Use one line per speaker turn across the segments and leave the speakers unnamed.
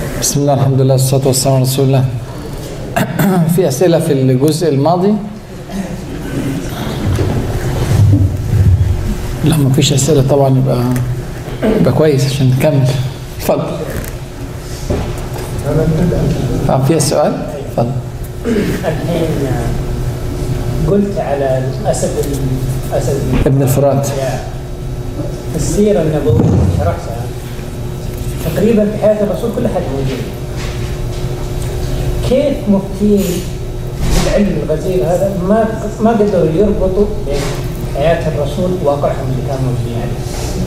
بسم الله الحمد لله والصلاة والسلام على رسول الله في أسئلة في الجزء الماضي لا ما فيش أسئلة طبعا يبقى يبقى كويس عشان نكمل اتفضل آه، في سؤال اتفضل
الحين قلت على الاسد الاسد
ابن الفرات
السيره النبويه شرحتها تقريبا في حياه الرسول كل حد موجود كيف مفتين بالعلم الغزير هذا ما ما قدروا يربطوا بين حياه الرسول وواقعهم اللي كانوا موجودين عليه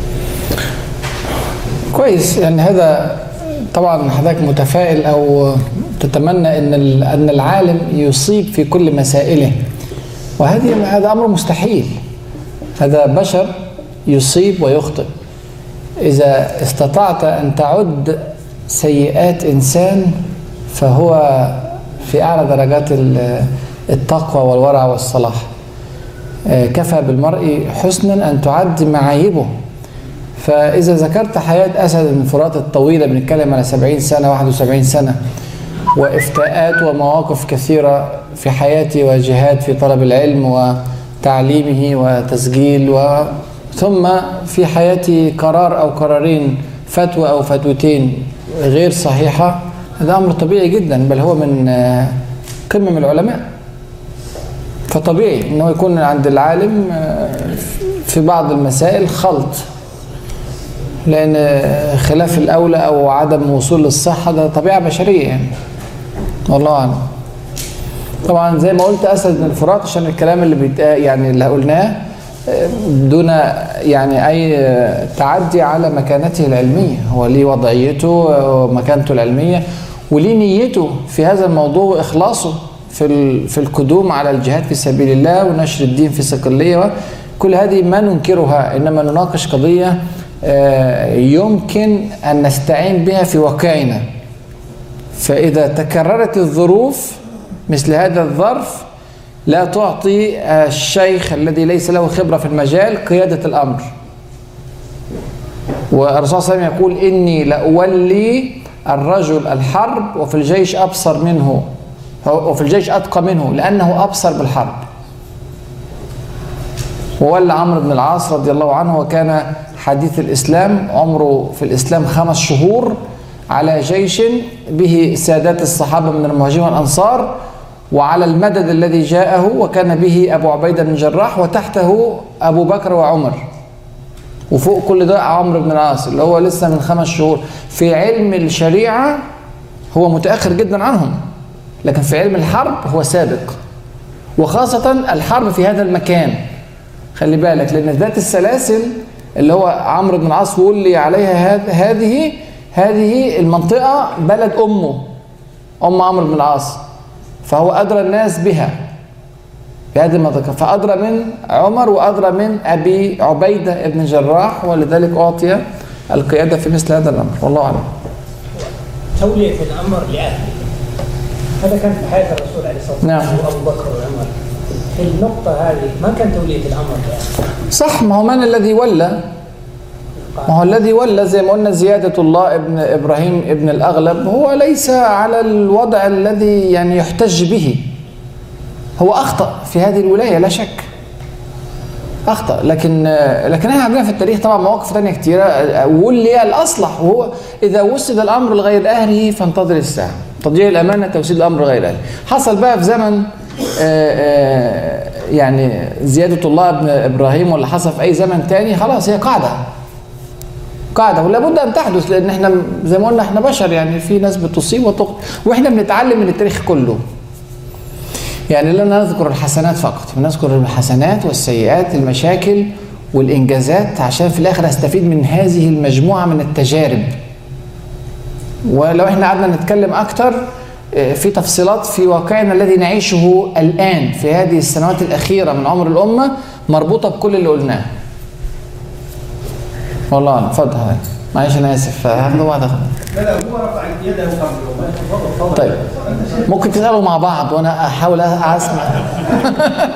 كويس يعني هذا طبعا حضرتك متفائل او تتمنى ان ال- ان العالم يصيب في كل مسائله وهذه هذا امر مستحيل هذا بشر يصيب ويخطئ اذا استطعت ان تعد سيئات انسان فهو في اعلى درجات ال- التقوى والورع والصلاح آه، كفى بالمرء حسنا ان تعد معايبه فإذا ذكرت حياة أسد بن فرات الطويلة بنتكلم على 70 سنة 71 سنة وإفتاءات ومواقف كثيرة في حياتي وجهاد في طلب العلم وتعليمه وتسجيل و ثم في حياتي قرار أو قرارين فتوى أو فتوتين غير صحيحة هذا أمر طبيعي جدا بل هو من آه، قمم العلماء فطبيعي انه يكون عند العالم آه، في بعض المسائل خلط لان خلاف الاولى او عدم وصول للصحه ده طبيعه بشريه يعني والله اعلم طبعا زي ما قلت اسد بن الفرات عشان الكلام اللي بيتقال يعني اللي قلناه آه، دون يعني اي آه، تعدي على مكانته العلميه هو ليه وضعيته ومكانته العلميه وليه نيته في هذا الموضوع واخلاصه في ال- في القدوم على الجهاد في سبيل الله ونشر الدين في صقليه كل هذه ما ننكرها انما نناقش قضيه آه، يمكن ان نستعين بها في واقعنا فإذا تكررت الظروف مثل هذا الظرف لا تعطي الشيخ الذي ليس له خبرة في المجال قيادة الأمر والرسول صلى الله عليه وسلم يقول إني لأولي الرجل الحرب وفي الجيش أبصر منه وفي الجيش أتقى منه لأنه أبصر بالحرب وولى عمرو بن العاص رضي الله عنه وكان حديث الإسلام عمره في الإسلام خمس شهور على جيش به سادات الصحابة من المهاجرين والأنصار وعلى المدد الذي جاءه وكان به أبو عبيدة بن جراح وتحته أبو بكر وعمر وفوق كل ده عمرو بن العاص اللي هو لسه من خمس شهور في علم الشريعة هو متأخر جدا عنهم لكن في علم الحرب هو سابق وخاصة الحرب في هذا المكان خلي بالك لأن ذات السلاسل اللي هو عمرو بن العاص ولي عليها هذ- هذه هذه المنطقة بلد أمه أم عمرو بن العاص فهو أدرى الناس بها في هذه المنطقة فأدرى من عمر وأدرى من أبي عبيدة بن جراح ولذلك أعطي القيادة في مثل هذا الأمر والله أعلم
توليه الامر لاهله هذا كان في حياه الرسول عليه الصلاه والسلام
نعم.
وابو بكر وعمر في النقطه هذه ما كان توليه الامر لاهله
صح ما هو من الذي ولى ما هو الذي ولى زي ما قلنا زيادة الله ابن إبراهيم ابن الأغلب هو ليس على الوضع الذي يعني يحتج به هو أخطأ في هذه الولاية لا شك أخطأ لكن لكن احنا عندنا في التاريخ طبعا مواقف تانية كتيرة ولي الأصلح وهو إذا وسد الأمر لغير أهله فانتظر الساعة تضييع الأمانة توسيد الأمر لغير أهله حصل بقى في زمن آه، آه، يعني زيادة الله ابن إبراهيم ولا حصل في أي زمن تاني خلاص هي قاعدة قاعدة ولا بد أن تحدث لأن احنا زي ما قلنا احنا بشر يعني في ناس بتصيب وتخطئ واحنا بنتعلم من التاريخ كله يعني لا نذكر الحسنات فقط نذكر الحسنات والسيئات المشاكل والإنجازات عشان في الآخر أستفيد من هذه المجموعة من التجارب ولو احنا قعدنا نتكلم أكتر آه، في تفصيلات في واقعنا الذي نعيشه الآن في هذه السنوات الأخيرة من عمر الأمة مربوطة بكل اللي قلناه والله أعلم اتفضل معلش أنا آسف هاخده بعد أخده
لا لا هو رفع يده قبله ما تفضل تفضل
طيب ممكن تسألوا مع بعض وأنا أحاول أسمع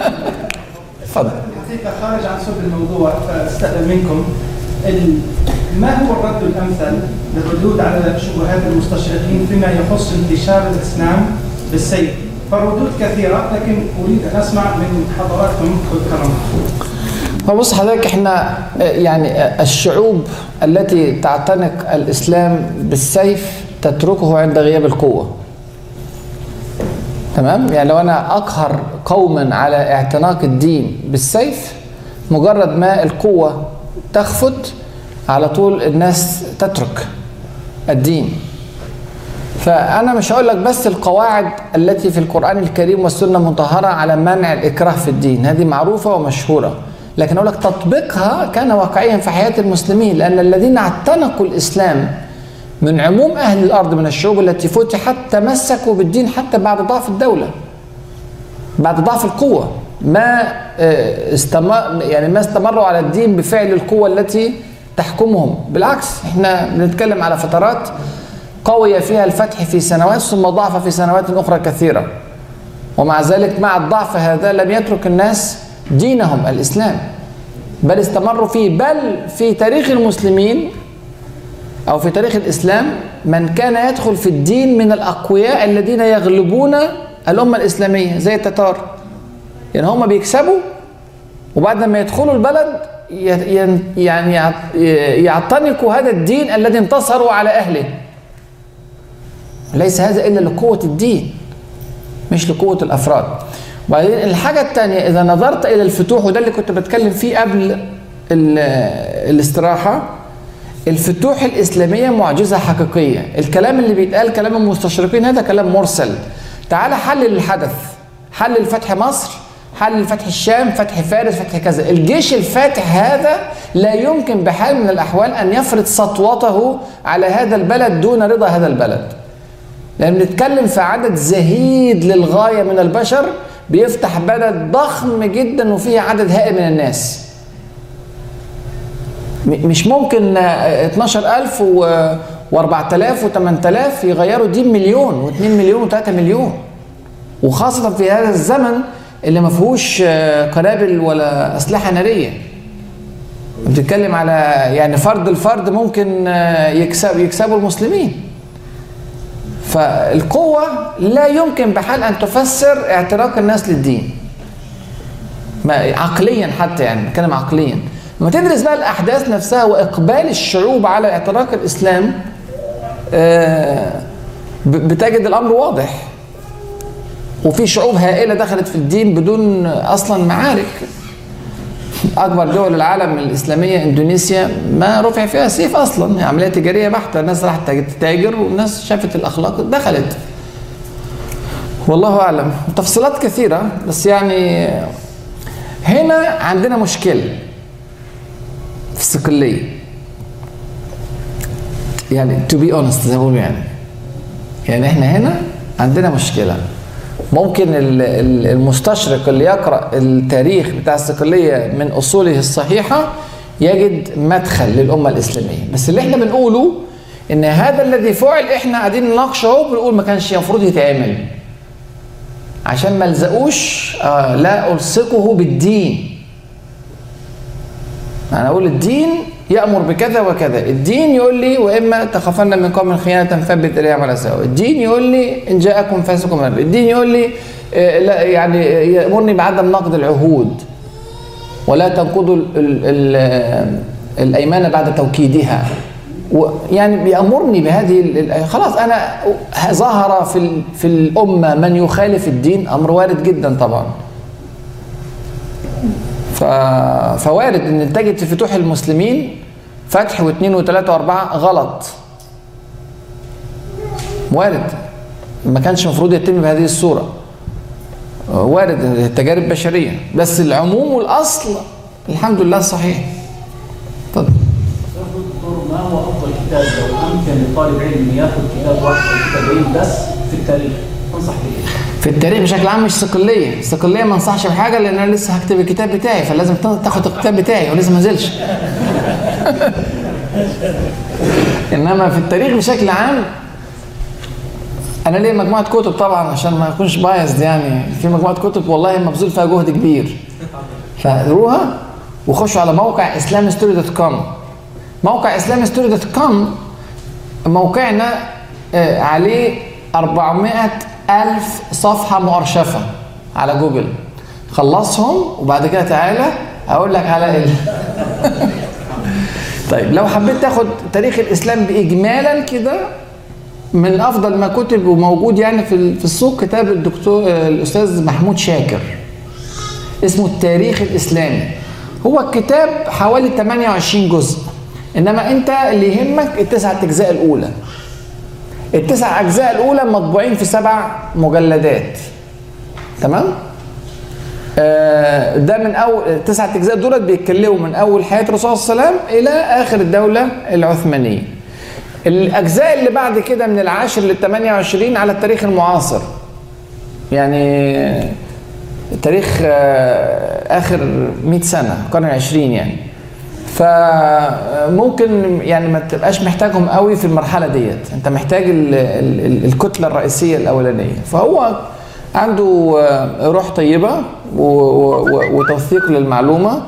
اتفضل
الحقيقه خارج عن صلب الموضوع فاستأذن منكم ال- ما هو الرد الامثل للردود على شبهات المستشرقين فيما يخص انتشار الاسلام بالسيف؟ فالردود كثيره لكن اريد ان اسمع من حضراتكم الكرام.
فبص حضرتك احنا آه، يعني آه، الشعوب التي تعتنق الاسلام بالسيف تتركه عند غياب القوه تمام يعني لو انا اقهر قوما على اعتناق الدين بالسيف مجرد ما القوه تخفت على طول الناس تترك الدين فانا مش هقول لك بس القواعد التي في القران الكريم والسنه المطهره على منع الاكراه في الدين هذه معروفه ومشهوره لكن اقول لك تطبيقها كان واقعيا في حياه المسلمين لان الذين اعتنقوا الاسلام من عموم اهل الارض من الشعوب التي فتحت تمسكوا بالدين حتى بعد ضعف الدوله بعد ضعف القوه ما آه، استمر يعني ما استمروا على الدين بفعل القوه التي تحكمهم بالعكس احنا بنتكلم على فترات قوي فيها الفتح في سنوات ثم ضعف في سنوات اخرى كثيره ومع ذلك مع الضعف هذا لم يترك الناس دينهم الاسلام بل استمروا فيه بل في تاريخ المسلمين او في تاريخ الاسلام من كان يدخل في الدين من الاقوياء الذين يغلبون الامه الاسلاميه زي التتار يعني هم بيكسبوا وبعد ما يدخلوا البلد ي- ين- يعني يعت- يعتنقوا هذا الدين الذي انتصروا على اهله ليس هذا الا لقوه الدين مش لقوه الافراد وبعدين الحاجه الثانيه اذا نظرت الى الفتوح وده اللي كنت بتكلم فيه قبل ال- الاستراحه الفتوح الاسلاميه معجزه حقيقيه الكلام اللي بيتقال كلام المستشرقين هذا كلام مرسل تعال حلل الحدث حلل فتح مصر حلل فتح الشام فتح فارس فتح كذا الجيش الفاتح هذا لا يمكن بحال من الاحوال ان يفرض سطوته على هذا البلد دون رضا هذا البلد لان بنتكلم في عدد زهيد للغايه من البشر بيفتح بلد ضخم جدا وفيه عدد هائل من الناس م- مش ممكن آه، 12000 و و4000 و8000 يغيروا دين مليون و2 مليون و3 مليون وخاصة في هذا الزمن اللي ما فيهوش آه، قنابل ولا أسلحة نارية بتتكلم على يعني فرد الفرد ممكن آه، يكسب يكسبوا المسلمين فالقوة لا يمكن بحال أن تفسر اعتراق الناس للدين ما عقليا حتى يعني بتكلم عقليا لما تدرس بقى الأحداث نفسها وإقبال الشعوب على اعتراق الإسلام آه، ب- بتجد الأمر واضح وفي شعوب هائلة دخلت في الدين بدون أصلا معارك أكبر دول العالم الإسلامية إندونيسيا ما رفع فيها سيف أصلا هي عملية تجارية بحتة الناس راحت تتاجر والناس شافت الأخلاق دخلت والله أعلم تفصيلات كثيرة بس يعني هنا عندنا مشكلة في الصقلية يعني to be honest زي ما بيقولوا يعني يعني احنا هنا عندنا مشكلة ممكن ال- ال- المستشرق اللي يقرأ التاريخ بتاع الصقلية من أصوله الصحيحة يجد مدخل للأمة الإسلامية بس اللي احنا بنقوله إن هذا الذي فعل احنا قاعدين نناقشه اهو بنقول ما كانش المفروض يتعمل عشان ما الزقوش آه لا ألصقه بالدين أنا أقول الدين يأمر بكذا وكذا الدين يقول لي وإما تخافن من قوم خيانة فثبت إليهم على سواء الدين يقول لي إن جاءكم فاسق بنبأ الدين يقول لي آه، لا يعني يأمرني بعدم نقض العهود ولا تنقضوا ال ال ال الأيمان بعد توكيدها و- يعني بيأمرني بهذه ال- ال- خلاص أنا ظهر في ال- في الأمة من يخالف الدين أمر وارد جدا طبعا ف... فوارد ان تجد في فتوح المسلمين فتح واثنين وثلاثة واربعة غلط وارد ما كانش المفروض يتم بهذه الصورة وارد التجارب بشرية بس العموم والأصل الحمد لله صحيح اتفضل
دكتور ما هو افضل كتاب لو امكن لطالب علم ياخذ كتاب واحد او كتابين بس في التاريخ تنصح به
في التاريخ بشكل عام مش صقلية الصقلية ما انصحش بحاجة لأن أنا لسه هكتب الكتاب بتاعي فلازم تاخد الكتاب بتاعي ولسه ما نزلش إنما في التاريخ بشكل عام أنا ليا مجموعة كتب طبعا عشان ما أكونش بايظ يعني في مجموعة كتب والله مبذول فيها جهد كبير فاقروها وخشوا على موقع اسلامستوري دوت كوم موقع اسلامي ستوري دوت كوم موقعنا آه، عليه 400 ألف صفحة مؤرشفة على جوجل خلصهم وبعد كده تعالى أقول لك على ال... طيب لو حبيت تاخد تاريخ الإسلام بإجمالا كده من أفضل ما كتب وموجود يعني في ال- في السوق كتاب الدكتور آه، الأستاذ محمود شاكر اسمه التاريخ الإسلامي هو الكتاب حوالي 28 جزء إنما أنت اللي يهمك التسعة أجزاء الأولى التسع أجزاء الأولى مطبوعين في سبع مجلدات تمام؟ آه، ده من أول التسعة أجزاء دولت بيتكلموا من أول حياة الرسول صلى الله عليه وسلم إلى آخر الدولة العثمانية الأجزاء اللي بعد كده من العاشر لل 28 على التاريخ المعاصر يعني تاريخ آه، آخر 100 سنة القرن العشرين يعني فممكن يعني ما تبقاش محتاجهم قوي في المرحلة ديت انت محتاج ال ال ال الكتلة الرئيسية الأولانية فهو عنده آه، روح طيبة و- و- وتوثيق للمعلومة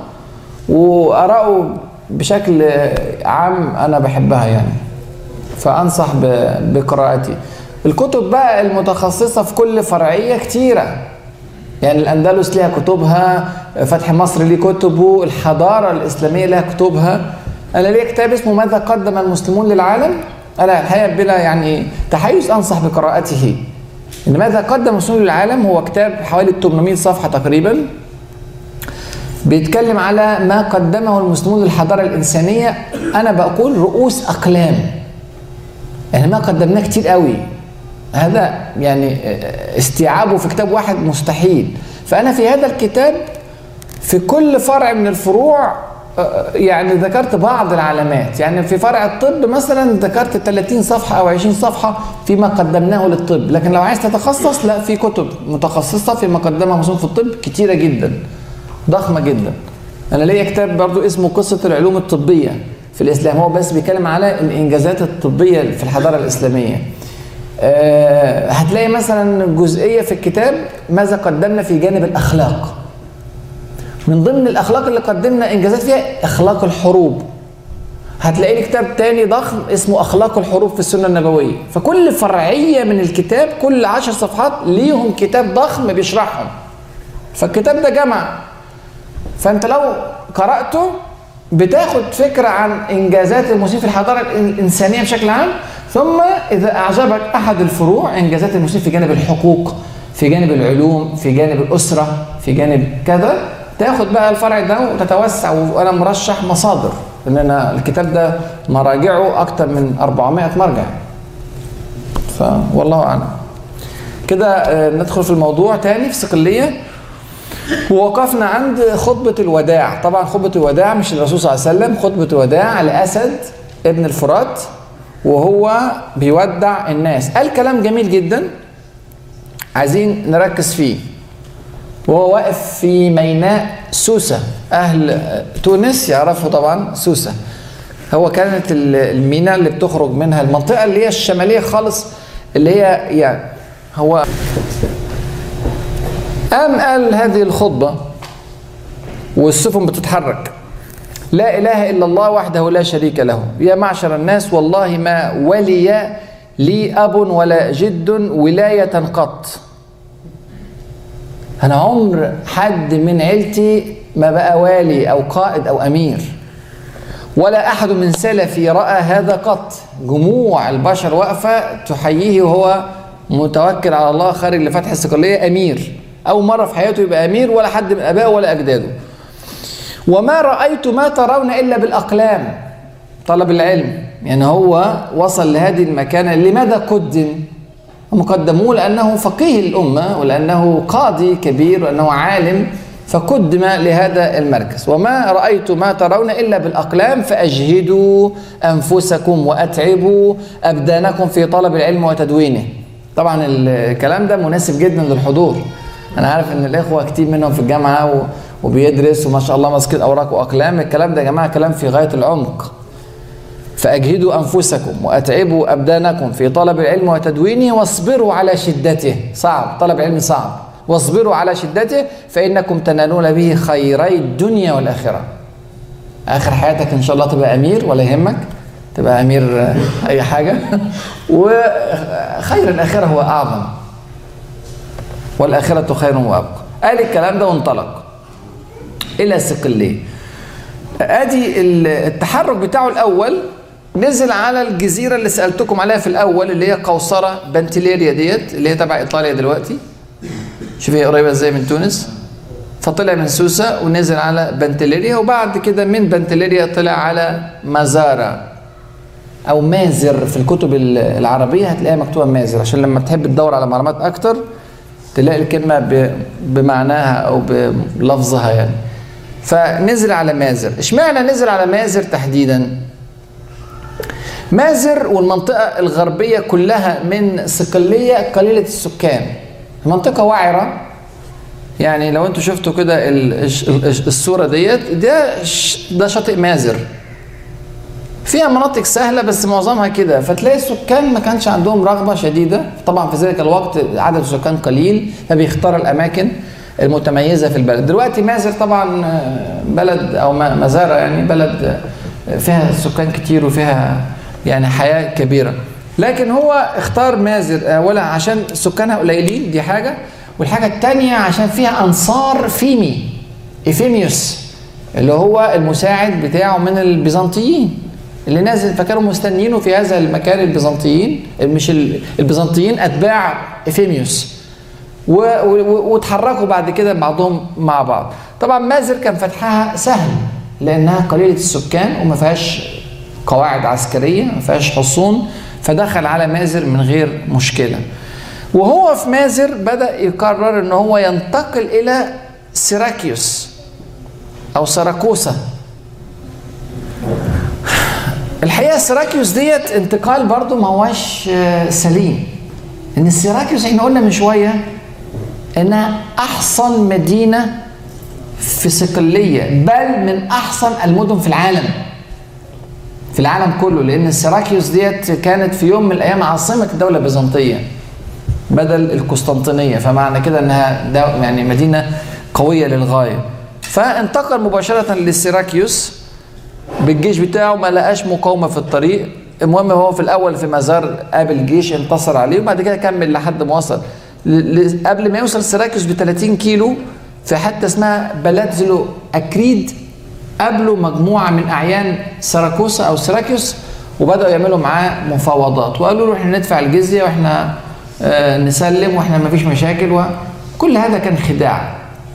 وآراءه بشكل عام أنا بحبها يعني فأنصح ب- بقراءتي الكتب بقى المتخصصة في كل فرعية كتيرة يعني الأندلس ليها كتبها فتح مصر ليه كتبه الحضارة الإسلامية لها كتبها أنا ليا كتاب اسمه ماذا قدم المسلمون للعالم أنا الحقيقة بلا يعني تحيز أنصح بقراءته إن ماذا قدم المسلمون للعالم هو كتاب حوالي 800 صفحة تقريبا بيتكلم على ما قدمه المسلمون للحضارة الإنسانية أنا بقول رؤوس أقلام يعني ما قدمناه كتير قوي هذا يعني استيعابه في كتاب واحد مستحيل فأنا في هذا الكتاب في كل فرع من الفروع آه، يعني ذكرت بعض العلامات يعني في فرع الطب مثلا ذكرت 30 صفحة أو 20 صفحة فيما قدمناه للطب لكن لو عايز تتخصص لا في كتب متخصصة فيما قدمه مسلم في الطب كتيرة جدا ضخمة جدا أنا ليا كتاب برضو اسمه قصة العلوم الطبية في الإسلام هو بس بيتكلم على الإنجازات الطبية في الحضارة الإسلامية آه، هتلاقي مثلا جزئية في الكتاب ماذا قدمنا في جانب الأخلاق من ضمن الأخلاق اللي قدمنا إنجازات فيها أخلاق الحروب هتلاقي لي كتاب تاني ضخم اسمه أخلاق الحروب في السنة النبوية فكل فرعية من الكتاب كل عشر صفحات ليهم كتاب ضخم بيشرحهم فالكتاب ده جمع فانت لو قراته بتاخد فكره عن انجازات المسلمين في الحضاره الانسانيه بشكل عام ثم اذا اعجبك احد الفروع انجازات المسلمين في جانب الحقوق في جانب العلوم في جانب الاسره في جانب كذا تاخد بقى الفرع ده وتتوسع وانا مرشح مصادر ان انا الكتاب ده مراجعه اكتر من 400 مرجع فوالله اعلم كده آه، ندخل في الموضوع تاني في صقليه ووقفنا عند خطبة الوداع طبعا خطبة الوداع مش الرسول صلى الله عليه وسلم خطبة الوداع لأسد ابن الفرات وهو بيودع الناس قال كلام جميل جدا عايزين نركز فيه وهو واقف في ميناء سوسة أهل تونس يعرفوا طبعا سوسة هو كانت ال- الميناء اللي بتخرج منها المنطقة اللي هي الشمالية خالص اللي هي يعني هو قام قال هذه الخطبة والسفن بتتحرك لا إله إلا الله وحده لا شريك له يا معشر الناس والله ما ولي لي أب ولا جد ولاية قط أنا عمر حد من عيلتي ما بقى والي أو قائد أو أمير ولا أحد من سلفي رأى هذا قط جموع البشر واقفة تحييه وهو متوكل على الله خارج لفتح الصقلية أمير أول مرة في حياته يبقى أمير ولا حد من أبائه ولا أجداده وما رأيت ما ترون إلا بالأقلام طلب العلم يعني هو وصل لهذه المكانة لماذا قدم هم قدموه لأنه فقيه الأمة ولأنه قاضي كبير وأنه عالم فقدم لهذا المركز وما رأيت ما ترون إلا بالأقلام فأجهدوا أنفسكم وأتعبوا أبدانكم في طلب العلم وتدوينه طبعا الكلام ده مناسب جدا للحضور أنا عارف إن الإخوة كتير منهم في الجامعة و- وبيدرس وما شاء الله ماسكين أوراق وأقلام الكلام ده يا جماعة كلام في غاية العمق فأجهدوا أنفسكم وأتعبوا أبدانكم في طلب العلم وتدوينه واصبروا على شدته صعب طلب العلم صعب واصبروا على شدته فإنكم تنالون به خيري الدنيا والآخرة اخر حياتك ان شاء الله تبقى امير ولا يهمك تبقى امير آه، اي حاجه وخير الاخره هو اعظم والاخره خير وابقى قال الكلام ده وانطلق الى صقليه ادي ال- التحرك بتاعه الاول نزل على الجزيره اللي سالتكم عليها في الاول اللي هي قوصره بنتليريا ديت اللي هي تبع ايطاليا دلوقتي شوف هي قريبه ازاي من تونس فطلع من سوسة ونزل على بنتليريا وبعد كده من بنتليريا طلع على مزارة أو مازر في الكتب ال- العربية هتلاقيها مكتوبة مازر عشان لما تحب تدور على معلومات أكتر تلاقي الكلمة ب- بمعناها أو بلفظها يعني فنزل على مازر اشمعنى نزل على مازر تحديدا مازر والمنطقة الغربية كلها من صقلية قليلة السكان منطقة وعرة يعني لو انتوا شفتوا كده ال- الش- الش- الصورة ديت ده ش- ده شاطئ مازر فيها مناطق سهلة بس معظمها كده فتلاقي السكان ما كانش عندهم رغبة شديدة طبعا في ذلك الوقت عدد السكان قليل فبيختار الأماكن المتميزة في البلد دلوقتي مازر طبعا آه، بلد أو ما- مزارة يعني بلد آه، فيها سكان كتير وفيها يعني حياة كبيرة لكن هو اختار مازر أولا عشان سكانها قليلين دي حاجة والحاجة التانية عشان فيها أنصار فيمي إفيميوس اللي هو المساعد بتاعه من البيزنطيين اللي نازل فكانوا مستنيينه في هذا المكان البيزنطيين مش ال- البيزنطيين اتباع افيميوس و- و- واتحركوا بعد كده بعضهم مع بعض طبعا مازر كان فتحها سهل لانها قليله السكان وما فيهاش قواعد عسكريه ما فيهاش حصون فدخل على مازر من غير مشكله وهو في مازر بدا يقرر ان هو ينتقل الى سيراكيوس او سراكوسا الحقيقه سيراكيوس ديت انتقال برضو ما هواش آه، سليم ان سيراكيوس احنا قلنا من شويه انها احسن مدينه في صقليه بل من احسن المدن في العالم في العالم كله لان سيراكيوس ديت كانت في يوم من الايام عاصمه الدوله البيزنطيه بدل القسطنطينيه فمعنى كده انها دو يعني مدينه قويه للغايه فانتقل مباشره لسيراكيوس بالجيش بتاعه ما لقاش مقاومه في الطريق المهم هو في الاول في مزار قابل جيش انتصر عليه وبعد كده كمل لحد ما وصل ل- ل- قبل ما يوصل سيراكيوس ب 30 كيلو في حته اسمها بلاتزلو اكريد قابلوا مجموعه من اعيان سراكوسا او سيراكيوس وبداوا يعملوا معاه مفاوضات وقالوا له احنا ندفع الجزيه واحنا آه، نسلم واحنا ما فيش مشاكل وكل هذا كان خداع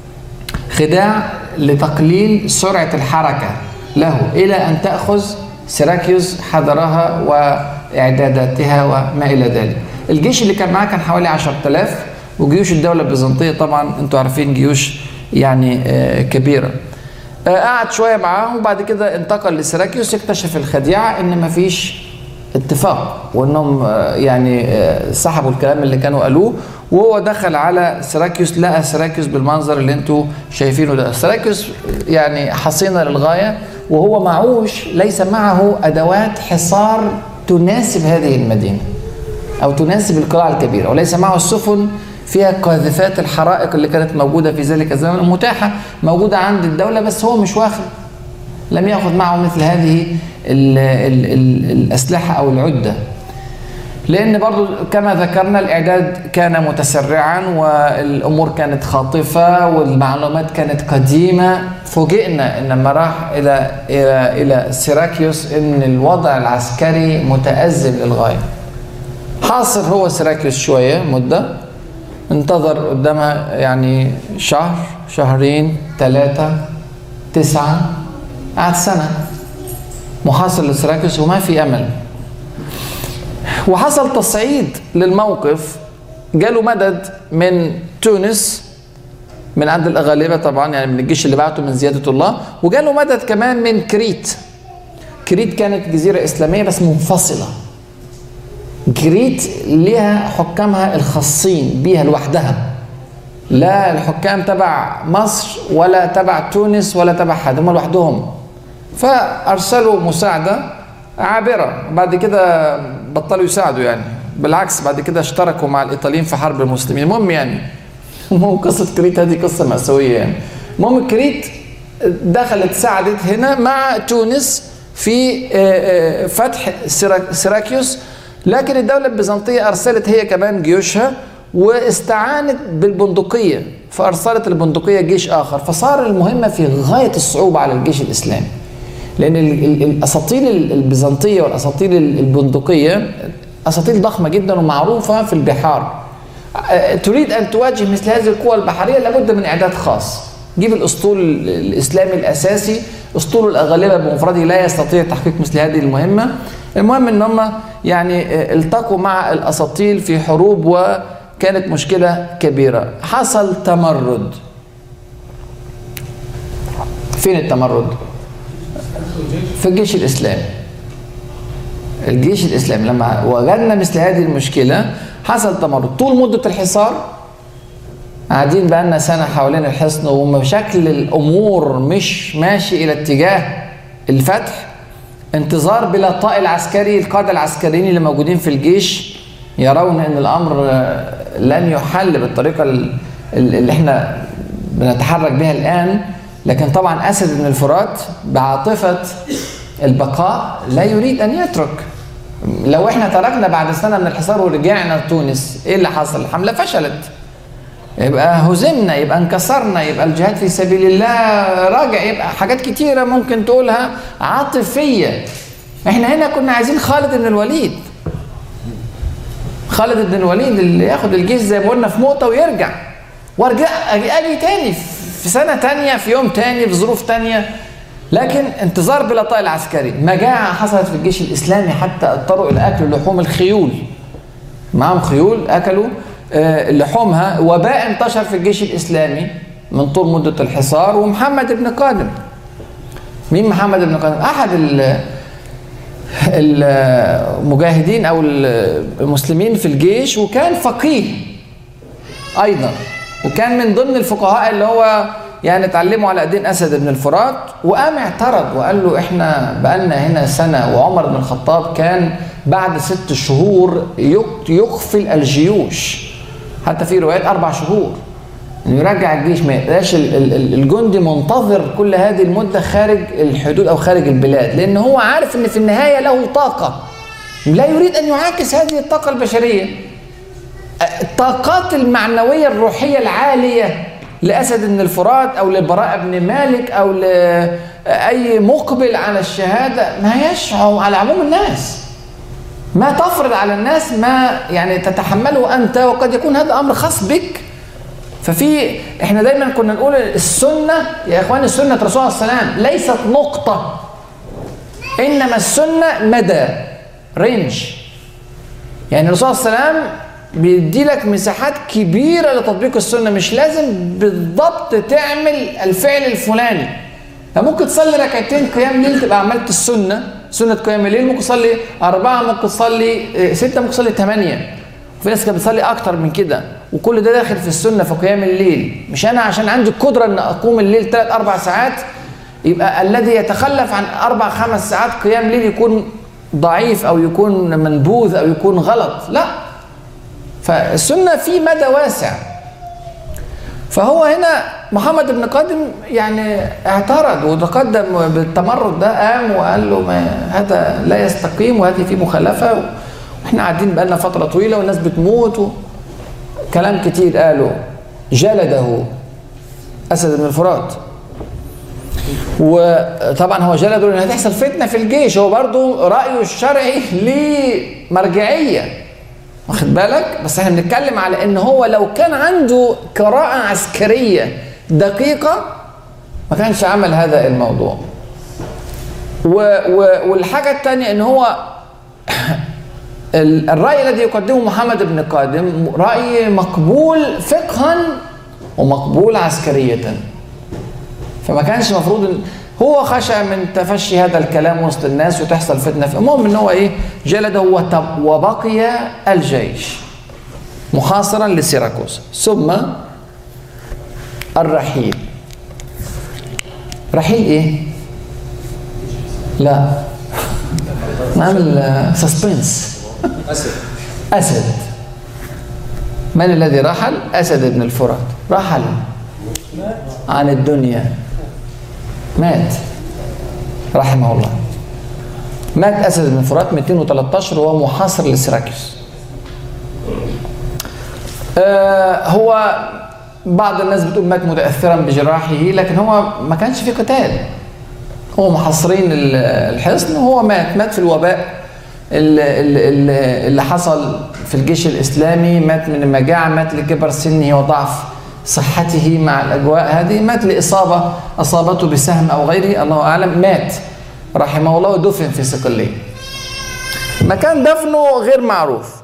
خداع لتقليل سرعة الحركة له إلى أن تأخذ سيراكيوس حضرها وإعداداتها وما إلى ذلك الجيش اللي كان معاه كان حوالي 10000 وجيوش الدولة البيزنطية طبعا أنتوا عارفين جيوش يعني آه، كبيرة آه، قعد شوية معاهم وبعد كده انتقل لسيراكيوس اكتشف الخديعة إن مفيش اتفاق وانهم آه، يعني آه، سحبوا الكلام اللي كانوا قالوه وهو دخل على سيراكيوس لقى سيراكيوس بالمنظر اللي انتوا شايفينه ده سيراكيوس يعني حصينه للغايه وهو معوش ليس معه ادوات حصار تناسب هذه المدينه او تناسب القلاع الكبيره وليس معه السفن فيها قاذفات الحرائق اللي كانت موجوده في ذلك الزمن متاحه موجوده عند الدوله بس هو مش واخد لم ياخذ معه مثل هذه ال ال ال الاسلحه او العده لان برضو كما ذكرنا الاعداد كان متسرعا والامور كانت خاطفه والمعلومات كانت قديمه فوجئنا ان لما راح الى الى الى سيراكيوس ان الوضع العسكري متازم للغايه حاصر هو سيراكيوس شويه مده انتظر قدامها يعني شهر شهرين ثلاثه تسعه قعد سنه محاصر لسيراكيوس وما في امل وحصل تصعيد للموقف جاله مدد من تونس من عند الأغالبة طبعا يعني من الجيش اللي بعته من زيادة الله وجاله مدد كمان من كريت كريت كانت جزيرة إسلامية بس منفصلة كريت ليها حكامها الخاصين بيها لوحدها لا الحكام تبع مصر ولا تبع تونس ولا تبع حد هم لوحدهم فأرسلوا مساعدة عابرة بعد كده بطلوا يساعدوا يعني بالعكس بعد كده اشتركوا مع الإيطاليين في حرب المسلمين المهم يعني المهم قصة كريت هذه قصة مأساوية يعني المهم كريت دخلت ساعدت هنا مع تونس في آه، آه، فتح سيرا- سيراكيوس لكن الدولة البيزنطية أرسلت هي كمان جيوشها واستعانت بالبندقية فأرسلت البندقية جيش آخر فصار المهمة في غاية الصعوبة على الجيش الإسلامي لأن ال- ال- الأساطيل ال- البيزنطية والأساطيل ال- البندقية أساطيل ضخمة جدا ومعروفة في البحار آه، تريد أن تواجه مثل هذه القوى البحرية لابد من إعداد خاص جيب الأسطول ال- الإسلامي الأساسي أسطول الأغلبة بمفرده لا يستطيع تحقيق مثل هذه المهمة المهم ان هم يعني آه، التقوا مع الاساطيل في حروب وكانت مشكله كبيره حصل تمرد فين التمرد في الجيش الاسلامي الجيش الاسلامي لما وجدنا مثل هذه المشكله حصل تمرد طول مده الحصار قاعدين بقالنا سنه حوالين الحصن وشكل الامور مش ماشي الى اتجاه الفتح انتظار بلقاء العسكري القاده العسكريين اللي موجودين في الجيش يرون ان الامر آه، لن يحل بالطريقه ال- ال- اللي احنا بنتحرك بها الان لكن طبعا اسد بن الفرات بعاطفه البقاء لا يريد ان يترك لو احنا تركنا بعد سنه من الحصار ورجعنا تونس ايه اللي حصل الحمله فشلت يبقى هزمنا يبقى انكسرنا يبقى الجهاد في سبيل الله راجع يبقى حاجات كتيرة ممكن تقولها عاطفية احنا هنا كنا عايزين خالد بن الوليد خالد بن الوليد اللي ياخد الجيش زي ما قلنا في مؤتة ويرجع وارجع اجي, أجي تاني في سنة تانية في يوم تاني في ظروف تانية لكن انتظار بلقاء العسكري مجاعة حصلت في الجيش الإسلامي حتى اضطروا إلى أكل لحوم الخيول معاهم خيول اكلوا آه، لحومها وباء انتشر في الجيش الاسلامي من طول مده الحصار ومحمد بن قادم مين محمد بن قادم احد ال- المجاهدين او المسلمين في الجيش وكان فقيه ايضا وكان من ضمن الفقهاء اللي هو يعني اتعلموا على ايدين اسد بن الفرات وقام اعترض وقال له احنا بقالنا هنا سنه وعمر بن الخطاب كان بعد ست شهور يق- يقفل الجيوش حتى في روايات اربع شهور انه يرجع الجيش ما يبقاش ال- ال- ال- الجندي منتظر كل هذه المده خارج الحدود او خارج البلاد لان هو عارف ان في النهايه له طاقه لا يريد ان يعاكس هذه الطاقه البشريه الطاقات المعنوية الروحية العالية لأسد بن الفرات أو للبراء بن مالك أو لأي مقبل على الشهادة ما هيش على عموم الناس ما تفرض على الناس ما يعني تتحمله أنت وقد يكون هذا أمر خاص بك ففي احنا دايما كنا نقول السنة يا اخواني سنة الرسول صلى الله عليه وسلم ليست نقطة انما السنة مدى رينج يعني الرسول صلى الله عليه وسلم بيدي لك مساحات كبيره لتطبيق السنه مش لازم بالضبط تعمل الفعل الفلاني يعني ممكن تصلي ركعتين قيام ليل تبقى عملت السنه سنه قيام الليل ممكن تصلي اربعه ممكن تصلي آه، سته ممكن تصلي ثمانيه وفي ناس كانت بتصلي اكتر من كده وكل ده داخل في السنه في قيام الليل مش انا عشان عندي القدره ان اقوم الليل ثلاث اربع ساعات يبقى الذي يتخلف عن اربع خمس ساعات قيام ليل يكون ضعيف او يكون منبوذ او يكون غلط لا فالسنه في مدى واسع فهو هنا محمد بن قادم يعني اعترض وتقدم بالتمرد ده قام وقال له ما هذا لا يستقيم وهذه في مخالفه واحنا قاعدين بقالنا فتره طويله والناس بتموت و... كلام كتير قالوا جلده اسد بن الفرات وطبعا هو جلده لان هتحصل فتنه في الجيش هو برضه رايه الشرعي ليه مرجعيه واخد بالك بس احنا بنتكلم على ان هو لو كان عنده قراءه عسكريه دقيقه ما كانش عمل هذا الموضوع و و والحاجه الثانيه ان هو ال- الراي الذي يقدمه محمد بن قادم راي مقبول فقها ومقبول عسكريه فما كانش المفروض ان هو خشى من تفشي هذا الكلام وسط الناس وتحصل فتنه في المهم ان هو ايه جلده وتب- وبقي الجيش محاصرا لسيراكوس ثم الرحيل رحيل ايه؟ لا نعمل سسبنس
اسد
اسد من الذي رحل؟ اسد بن الفرات رحل عن الدنيا مات رحمه الله مات اسد بن فرات 213 وهو محاصر لسيراكيوس آه هو بعض الناس بتقول مات متاثرا بجراحه لكن هو ما كانش في قتال هو محاصرين ال- الحصن وهو مات مات في الوباء ال- ال- ال- اللي حصل في الجيش الاسلامي مات من المجاعه مات لكبر سنه وضعف صحته مع الاجواء هذه مات لاصابه اصابته بسهم او غيره الله اعلم مات رحمه الله ودفن في صقليه مكان دفنه غير معروف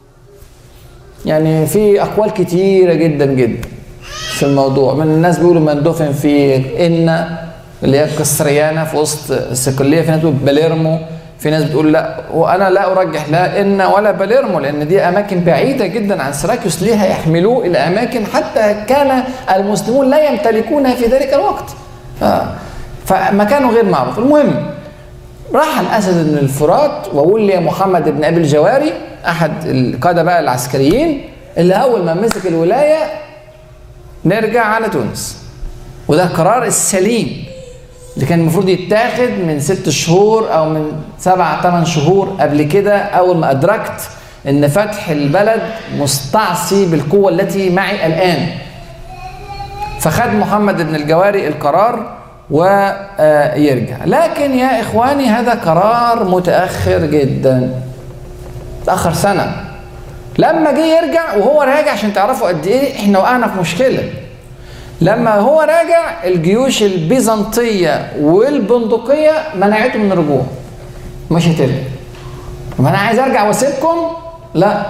يعني في اقوال كتيره جدا جدا في الموضوع من الناس بيقولوا من دفن في ان اللي هي كسريانا في وسط صقليه في ناس بتقول باليرمو في ناس بتقول لا وانا لا ارجح لا ان ولا باليرمو لان دي اماكن بعيده جدا عن سيراكيوس ليه هيحملوه الى اماكن حتى كان المسلمون لا يمتلكونها في ذلك الوقت ف- فمكانه غير معروف المهم راح الاسد بن الفرات وولي محمد بن ابي الجواري احد القاده بقى العسكريين اللي اول ما مسك الولايه نرجع على تونس وده القرار السليم اللي كان المفروض يتاخد من ست شهور او من سبع ثمان شهور قبل كده اول ما ادركت ان فتح البلد مستعصي بالقوه التي معي الان فخد محمد بن الجواري القرار ويرجع لكن يا اخواني هذا قرار متاخر جدا تاخر سنه لما جه يرجع وهو راجع عشان تعرفوا قد ايه احنا وقعنا في مشكله لما هو راجع الجيوش البيزنطيه والبندقيه منعته من الرجوع مش هترجع ما انا عايز ارجع واسيبكم لا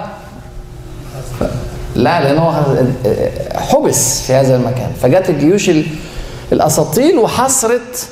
لا لان هو حبس في هذا المكان فجت الجيوش ال- الاساطيل وحصرت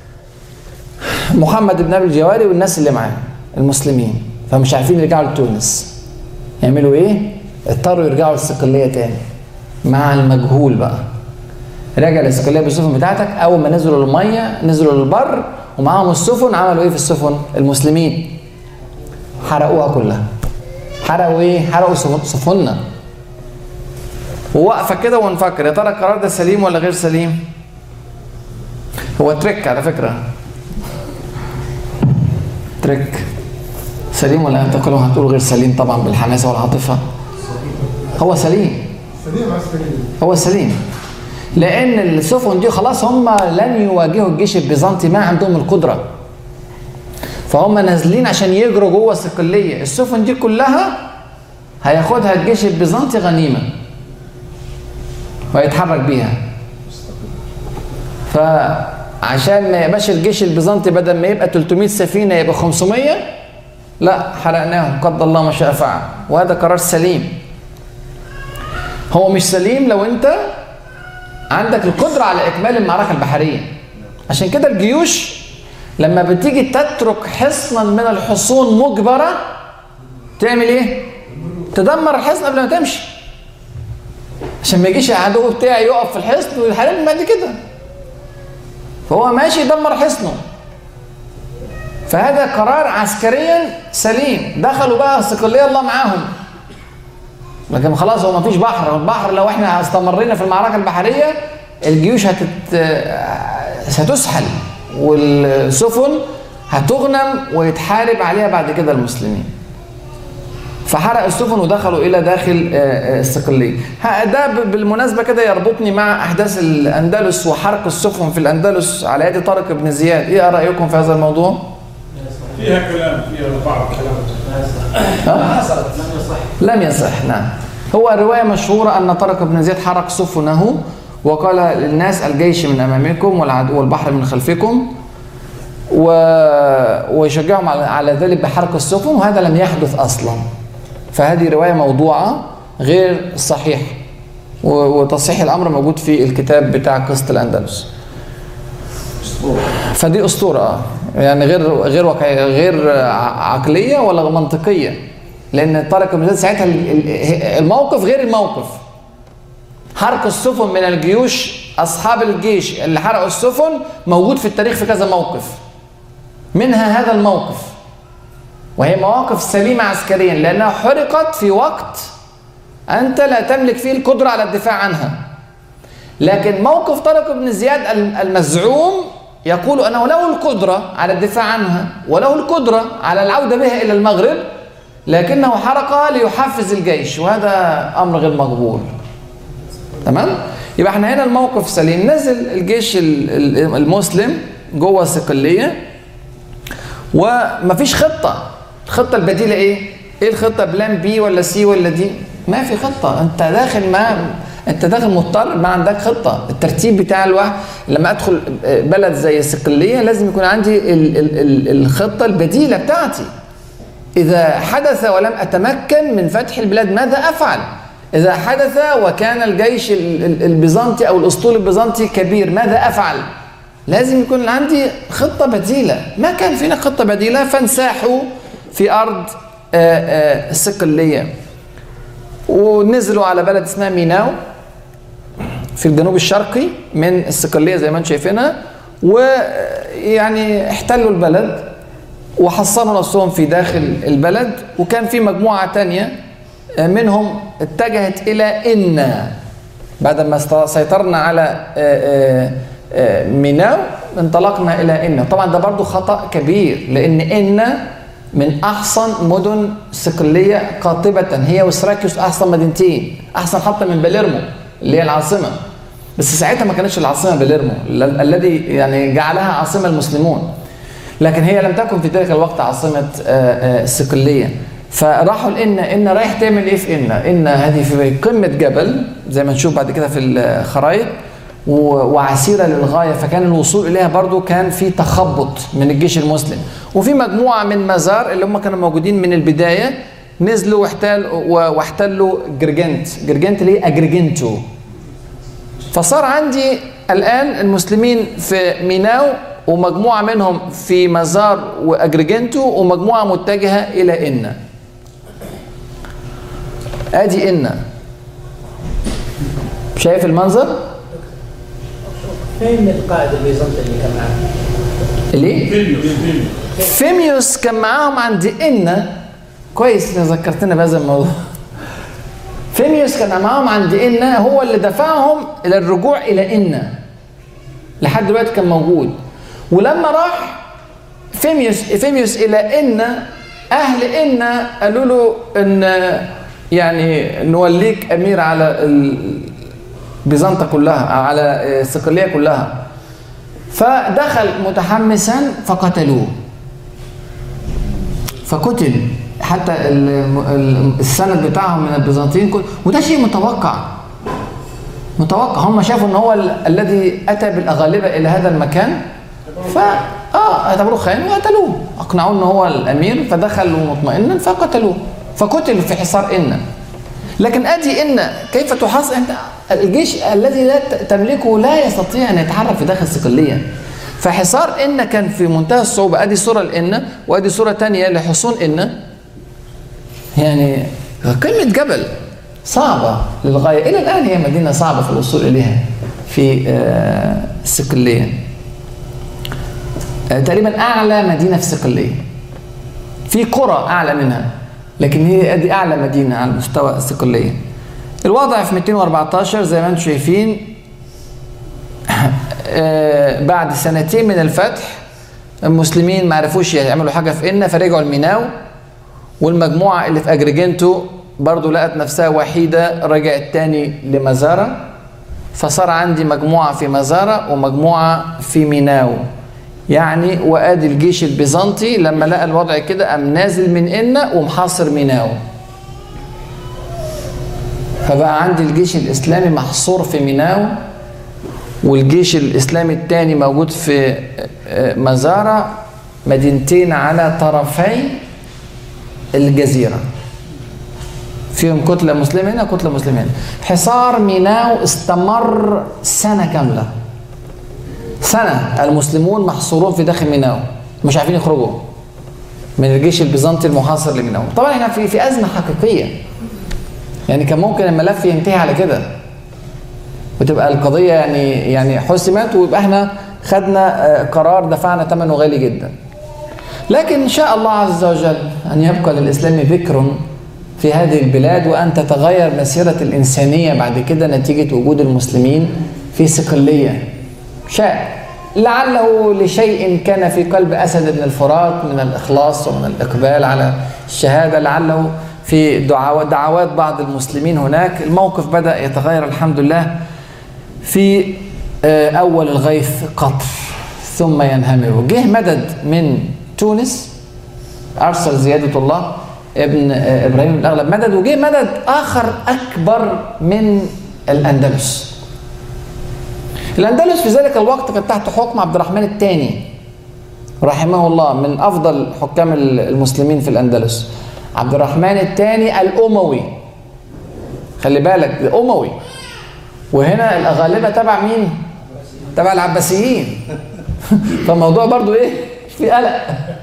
محمد بن ابي الجواري والناس اللي معاه المسلمين فمش عارفين يرجعوا لتونس يعملوا ايه؟ اضطروا يرجعوا للصقليه تاني مع المجهول بقى رجع للصقليه بالسفن بتاعتك اول ما نزلوا الميه نزلوا للبر ومعاهم السفن عملوا ايه في السفن؟ المسلمين حرقوها كلها حرقوا ايه؟ حرقوا سفن- سفننا وواقفه كده ونفكر يا ترى القرار ده سليم ولا غير سليم؟ هو تريك على فكره تريك سليم ولا انت كلهم هتقولوا غير سليم طبعا بالحماسه والعاطفه هو سليم
سليم على السليم
هو سليم لان السفن دي خلاص هم لن يواجهوا الجيش البيزنطي ما عندهم القدره فهم نازلين عشان يجروا جوه صقليه السفن دي كلها هياخدها الجيش البيزنطي غنيمه ويتحرك بيها فعشان ما يبقاش الجيش البيزنطي بدل ما يبقى 300 سفينه يبقى 500 لا حرقناهم قدر الله ما شاء فعل وهذا قرار سليم هو مش سليم لو انت عندك القدرة على إكمال المعركة البحرية عشان كده الجيوش لما بتيجي تترك حصنا من الحصون مجبرة تعمل ايه؟ تدمر الحصن قبل ما تمشي عشان ما يجيش العدو بتاعي يقف في الحصن ويحاربني بعد كده فهو ماشي يدمر حصنه فهذا قرار عسكريا سليم دخلوا بقى صقلية الله معاهم لكن خلاص هو مفيش بحر البحر لو احنا استمرينا في المعركة البحرية الجيوش هتت... هتسحل والسفن هتغنم ويتحارب عليها بعد كده المسلمين فحرق السفن ودخلوا الى داخل آه، آه، الصقليه ها- ده ب- بالمناسبه كده يربطني مع احداث الاندلس وحرق السفن في الاندلس على يد طارق بن زياد ايه رايكم في هذا الموضوع
فيها كلام فيها بعض كلام
ها؟
لم يصح
لم يصح نعم هو رواية مشهورة أن طارق بن زياد حرق سفنه وقال للناس الجيش من أمامكم والعدو والبحر من خلفكم و... ويشجعهم على... على ذلك بحرق السفن وهذا لم يحدث أصلا فهذه رواية موضوعة غير صحيح و... وتصحيح الأمر موجود في الكتاب بتاع قصة الأندلس فدي اسطوره اه يعني غير غير واقعيه غير ع- عقليه ولا منطقيه لان طارق بن زياد ساعتها ال- ال- الموقف غير الموقف حرق السفن من الجيوش اصحاب الجيش اللي حرقوا السفن موجود في التاريخ في كذا موقف منها هذا الموقف وهي مواقف سليمه عسكريا لانها حرقت في وقت انت لا تملك فيه القدره على الدفاع عنها لكن موقف طارق بن زياد الم- المزعوم يقول انه له القدره على الدفاع عنها وله القدره على العوده بها الى المغرب لكنه حرقها ليحفز الجيش وهذا امر غير مقبول تمام يبقى احنا هنا الموقف سليم نزل الجيش ال- ال- المسلم جوه صقليه ومفيش خطه الخطه البديله ايه ايه الخطه بلان بي ولا سي ولا دي ما في خطه انت داخل ما انت داخل مضطر ما عندك خطه الترتيب بتاع الواحد لما ادخل بلد زي صقليه لازم يكون عندي ال ال ال الخطه البديله بتاعتي إذا حدث ولم أتمكن من فتح البلاد ماذا أفعل؟ إذا حدث وكان الجيش ال- ال- البيزنطي أو الأسطول البيزنطي كبير ماذا أفعل؟ لازم يكون عندي خطة بديلة ما كان فينا خطة بديلة فانساحوا في أرض آه، آه، الصقلية ونزلوا على بلد اسمها ميناو في الجنوب الشرقي من الصقلية زي ما انتم شايفينها ويعني احتلوا البلد وحصنوا نفسهم في داخل البلد وكان في مجموعة تانية منهم اتجهت إلى إنا بعد ما است- سيطرنا على آه، آه، آه، ميناو انطلقنا إلى إنا طبعا ده برضو خطأ كبير لأن إنا من أحسن مدن صقلية قاطبة هي وسراكيوس أحسن مدينتين أحسن حتى من باليرمو اللي هي العاصمة بس ساعتها ما كانتش العاصمة باليرمو ال- الذي يعني جعلها عاصمة المسلمون لكن هي لم تكن في ذلك الوقت عاصمة آه، آه، الصقلية فراحوا لإنا إنا رايح تعمل إيه في إنا إنا هذه في قمة جبل زي ما نشوف بعد كده في الخرايط و- وعسيرة للغاية فكان الوصول إليها برضو كان في تخبط من الجيش المسلم وفي مجموعة من مزار اللي هم كانوا موجودين من البداية نزلوا واحتل واحتلوا جرجنت جرجنت اللي هي أجرجنتو فصار عندي الآن المسلمين في ميناو ومجموعة منهم في مزار وأجرجنتو ومجموعة متجهة إلى إنا آدي إنا شايف المنظر؟
فين القائد البيزنطي اللي كان معاه؟
ليه؟
فيلم فيلم
فيميوس كان معاهم عند إنا كويس إن ذكرتنا بهذا الموضوع فيميوس كان معاهم عند إنا هو اللي دفعهم إلى الرجوع إلى إنا لحد دلوقتي كان موجود ولما راح فيميوس فيميوس إلى إنا أهل إنا قالوا له إن يعني نوليك أمير على ال- بيزنطة كلها أو على الصقلية كلها فدخل متحمسا فقتلوه فقتل حتى ال- ال- السند بتاعهم من البيزنطيين كل وده شيء متوقع متوقع هم شافوا ان هو ال- الذي اتى بالاغالبه الى هذا المكان ف اه اعتبروه خاين وقتلوه اقنعوه ان هو الامير فدخلوا مطمئنا فقتلوه فقتل في حصار إنا لكن ادي ان كيف تحصل انت الجيش الذي لا ت- تملكه لا يستطيع ان يتحرك في داخل صقليه فحصار ان كان في منتهى الصعوبه ادي صوره لان وادي صوره تانية لحصون ان يعني قمه جبل صعبه للغايه الى الان هي مدينه صعبه في الوصول اليها في آه، الصقليه آه، تقريبا اعلى مدينه في صقليه في قرى اعلى منها لكن هي دي اعلى مدينه على مستوى الصقليه الوضع في 214 زي ما انتم شايفين آه، بعد سنتين من الفتح المسلمين ما عرفوش يعملوا حاجه في إنا فرجعوا الميناو والمجموعه اللي في اجريجنتو برضو لقت نفسها وحيده رجعت تاني لمزاره فصار عندي مجموعه في مزاره ومجموعه في ميناو يعني وادي الجيش البيزنطي لما لقى الوضع كده قام نازل من إنا ومحاصر ميناو فبقى عندي الجيش الاسلامي محصور في ميناو والجيش الاسلامي الثاني موجود في آه، مزارة مدينتين على طرفي الجزيرة فيهم كتلة مسلمة هنا كتلة مسلمة هنا حصار ميناو استمر سنة كاملة سنة المسلمون محصورون في داخل ميناو مش عارفين يخرجوا من الجيش البيزنطي المحاصر لميناو طبعا احنا في في أزمة حقيقية يعني كان ممكن الملف ينتهي على كده وتبقى القضية يعني يعني حسمت ويبقى احنا خدنا آه، قرار دفعنا ثمنه غالي جدا. لكن ان شاء الله عز وجل ان يبقى للاسلام ذكر في هذه البلاد وان تتغير مسيرة الانسانية بعد كده نتيجة وجود المسلمين في صقلية. شاء لعله لشيء كان في قلب أسد بن الفرات من الإخلاص ومن الإقبال على الشهادة لعله في دعوات, دعوات بعض المسلمين هناك الموقف بدأ يتغير الحمد لله في آه، أول الغيث قطر ثم ينهمر جه مدد من تونس أرسل زيادة الله ابن آه، إبراهيم بن الأغلب مدد وجه مدد آخر أكبر من الأندلس الأندلس في ذلك الوقت كانت تحت حكم عبد الرحمن الثاني رحمه الله من أفضل حكام المسلمين في الأندلس عبد الرحمن الثاني الأموي خلي بالك ده أموي وهنا الأغالبة تبع مين؟ تبع العباسيين فالموضوع برضو إيه؟ في قلق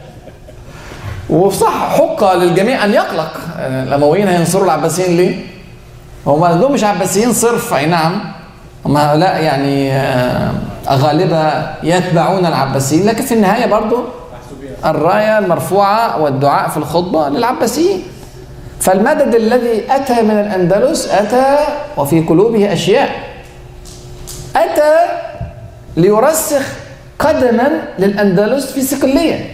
وصح حق للجميع أن يقلق يعني الأمويين هينصروا العباسيين ليه؟ هم دول مش عباسيين صرف أي نعم هم لا يعني آه، أغالبة يتبعون العباسيين لكن في النهاية برضو الراية المرفوعة والدعاء في الخطبة للعباسيين فالمدد الذي أتى من الأندلس أتى وفي قلوبه أشياء أتى ليرسخ قدما للأندلس في صقلية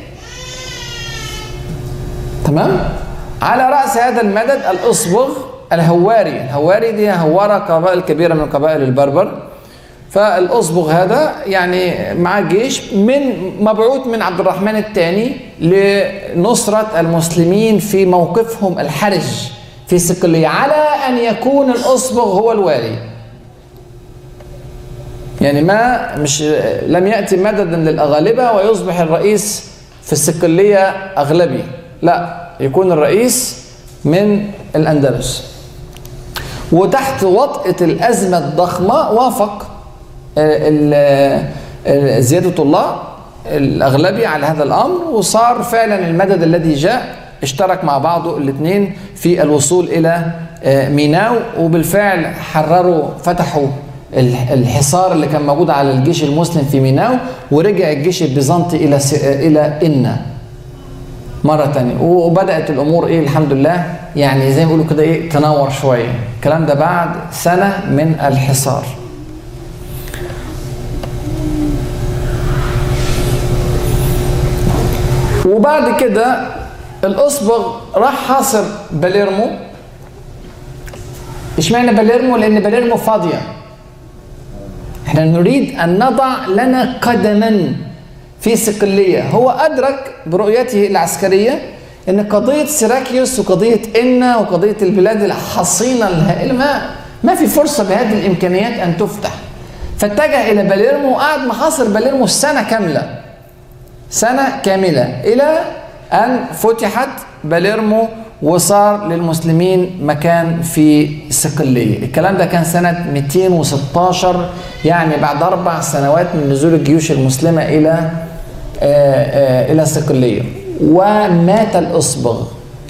تمام على رأس هذا المدد الأصبغ الهواري الهواري دي هوارة قبائل كبيرة من قبائل البربر فالأصبغ هذا يعني معاه جيش من مبعوث من عبد الرحمن الثاني لنصرة المسلمين في موقفهم الحرج في صقلية على أن يكون الأصبغ هو الوالي يعني ما مش لم يأتي مددا للأغالبة ويصبح الرئيس في الصقلية أغلبي لا يكون الرئيس من الأندلس وتحت وطأة الأزمة الضخمة وافق ال- ال- زيادة الله الأغلبي على هذا الأمر وصار فعلا المدد الذي جاء اشترك مع بعضه الاثنين في الوصول إلى آه، ميناو وبالفعل حرروا فتحوا ال- الحصار اللي كان موجود على الجيش المسلم في ميناو ورجع الجيش البيزنطي إلى س- إلى إنا مرة تانية وبدأت الأمور إيه الحمد لله يعني زي ما بيقولوا كده إيه تنور شوية الكلام ده بعد سنة من الحصار وبعد كده الأصبغ راح حاصر باليرمو اشمعنى باليرمو؟ لأن باليرمو فاضية احنا نريد أن نضع لنا قدما في صقلية هو أدرك برؤيته العسكرية أن قضية سيراكيوس وقضية إنا وقضية البلاد الحصينة الهائلة ما, ما في فرصة بهذه الإمكانيات أن تفتح فاتجه إلى باليرمو وقعد محاصر باليرمو سنة كاملة سنة كاملة إلى أن فتحت باليرمو وصار للمسلمين مكان في صقلية الكلام ده كان سنة 216 يعني بعد أربع سنوات من نزول الجيوش المسلمة إلى آه، آه، إلى صقلية ومات الأصبغ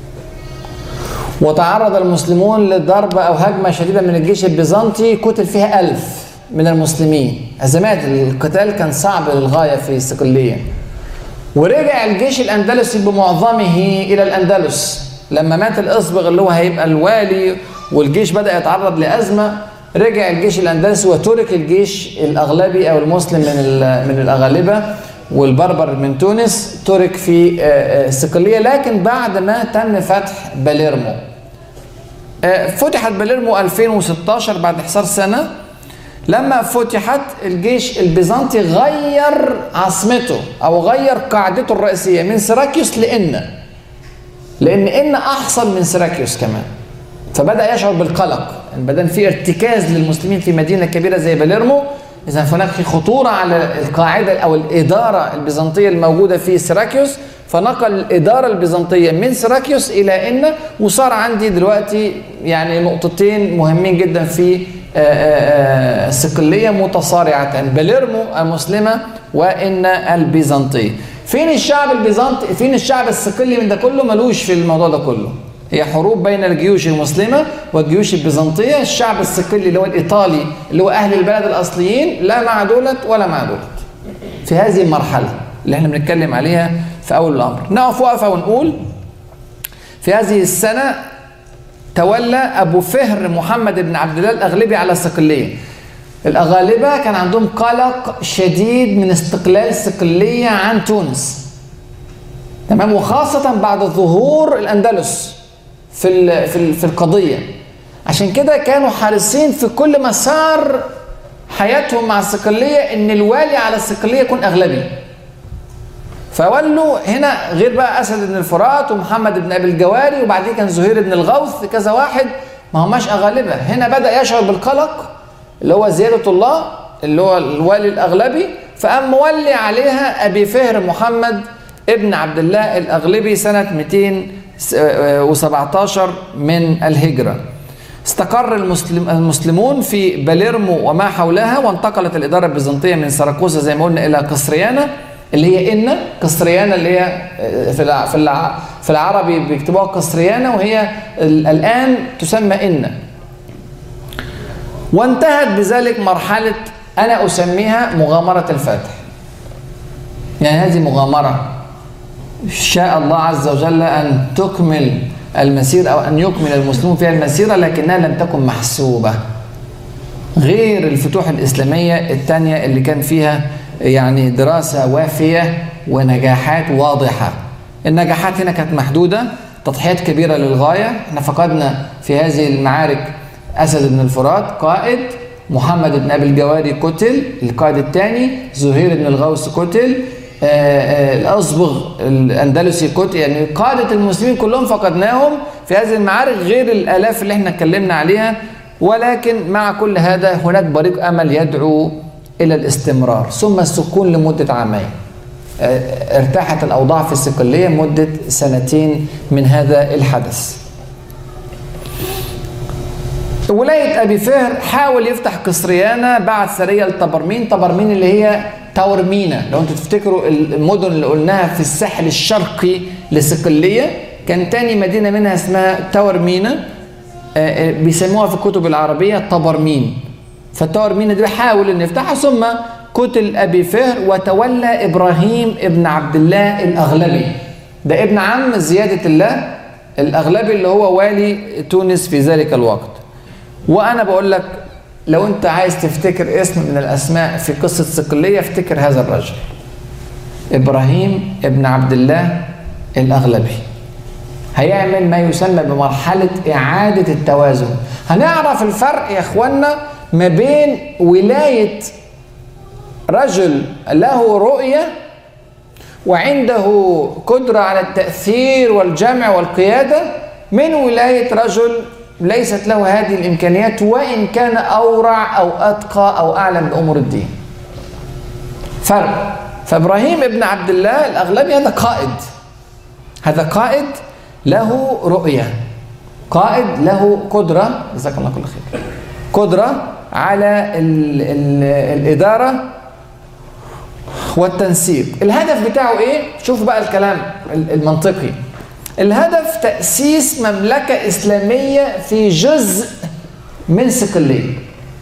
وتعرض المسلمون لضربة أو هجمة شديدة من الجيش البيزنطي قتل فيها ألف من المسلمين أزمات القتال كان صعب للغاية في صقلية ورجع الجيش الأندلسي بمعظمه إلى الأندلس لما مات الأصبغ اللي هو هيبقى الوالي والجيش بدأ يتعرض لأزمة رجع الجيش الأندلسي وترك الجيش الأغلبي أو المسلم من ال- من الأغالبة والبربر من تونس ترك في آه، آه، صقلية لكن بعد ما تم فتح باليرمو آه، فتحت باليرمو 2016 بعد حصار سنة لما فتحت الجيش البيزنطي غير عاصمته او غير قاعدته الرئيسيه من سيراكيوس لإنا لان إنا احصن من سيراكيوس كمان فبدا يشعر بالقلق ما دام في ارتكاز للمسلمين في مدينه كبيره زي باليرمو اذا هناك في خطوره على القاعده او الاداره البيزنطيه الموجوده في سيراكيوس فنقل الاداره البيزنطيه من سيراكيوس الى إنا وصار عندي دلوقتي يعني نقطتين مهمين جدا في آه، آه، آه، صقليه متصارعتان باليرمو المسلمه وإن البيزنطيه فين الشعب البيزنطي فين الشعب الصقلي من ده كله ملوش في الموضوع ده كله هي حروب بين الجيوش المسلمة والجيوش البيزنطية الشعب الصقلي اللي هو الإيطالي اللي هو أهل البلد الأصليين لا مع دولت ولا مع دولت في هذه المرحلة اللي احنا بنتكلم عليها في أول الأمر نقف وقفة ونقول في هذه السنة تولى أبو فهر محمد بن عبد الله الأغلبي على صقلية الأغالبة كان عندهم قلق شديد من استقلال صقلية عن تونس تمام وخاصة بعد ظهور الأندلس في ال- في ال- في القضية عشان كده كانوا حريصين في كل مسار حياتهم مع الصقلية إن الوالي على الصقلية يكون أغلبي فولوا هنا غير بقى اسد بن الفرات ومحمد بن ابي الجواري وبعدين كان زهير بن الغوث كذا واحد ما هماش اغالبه هنا بدا يشعر بالقلق اللي هو زياده الله اللي هو الوالي الاغلبي فقام مولي عليها ابي فهر محمد ابن عبد الله الاغلبي سنه 217 من الهجره استقر المسلم المسلمون في باليرمو وما حولها وانتقلت الاداره البيزنطيه من سراكوزا زي ما قلنا الى قسريانا اللي هي إن قسريانا اللي هي في الع- في الع- في العربي بيكتبوها قسريانا وهي ال- الان تسمى إن وانتهت بذلك مرحله انا اسميها مغامره الفتح يعني هذه مغامره شاء الله عز وجل أن تكمل المسير أو أن يكمل المسلمون فيها المسيرة لكنها لم تكن محسوبة غير الفتوح الإسلامية الثانية اللي كان فيها يعني دراسة وافية ونجاحات واضحة النجاحات هنا كانت محدودة تضحيات كبيرة للغاية احنا فقدنا في هذه المعارك أسد بن الفرات قائد محمد بن أبي الجواري قتل القائد الثاني زهير بن الغوث قتل آه، آه، الأصبغ الأندلسي قتل يعني قادة المسلمين كلهم فقدناهم في هذه المعارك غير الآلاف اللي احنا اتكلمنا عليها ولكن مع كل هذا هناك بريق أمل يدعو إلى الاستمرار ثم السكون لمدة عامين آه، ارتاحت الأوضاع في الصقلية مدة سنتين من هذا الحدث ولاية أبي فهر حاول يفتح قسريانة بعد سرية لطبرمين طبرمين اللي هي تورمينا لو انتوا تفتكروا المدن اللي قلناها في الساحل الشرقي لصقلية كان تاني مدينة منها اسمها تورمينا آه، آه، بيسموها في الكتب العربية طبرمين فالتورمينا دي حاول ان يفتحها ثم قتل ابي فهر وتولى ابراهيم ابن عبد الله الاغلبي ده ابن عم زيادة الله الاغلبي اللي هو والي تونس في ذلك الوقت وانا بقول لك لو انت عايز تفتكر اسم من الاسماء في قصه صقليه افتكر هذا الرجل ابراهيم ابن عبد الله الاغلبي هيعمل ما يسمى بمرحله اعاده التوازن هنعرف الفرق يا اخوانا ما بين ولايه رجل له رؤيه وعنده قدرة على التأثير والجمع والقيادة من ولاية رجل ليست له هذه الإمكانيات وإن كان أورع أو أتقى أو أعلم بأمور الدين فرق فإبراهيم ابن عبد الله الأغلبي هذا قائد هذا قائد له رؤية قائد له قدرة جزاك الله كل خير قدرة على ال ال الإدارة والتنسيق الهدف بتاعه ايه شوف بقى الكلام المنطقي الهدف تأسيس مملكة إسلامية في جزء من صقلية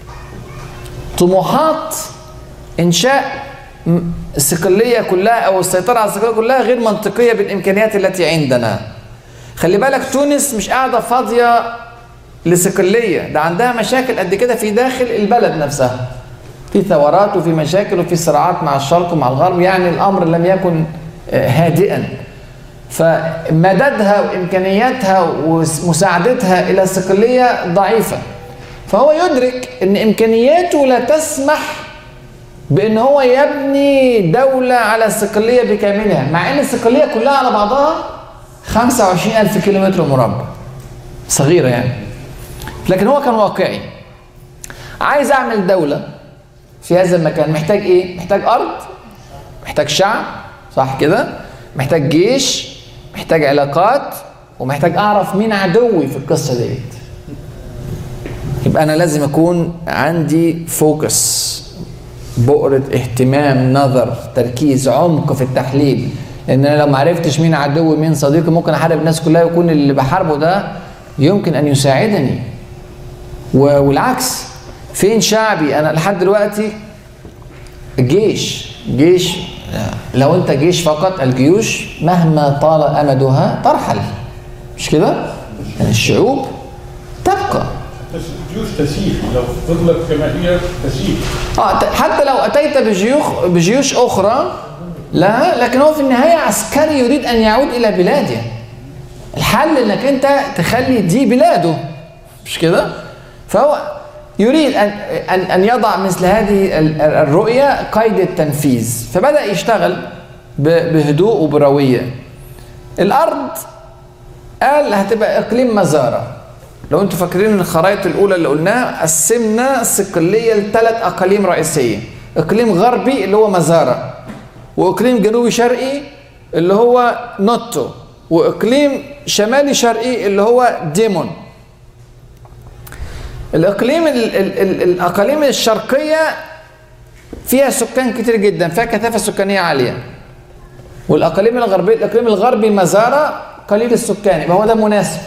طموحات إنشاء م- الصقلية كلها أو السيطرة على الصقلية كلها غير منطقية بالإمكانيات التي عندنا خلي بالك تونس مش قاعدة فاضية لصقلية ده عندها مشاكل قد كده في داخل البلد نفسها في ثورات وفي مشاكل وفي صراعات مع الشرق ومع الغرب يعني الامر لم يكن آه، هادئا فمددها وامكانياتها ومساعدتها الى الصقليه ضعيفه فهو يدرك ان امكانياته لا تسمح بان هو يبني دوله على الصقليه بكاملها مع ان الصقليه كلها على بعضها 25 ألف كيلومتر مربع صغيرة يعني لكن هو كان واقعي عايز أعمل دولة في هذا المكان محتاج ايه؟ محتاج ارض محتاج شعب صح كده؟ محتاج جيش محتاج علاقات ومحتاج اعرف مين عدوي في القصه ديت يبقى انا لازم اكون عندي فوكس بؤرة اهتمام نظر تركيز عمق في التحليل لان انا لو ما عرفتش مين عدوي مين صديقي ممكن احارب الناس كلها ويكون اللي بحاربه ده يمكن ان يساعدني و- والعكس فين شعبي انا لحد دلوقتي الجيش جيش لو انت جيش فقط الجيوش مهما طال امدها ترحل مش كده يعني الشعوب تبقى
تس- جيوش تسيح لو فضلت كما هي تسيح
اه ت- حتى لو اتيت بجيوش بجيوش اخرى لا لكن هو في النهايه عسكري يريد ان يعود الى بلاده الحل انك انت تخلي دي بلاده مش كده فهو يريد ان ان ان يضع مثل هذه ال- ال- الرؤيه قيد التنفيذ فبدا يشتغل ب- بهدوء وبرويه الارض قال هتبقى اقليم مزاره لو انتوا فاكرين الخرائط الاولى اللي قلناها قسمنا الصقليه لثلاث اقاليم رئيسيه اقليم غربي اللي هو مزاره واقليم جنوبي شرقي اللي هو نوتو واقليم شمالي شرقي اللي هو ديمون الاقليم ال ال ال الاقاليم الشرقيه فيها سكان كتير جدا فيها كثافه سكانيه عاليه والاقاليم الغربيه الاقليم الغربي مزاره قليل السكان يبقى هو ده مناسب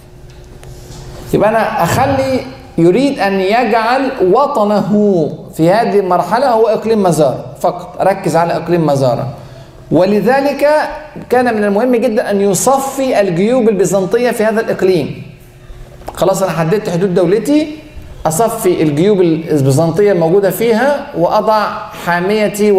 يبقى انا اخلي يريد ان يجعل وطنه في هذه المرحله هو اقليم مزار فقط ركز على اقليم مزاره ولذلك كان من المهم جدا ان يصفي الجيوب البيزنطيه في هذا الاقليم خلاص انا حددت حدود دولتي اصفي الجيوب البيزنطيه الموجوده فيها واضع حاميتي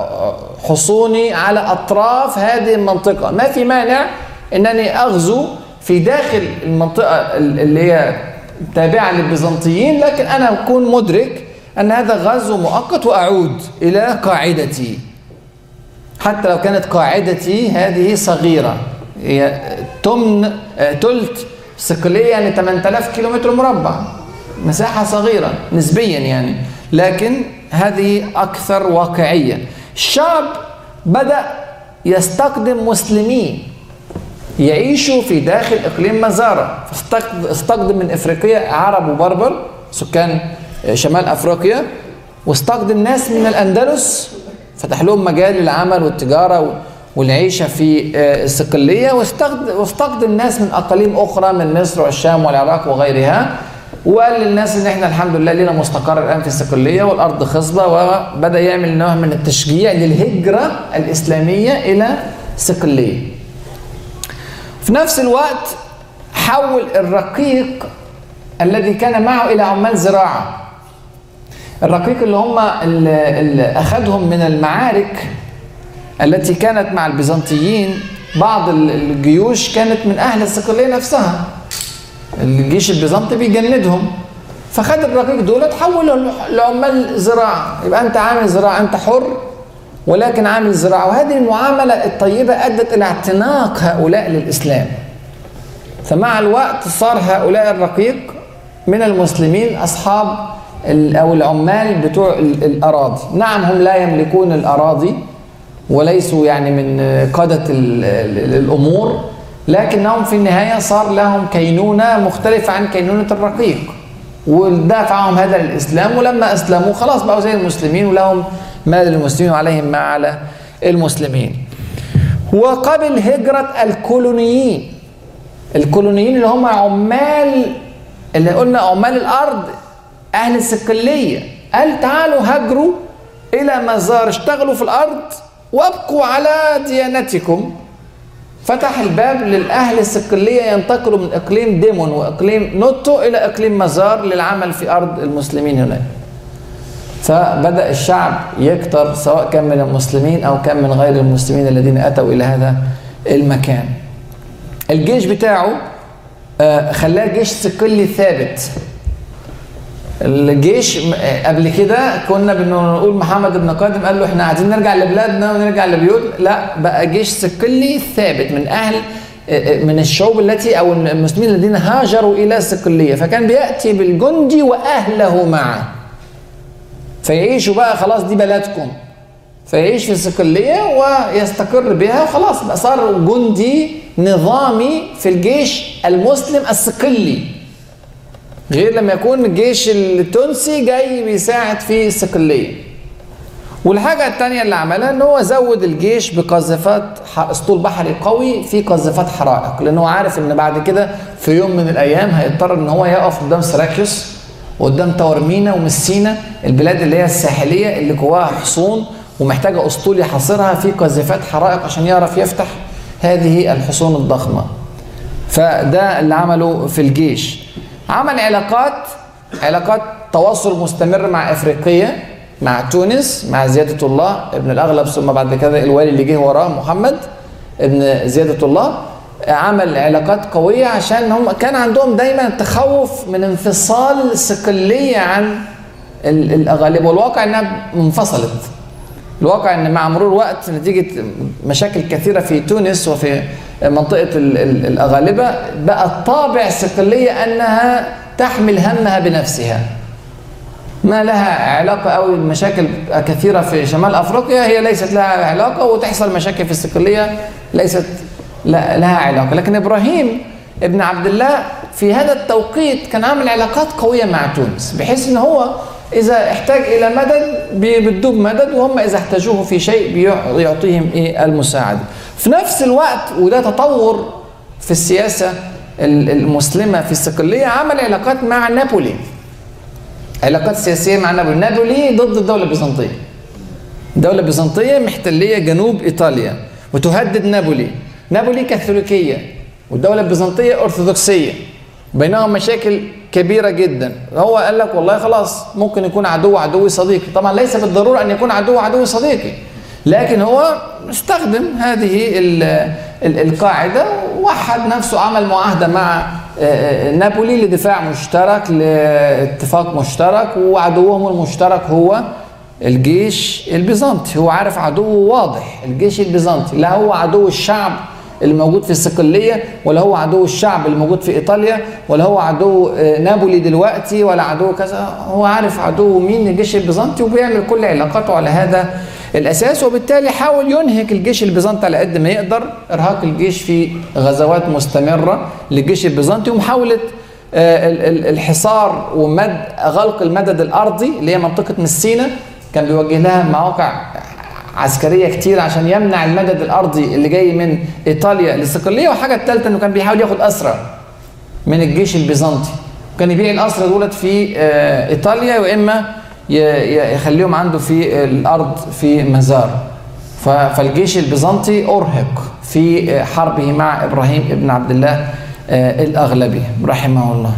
وحصوني على اطراف هذه المنطقه ما في مانع انني اغزو في داخل المنطقه اللي هي تابعه للبيزنطيين لكن انا اكون مدرك ان هذا غزو مؤقت واعود الى قاعدتي حتى لو كانت قاعدتي هذه صغيره هي تمن آه، تلت صقليه يعني 8000 كيلومتر مربع مساحه صغيره نسبيا يعني لكن هذه اكثر واقعيه الشعب بدا يستقدم مسلمين يعيشوا في داخل اقليم مزاره فاستقد- استقدم من افريقيا عرب وبربر سكان شمال افريقيا واستقدم ناس من الاندلس فتح لهم مجال للعمل والتجاره و- والعيشه في آه، الصقليه واستقد- واستقدم ناس من اقاليم اخرى من مصر والشام والعراق وغيرها وقال للناس ان احنا الحمد لله لنا مستقر الان في الصقليه والارض خصبه وبدا يعمل نوع من التشجيع للهجره الاسلاميه الى الصقليه في نفس الوقت حول الرقيق الذي كان معه الى عمال زراعه الرقيق اللي هم اللي اللي اخذهم من المعارك التي كانت مع البيزنطيين بعض ال- الجيوش كانت من اهل الصقليه نفسها الجيش البيزنطي بيجندهم فخد الرقيق دول تحولوا لعمال زراعه يبقى انت عامل زراعه انت حر ولكن عامل زراعه وهذه المعامله الطيبه ادت الى اعتناق هؤلاء للاسلام فمع الوقت صار هؤلاء الرقيق من المسلمين اصحاب ال- او العمال بتوع ال- الاراضي نعم هم لا يملكون الاراضي وليسوا يعني من قادة ال- ال- الأمور لكنهم في النهاية صار لهم كينونة مختلفة عن كينونة الرقيق ودافعهم هذا الإسلام ولما أسلموا خلاص بقوا زي المسلمين ولهم ما للمسلمين وعليهم ما على المسلمين وقبل هجرة الكولونيين الكولونيين اللي هم عمال اللي قلنا عمال الارض اهل الصقليه قال تعالوا هاجروا الى مزار اشتغلوا في الارض وابقوا على ديانتكم فتح الباب للاهل الصقليه ينتقلوا من اقليم ديمون واقليم نوتو الى اقليم مزار للعمل في ارض المسلمين هناك فبدا الشعب يكتر سواء كان من المسلمين او كان من غير المسلمين الذين اتوا الى هذا المكان الجيش بتاعه آه، خلاه جيش صقلي ثابت الجيش م- آه، قبل كده كنا بنقول محمد بن قادم قال له احنا عايزين نرجع لبلادنا ونرجع لبيوت لا بقى جيش صقلي ثابت من اهل آه، آه، من الشعوب التي او المسلمين الذين هاجروا الى صقليه فكان بياتي بالجندي واهله معه فيعيشوا بقى خلاص دي بلدكم فيعيش في صقلية ويستقر بها وخلاص بقى صار جندي نظامي في الجيش المسلم الصقلي غير لما يكون الجيش التونسي جاي بيساعد في الصقلية والحاجة التانية اللي عملها ان هو زود الجيش بقذافات ح- اسطول بحري قوي في قذافات حرائق لان هو عارف ان بعد كده في يوم من الايام هيضطر ان هو يقف قدام سراكيوس وقدام تورمينا ومسينا البلاد اللي هي الساحليه اللي جواها حصون ومحتاجه اسطول يحاصرها في قذافات حرائق عشان يعرف يفتح هذه الحصون الضخمه فده اللي عمله في الجيش عمل علاقات علاقات تواصل مستمر مع افريقيا مع تونس مع زيادة الله ابن الأغلب ثم بعد كده الوالي اللي جه وراه محمد ابن زيادة الله عمل علاقات قوية عشان هم كان عندهم دايما تخوف من انفصال صقلية عن ال- الأغالبة والواقع إنها انفصلت الواقع ان مع مرور الوقت نتيجه مشاكل كثيره في تونس وفي منطقه ال- ال- الاغالبه بقى طابع صقليه انها تحمل همها بنفسها ما لها علاقه قوي بمشاكل كثيره في شمال افريقيا هي ليست لها علاقه وتحصل مشاكل في الصقليه ليست لا- لها علاقه لكن ابراهيم ابن عبد الله في هذا التوقيت كان عامل علاقات قويه مع تونس بحيث ان هو اذا احتاج الى مدد بي- بتدوب مدد وهم اذا احتاجوه في شيء بيع- يعطيهم ايه المساعده في نفس الوقت وده تطور في السياسه ال- المسلمه في الصقليه عمل علاقات مع نابولي علاقات سياسيه مع نابولي نابولي ضد الدوله البيزنطيه الدولة البيزنطية محتلية جنوب إيطاليا وتهدد نابولي نابولي كاثوليكية والدولة البيزنطية أرثوذكسية بينهم مشاكل كبيرة جدا هو قال لك والله خلاص ممكن يكون عدو عدوي صديقي طبعا ليس بالضرورة أن يكون عدو عدوي صديقي لكن هو استخدم هذه ال ال القاعدة ووحد نفسه عمل معاهدة مع آه، آه، نابولي لدفاع مشترك لاتفاق مشترك وعدوهم المشترك هو الجيش البيزنطي هو عارف عدوه واضح الجيش البيزنطي لا هو عدو الشعب اللي موجود في الصقلية ولا هو عدو الشعب اللي موجود في إيطاليا ولا هو عدو آه، نابولي دلوقتي ولا عدو كذا هو عارف عدو مين الجيش البيزنطي وبيعمل كل علاقاته على هذا الأساس وبالتالي حاول ينهك الجيش البيزنطي على قد ما يقدر إرهاق الجيش في غزوات مستمرة للجيش البيزنطي ومحاولة آه، ال- ال- الحصار ومد غلق المدد الارضي اللي هي منطقه مسينا كان بيوجه لها مواقع عسكريه كتير عشان يمنع المدد الارضي اللي جاي من ايطاليا للصقليه والحاجه الثالثه انه كان بيحاول ياخد اسرى من الجيش البيزنطي كان يبيع الاسرى دولت في آه، ايطاليا واما ي- ي- يخليهم عنده في الارض في مزار ف- فالجيش البيزنطي ارهق في آه، حربه مع ابراهيم ابن عبد الله آه، الاغلبي رحمه الله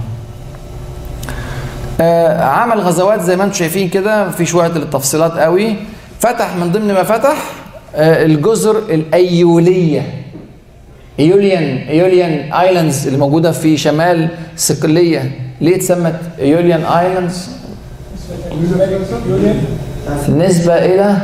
آه، عمل غزوات زي ما انتم شايفين كده مفيش وقت للتفصيلات قوي فتح من ضمن ما فتح آه، الجزر الايوليه ايوليان ايوليان ايلاندز اللي موجوده في شمال صقليه ليه اتسمت ايوليان ايلاندز نسبه الى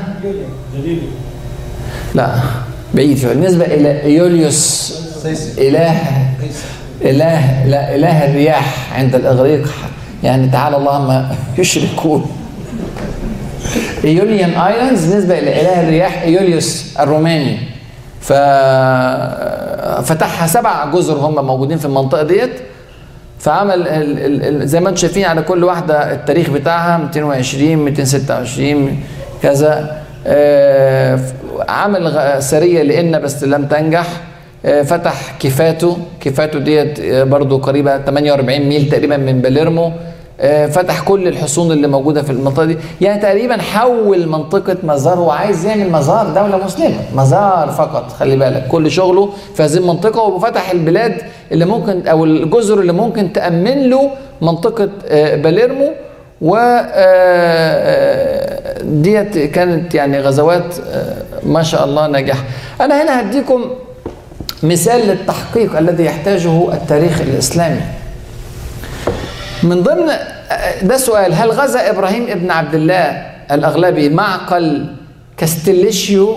لا بعيد شويه بالنسبه الى ايوليوس اله اله لا اله الرياح عند الاغريق يعني تعالى الله ما يشركون ايوليان ايلاندز بالنسبه الى اله الرياح ايوليوس الروماني ف فتحها سبع جزر هم موجودين في المنطقه ديت فعمل ال ال ال زي ما انتم شايفين على كل واحده التاريخ بتاعها 220 226 كذا آه، عمل غ- سريه لان بس لم تنجح آه، فتح كيفاتو كيفاتو ديت آه، برضو قريبه 48 ميل تقريبا من باليرمو آه، فتح كل الحصون اللي موجوده في المنطقه دي يعني تقريبا حول منطقه مزار هو عايز يعمل مزار دوله مسلمه مزار فقط خلي بالك كل شغله في هذه المنطقه وفتح البلاد اللي ممكن او الجزر اللي ممكن تامن له منطقه آه، باليرمو و آه، آه، ديت كانت يعني غزوات آه، ما شاء الله ناجحه انا هنا هديكم مثال للتحقيق الذي يحتاجه التاريخ الاسلامي من ضمن ده سؤال هل غزا ابراهيم ابن عبد الله الاغلبي معقل كاستليشيو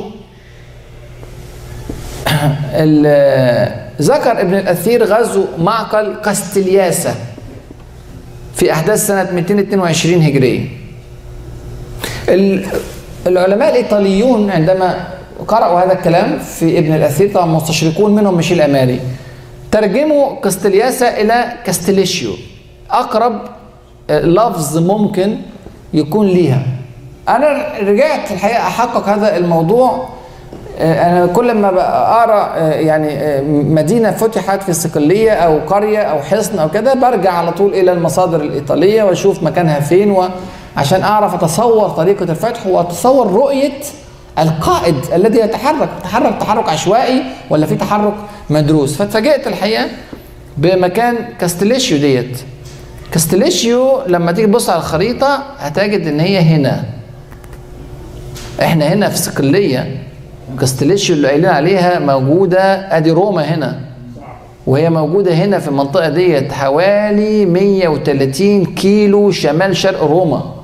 ال- ذكر ابن الاثير غزو معقل قستلياسه في احداث سنه 222 هجريه ال- العلماء الايطاليون عندما قرأوا هذا الكلام في ابن الاثير طبعا مستشرقون منهم مش الاماري ترجموا كاستلياسا الى كاستليشيو اقرب آه، لفظ ممكن يكون ليها انا رجعت الحقيقه احقق هذا الموضوع آه، انا كل ما اقرا آه، يعني آه، مدينه فتحت في الصقليه او قريه او حصن او كده برجع على طول الى المصادر الايطاليه واشوف مكانها فين وعشان اعرف اتصور طريقه الفتح واتصور رؤيه القائد الذي يتحرك يتحرك تحرك عشوائي ولا في تحرك مدروس فاتفاجئت الحقيقه بمكان كاستليشيو ديت كاستليشيو لما تيجي تبص على الخريطة هتجد ان هي هنا احنا هنا في صقلية كاستليشيو اللي قايلين عليها موجودة ادي روما هنا وهي موجودة هنا في المنطقة ديت حوالي 130 كيلو شمال شرق روما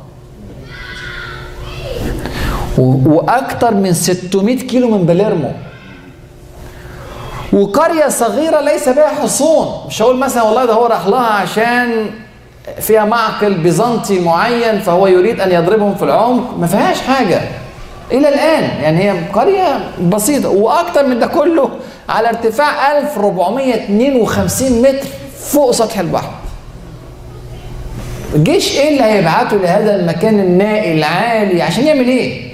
و- واكتر من 600 كيلو من باليرمو وقرية صغيرة ليس بها حصون مش هقول مثلا والله ده هو راح لها عشان فيها معقل بيزنطي معين فهو يريد ان يضربهم في العمق ما فيهاش حاجة الى الان يعني هي قرية بسيطة واكتر من ده كله على ارتفاع 1452 متر فوق سطح البحر الجيش ايه اللي هيبعته لهذا المكان النائي العالي عشان يعمل ايه؟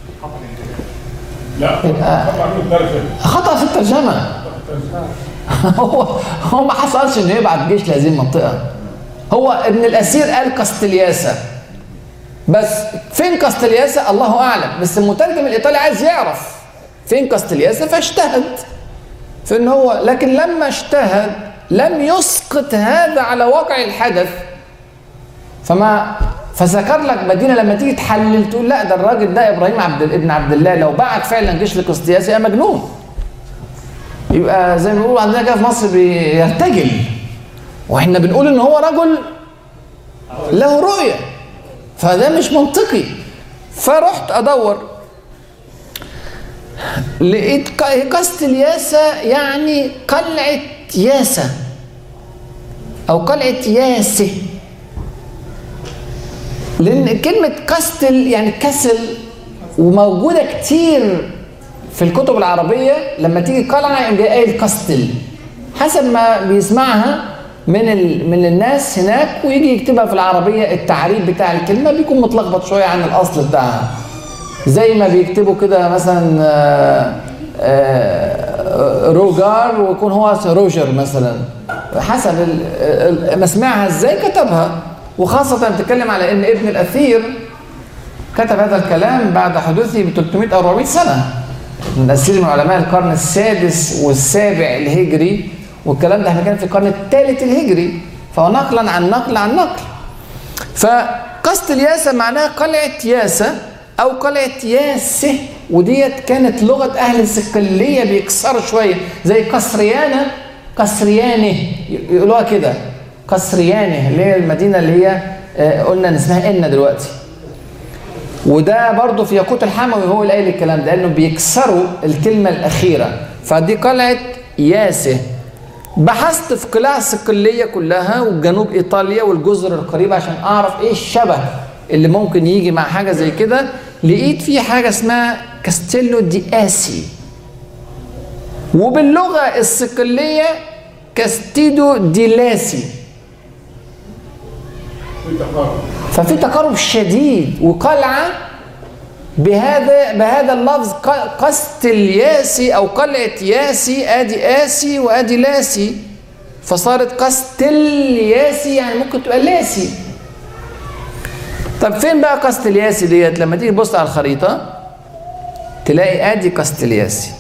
لا طبعا من الدرجه
خطأ في الترجمة هو هو ما حصلش انه يبعت جيش لهذه المنطقة هو ابن الأسير قال كاستلياسا بس فين كاستلياسا الله أعلم بس المترجم الإيطالي عايز يعرف فين كاستلياسا فاجتهد في ان هو لكن لما اجتهد لم يسقط هذا على واقع الحدث فما فذكر لك مدينه لما تيجي تحلل تقول لا ده الراجل ده ابراهيم عبد ابن عبد الله لو بعت فعلا جيش لقسطياس يبقى مجنون يبقى زي ما بيقولوا عندنا كده في مصر بيرتجل واحنا بنقول ان هو رجل له رؤيه فده مش منطقي فرحت ادور لقيت ك- كاستلياسا يعني قلعه ياسا او قلعه ياسه لان كلمه كاستل يعني كسل وموجوده كتير في الكتب العربيه لما تيجي قلعه يقوم جاي قايل كاستل حسب ما بيسمعها من ال... من الناس هناك ويجي يكتبها في العربيه التعريب بتاع الكلمه بيكون متلخبط شويه عن الاصل بتاعها زي ما بيكتبوا كده مثلا آه، آه، روجار ويكون هو روجر مثلا حسب ال- ال- مسمعها ازاي كتبها وخاصة بتتكلم على ان ابن الاثير كتب هذا الكلام بعد حدوثه ب 300 او 400 سنة من الاثير من علماء القرن السادس والسابع الهجري والكلام ده احنا كان في القرن الثالث الهجري فهو نقلا عن نقل عن نقل فقصد الياسة معناها قلعة ياسة أو قلعة ياسه وديت كانت لغة أهل الصقلية بيكسروا شوية زي قصريانة قصريانه يقولوها كده قصريانه اللي هي المدينة اللي هي آه، قلنا إن اسمها إن دلوقتي وده برضه في ياقوت الحموي هو اللي قايل الكلام ده لانه بيكسروا الكلمه الاخيره فدي قلعه ياسه بحثت في قلاع الصقليه كلها وجنوب ايطاليا والجزر القريبه عشان اعرف ايه الشبه اللي ممكن يجي مع حاجه زي كده لقيت في حاجه اسمها كاستيلو دي اسي وباللغه الصقليه كاستيدو دي لاسي
في تقارب
ففي تقارب شديد وقلعة بهذا بهذا اللفظ ق- قسط الياسي او قلعة ياسي ادي اسي وادي لاسي فصارت قسط الياسي يعني ممكن تبقى لاسي طب فين بقى قسط الياسي ديت لما تيجي تبص على الخريطة تلاقي ادي قسط الياسي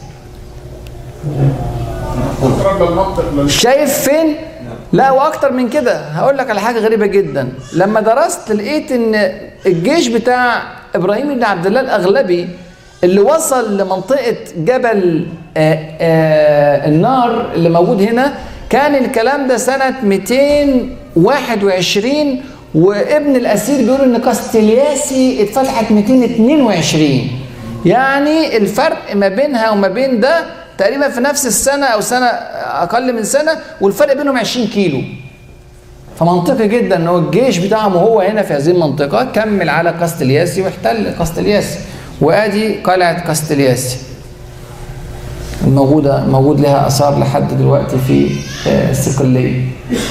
تقرب المنطق لل-
شايف فين؟ لا واكتر من كده هقول لك على حاجه غريبه جدا لما درست لقيت ان الجيش بتاع ابراهيم بن عبد الله الاغلبي اللي وصل لمنطقه جبل آآ آآ النار اللي موجود هنا كان الكلام ده سنه 221 وابن الاسير بيقول ان كاستلياسي اتفتحت 222 يعني الفرق ما بينها وما بين ده تقريبا في نفس السنه او سنه اقل من سنه والفرق بينهم 20 كيلو فمنطقي جدا ان هو الجيش بتاعهم وهو هنا في هذه المنطقه كمل على كاستلياسي واحتل كاستلياسي وادي قلعه كاستلياسي الموجوده موجود لها اثار لحد دلوقتي في آه، الصقليه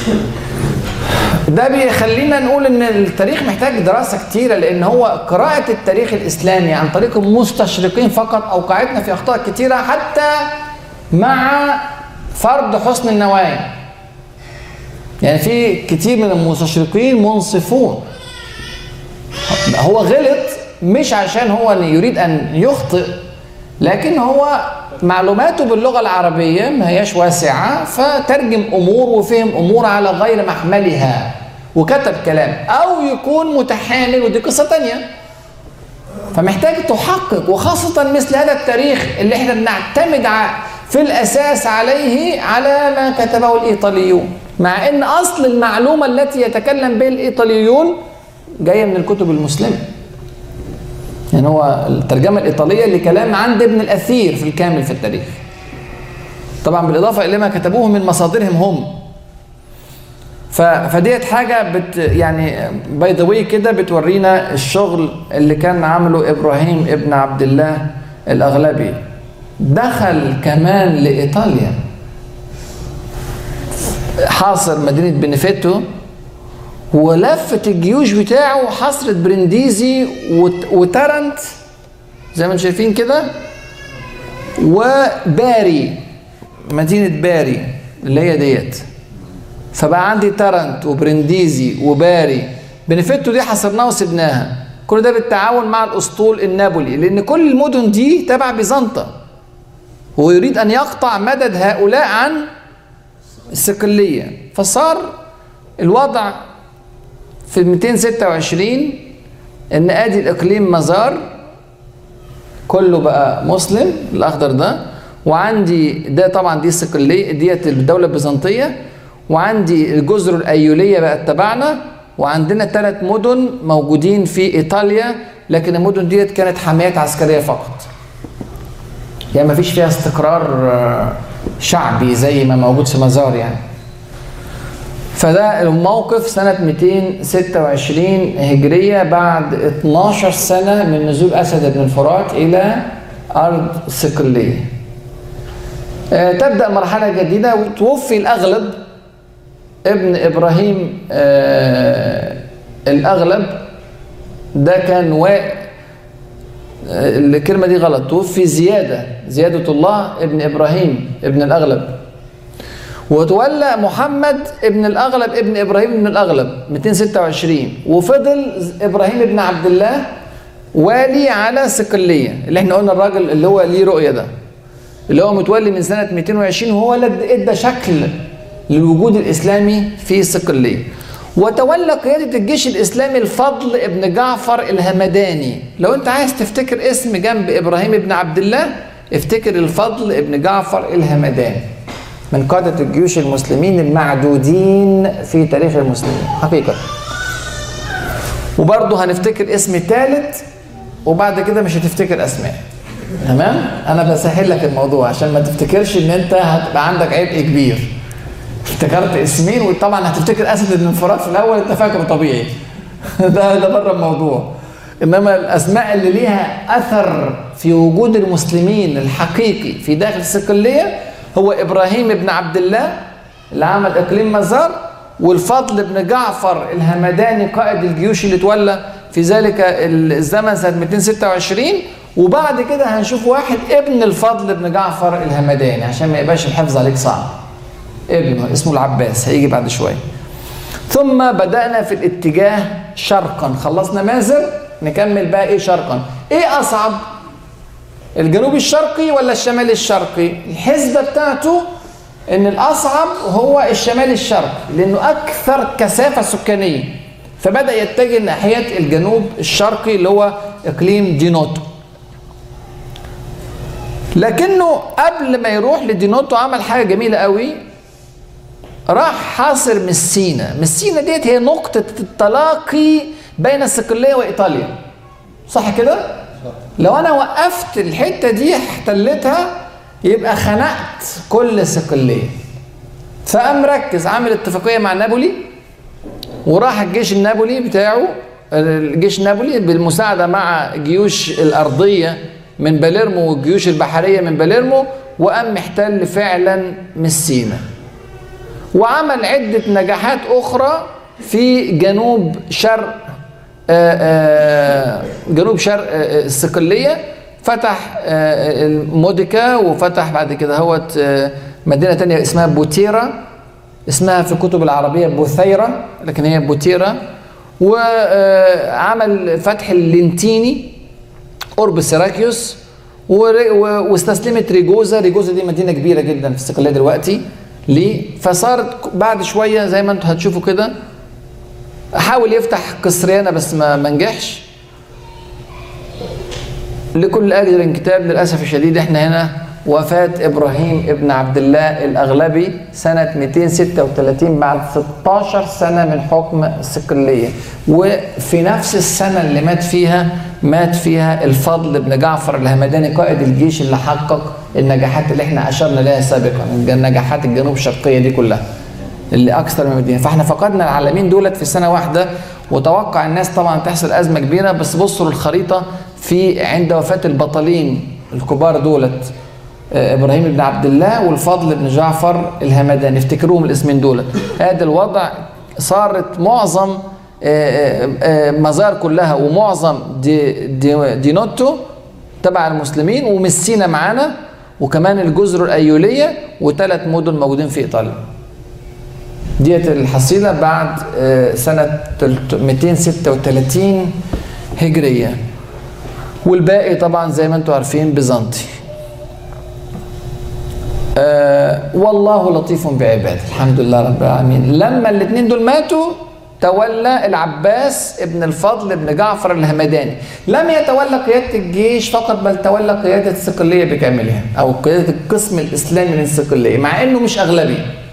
ده بيخلينا نقول ان التاريخ محتاج دراسه كتيره لان هو قراءه التاريخ الاسلامي عن طريق المستشرقين فقط اوقعتنا في اخطاء كتيره حتى مع فرض حسن النوايا يعني في كتير من المستشرقين منصفون هو غلط مش عشان هو يريد ان يخطئ لكن هو معلوماته باللغه العربيه ما هياش واسعه فترجم امور وفهم امور على غير محملها وكتب كلام او يكون متحامل ودي قصه تانية فمحتاج تحقق وخاصة مثل هذا التاريخ اللي احنا بنعتمد ع- في الأساس عليه على ما كتبه الإيطاليون مع أن أصل المعلومة التي يتكلم بها الإيطاليون جاية من الكتب المسلمة يعني هو الترجمة الإيطالية لكلام عند ابن الأثير في الكامل في التاريخ طبعا بالإضافة إلى ما كتبوه من مصادرهم هم ف- فديت حاجه بت يعني باي ذا واي كده بتورينا الشغل اللي كان عامله ابراهيم ابن عبد الله الاغلبي دخل كمان لايطاليا حاصر مدينه بنفيتو ولفت الجيوش بتاعه وحصرت برنديزي وت- وترنت زي ما انتم شايفين كده وباري مدينه باري اللي هي ديت فبقى عندي ترنت وبرنديزي وباري بنفتو دي حصرناها وسبناها كل ده بالتعاون مع الاسطول النابولي لان كل المدن دي تبع بيزنطة هو يريد ان يقطع مدد هؤلاء عن الصقلية فصار الوضع في 226 ان ادي الاقليم مزار كله بقى مسلم الاخضر ده وعندي ده طبعا دي صقليه ديت الدوله البيزنطيه وعندي الجزر الايوليه بقت تبعنا وعندنا ثلاث مدن موجودين في ايطاليا لكن المدن ديت كانت حمايات عسكريه فقط يعني ما فيش فيها استقرار آه، شعبي زي ما موجود في مزار يعني فده الموقف سنة 226 هجرية بعد 12 سنة من نزول أسد بن الفرات إلى أرض صقلية آه، تبدأ مرحلة جديدة وتوفي الأغلب ابن إبراهيم آه، الأغلب ده كان و... آه، الكلمة دي غلط توفي زيادة زيادة الله ابن إبراهيم ابن الأغلب وتولى محمد ابن الأغلب ابن إبراهيم ابن الأغلب 226 وفضل إبراهيم ابن عبد الله والي على صقلية اللي احنا قلنا الراجل اللي هو ليه رؤية ده اللي هو متولي من سنة 220 وهو اللي ادى شكل للوجود الإسلامي في صقلية وتولى قيادة الجيش الإسلامي الفضل ابن جعفر الهمداني لو أنت عايز تفتكر اسم جنب إبراهيم ابن عبد الله افتكر الفضل ابن جعفر الهمداني من قادة الجيوش المسلمين المعدودين في تاريخ المسلمين حقيقة وبرضه هنفتكر اسم ثالث وبعد كده مش هتفتكر اسماء تمام انا بسهل لك الموضوع عشان ما تفتكرش ان انت هتبقى عندك عبء كبير افتكرت اسمين وطبعا هتفتكر اسد بن الفرات في الاول انت فاكره طبيعي ده ده بره الموضوع انما الاسماء اللي ليها اثر في وجود المسلمين الحقيقي في داخل الصقليه هو ابراهيم بن عبد الله اللي عمل اقليم مزار والفضل بن جعفر الهمداني قائد الجيوش اللي تولى في ذلك الزمن سنه 226 وبعد كده هنشوف واحد ابن الفضل بن جعفر الهمداني عشان ما يبقاش الحفظ عليك صعب ابنه اسمه العباس هيجي بعد شويه ثم بدأنا في الاتجاه شرقا خلصنا مازر نكمل بقى ايه شرقا ايه اصعب الجنوب الشرقي ولا الشمال الشرقي الحسبة بتاعته ان الاصعب هو الشمال الشرقي لانه اكثر كثافة سكانية فبدأ يتجه ناحية الجنوب الشرقي اللي هو اقليم دينوتو لكنه قبل ما يروح لدينوتو عمل حاجة جميلة قوي راح حاصر مسينا مسينا ديت هي نقطة التلاقي بين الصقلية وإيطاليا صح كده؟ لو أنا وقفت الحتة دي احتلتها يبقى خنقت كل صقلية فقام مركز عامل اتفاقية مع نابولي وراح الجيش النابولي بتاعه الجيش النابولي بالمساعدة مع جيوش الأرضية من باليرمو والجيوش البحرية من باليرمو وقام محتل فعلا مسينا وعمل عدة نجاحات أخرى في جنوب شرق آآ آآ جنوب شرق آآ الصقلية فتح موديكا وفتح بعد كده هوت مدينة تانية اسمها بوتيرا اسمها في الكتب العربية بوثيرة لكن هي بوتيرا وعمل فتح اللينتيني قرب سيراكيوس واستسلمت ريجوزا ريجوزا دي مدينة كبيرة جدا في الصقلية دلوقتي ليه؟ فصارت بعد شوية زي ما انتم هتشوفوا كده حاول يفتح قسريانة بس ما ما نجحش لكل أجر كتاب للأسف الشديد احنا هنا وفاة إبراهيم ابن عبد الله الأغلبي سنة 236 بعد 16 سنة من حكم الصقلية وفي نفس السنة اللي مات فيها مات فيها الفضل بن جعفر الهمداني قائد الجيش اللي حقق النجاحات اللي احنا أشرنا لها سابقا النجاحات الجنوب الشرقية دي كلها اللي اكثر من مدينه فاحنا فقدنا العالمين دولت في سنه واحده وتوقع الناس طبعا تحصل ازمه كبيره بس بصوا للخريطه في عند وفاه البطلين الكبار دولت آه، ابراهيم بن عبد الله والفضل بن جعفر الهمداني افتكروهم الاسمين دولت هذا الوضع صارت معظم آه، آه، آه، مزار كلها ومعظم دي دي دينوتو تبع المسلمين ومسينا معانا وكمان الجزر الايوليه وثلاث مدن موجودين في ايطاليا ديت الحصيلة بعد آه، سنة 236 هجرية والباقي طبعا زي ما انتم عارفين بيزنطي آه، والله لطيف بعباده الحمد لله رب العالمين لما الاثنين دول ماتوا تولى العباس ابن الفضل ابن جعفر الهمداني لم يتولى قيادة الجيش فقط بل تولى قيادة الصقلية بكاملها أو قيادة القسم الإسلامي من الصقلية مع أنه مش أغلبي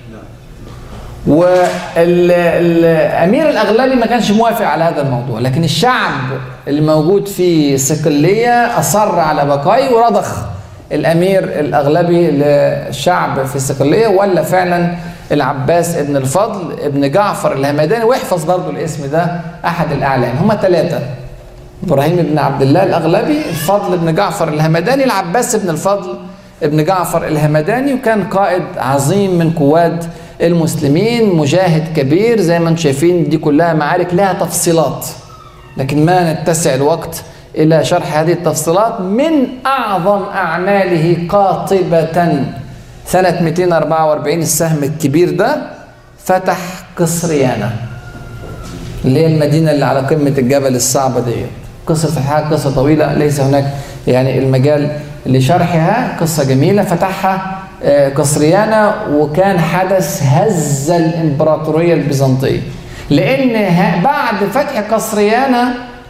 والامير الاغلبي ما كانش موافق على هذا الموضوع لكن الشعب اللي موجود في صقليه اصر على بقائه ورضخ الامير الاغلبي للشعب في صقليه ولا فعلا العباس ابن الفضل ابن جعفر الهمداني واحفظ برضو الاسم ده احد الاعلام هم ثلاثه ابراهيم بن عبد الله الاغلبي الفضل بن جعفر الهمداني العباس بن الفضل ابن جعفر الهمداني وكان قائد عظيم من قواد المسلمين مجاهد كبير زي ما انتم شايفين دي كلها معارك لها تفصيلات لكن ما نتسع الوقت الى شرح هذه التفصيلات من اعظم اعماله قاطبه سنه 244 السهم الكبير ده فتح قصريانه اللي هي المدينه اللي على قمه الجبل الصعبه ديت قصه فتحها قصه طويله ليس هناك يعني المجال لشرحها قصه جميله فتحها آه، قصريانه وكان حدث هز الامبراطوريه البيزنطيه لان ه- بعد فتح قصريانه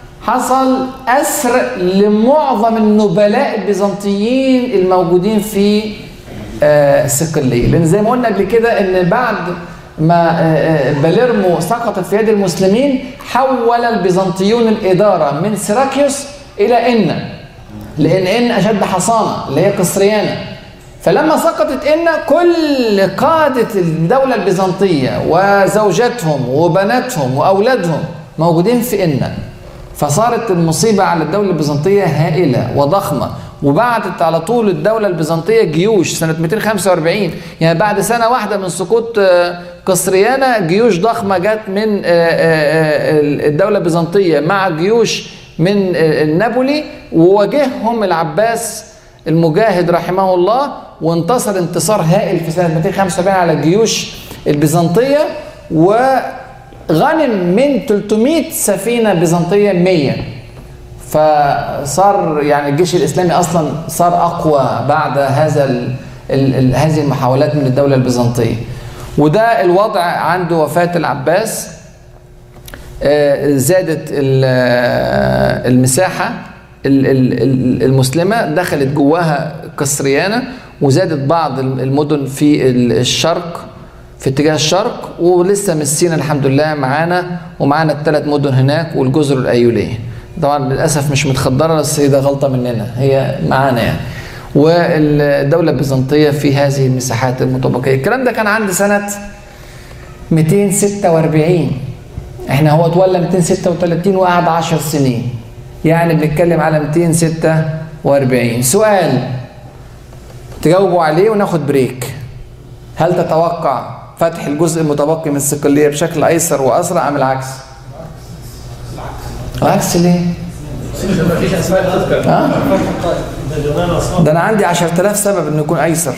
حصل اسر لمعظم النبلاء البيزنطيين الموجودين في آه، صقليه لان زي ما قلنا قبل كده ان بعد ما آه، آه، باليرمو سقطت في يد المسلمين حول البيزنطيون الاداره من سيراكيوس الى ان لان ان اشد حصانه اللي هي قصريانه فلما سقطت ان كل قاده الدوله البيزنطيه وزوجاتهم وبناتهم واولادهم موجودين في ان فصارت المصيبه على الدوله البيزنطيه هائله وضخمه وبعتت على طول الدوله البيزنطيه جيوش سنه 245 يعني بعد سنه واحده من سقوط آه، قصريانه جيوش ضخمه جت من آه، آه، آه، الدوله البيزنطيه مع جيوش من آه، نابولي وواجههم العباس المجاهد رحمه الله وانتصر انتصار هائل في سنه 275 على الجيوش البيزنطيه وغنم من 300 سفينه بيزنطيه 100 فصار يعني الجيش الاسلامي اصلا صار اقوى بعد هذا ال ال ال هذه المحاولات من الدوله البيزنطيه وده الوضع عند وفاه العباس آه، زادت ال- آه، المساحة ال- ال- ال- المسلمة دخلت جواها قصريانة وزادت بعض المدن في ال- الشرق في اتجاه الشرق ولسه مسينا الحمد لله معانا ومعانا الثلاث مدن هناك والجزر الأيولية طبعا للأسف مش متخدرة بس هي ده غلطة مننا هي معانا يعني والدولة البيزنطية في هذه المساحات المتبقية الكلام ده كان عند سنة 246 احنا هو اتولى 236 وقعد 10 سنين يعني بنتكلم على 246 سؤال تجاوبوا عليه وناخد بريك هل تتوقع فتح الجزء المتبقي من الصقلية بشكل أيسر وأسرع أم العكس؟ العكس ليه؟
مفيش اسماء تذكر
ها؟ ده أنا عندي 10000 سبب إنه يكون أيسر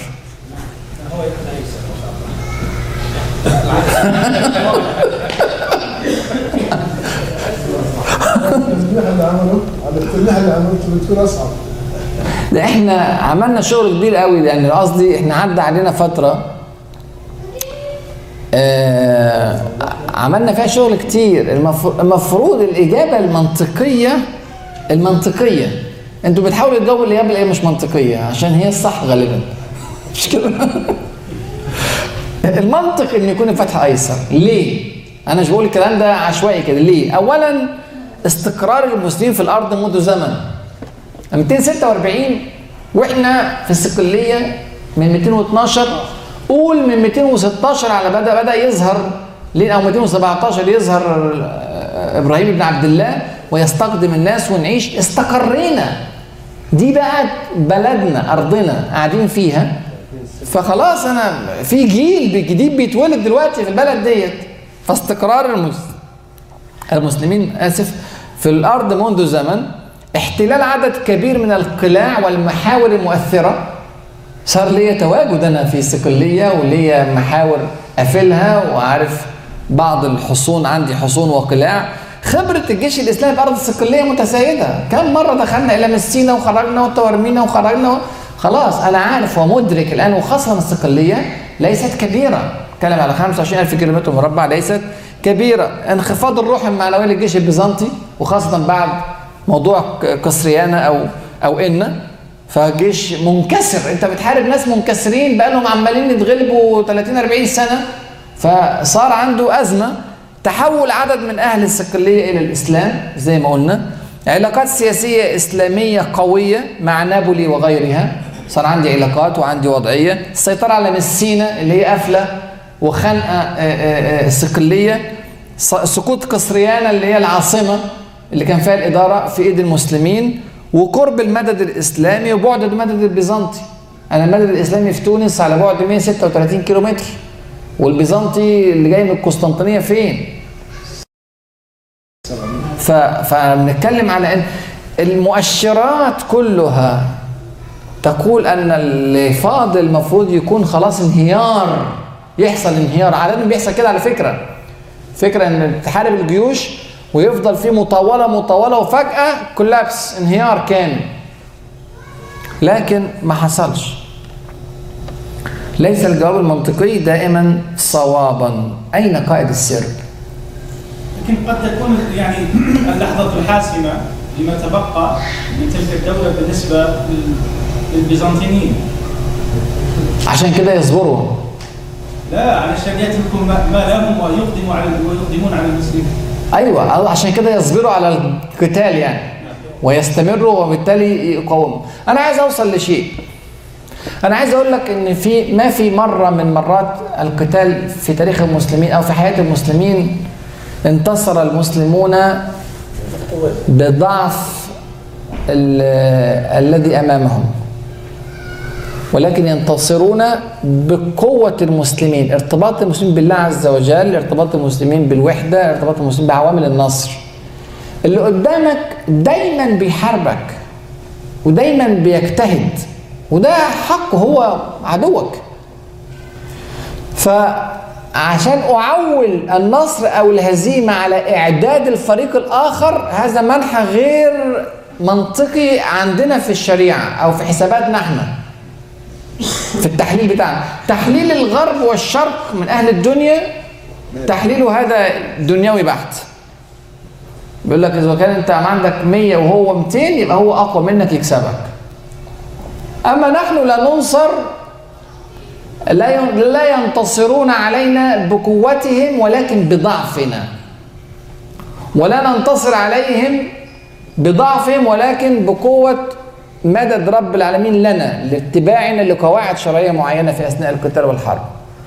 التلميح اللي عمله على التلميح اللي عملته بتكون اصعب
ده احنا عملنا شغل كبير قوي يعني قصدي احنا عدى علينا فتره آه عملنا فيها شغل كتير المفروض, المفروض الاجابه المنطقيه المنطقيه انتوا بتحاولوا تجاوبوا الاجابه اللي هي مش منطقيه عشان هي الصح غالبا مش كده المنطق ان يكون الفتح ايسر ليه انا مش بقول الكلام ده عشوائي كده ليه اولا استقرار المسلمين في الارض منذ زمن 246 واحنا في الصقليه من 212 قول من 216 على بدا بدا يظهر لين او 217 يظهر ابراهيم بن عبد الله ويستقدم الناس ونعيش استقرينا دي بقى بلدنا ارضنا قاعدين فيها فخلاص انا في جيل جديد بيتولد دلوقتي في البلد ديت فاستقرار المس... المسلمين اسف في الارض منذ زمن احتلال عدد كبير من القلاع والمحاور المؤثره صار لي تواجد انا في صقليه وليا محاور قافلها وعارف بعض الحصون عندي حصون وقلاع خبرة الجيش الإسلامي في أرض الصقلية متسيدة كم مرة دخلنا إلى مسينا وخرجنا وتورمينا وخرجنا خلاص أنا عارف ومدرك الآن وخاصة الصقلية ليست كبيرة اتكلم على 25000 كيلومتر مربع ليست كبيرة انخفاض الروح المعنوية للجيش البيزنطي وخاصة بعد موضوع قسريانة أو أو إن فجيش منكسر انت بتحارب ناس منكسرين بقالهم عمالين يتغلبوا 30 40 سنه فصار عنده ازمه تحول عدد من اهل الصقليه الى الاسلام زي ما قلنا علاقات سياسيه اسلاميه قويه مع نابولي وغيرها صار عندي علاقات وعندي وضعيه السيطره على مسينا اللي هي قافله وخنقه الصقليه سقوط قسريانا اللي هي العاصمه اللي كان فيها الاداره في ايد المسلمين وقرب المدد الاسلامي وبعد المدد البيزنطي انا المدد الاسلامي في تونس على بعد 136 كيلو متر والبيزنطي اللي جاي من القسطنطينيه فين ف... فبنتكلم على ان المؤشرات كلها تقول ان اللي فاضل المفروض يكون خلاص انهيار يحصل انهيار عادة بيحصل كده على فكره فكره ان تحارب الجيوش ويفضل في مطاوله مطاوله وفجاه كولابس انهيار كامل لكن ما حصلش ليس الجواب المنطقي دائما صوابا اين قائد السر
لكن قد تكون يعني اللحظه الحاسمه لما تبقى من تلك الدوله بالنسبه للبيزنطيين
عشان كده يصبروا
لا علشان يتركوا ما لهم ويقدموا على ويقدمون على المسلمين
ايوه عشان كده يصبروا على القتال يعني ويستمروا وبالتالي يقاوموا انا عايز اوصل لشيء انا عايز اقول لك ان في ما في مره من مرات القتال في تاريخ المسلمين او في حياه المسلمين انتصر المسلمون بضعف الذي امامهم ولكن ينتصرون بقوة المسلمين ارتباط المسلمين بالله عز وجل ارتباط المسلمين بالوحدة ارتباط المسلمين بعوامل النصر اللي قدامك دايما بيحاربك ودايما بيجتهد وده حق هو عدوك فعشان أعول النصر أو الهزيمة على إعداد الفريق الآخر هذا منحى غير منطقي عندنا في الشريعة أو في حساباتنا احنا في التحليل بتاعنا تحليل الغرب والشرق من أهل الدنيا تحليله هذا دنيوي بحت بيقول لك إذا كان أنت عندك 100 وهو 200 يبقى هو أقوى منك يكسبك أما نحن لا ننصر لا لا ينتصرون علينا بقوتهم ولكن بضعفنا ولا ننتصر عليهم بضعفهم ولكن بقوة مدد رب العالمين لنا لاتباعنا لقواعد شرعية معينة في أثناء القتال والحرب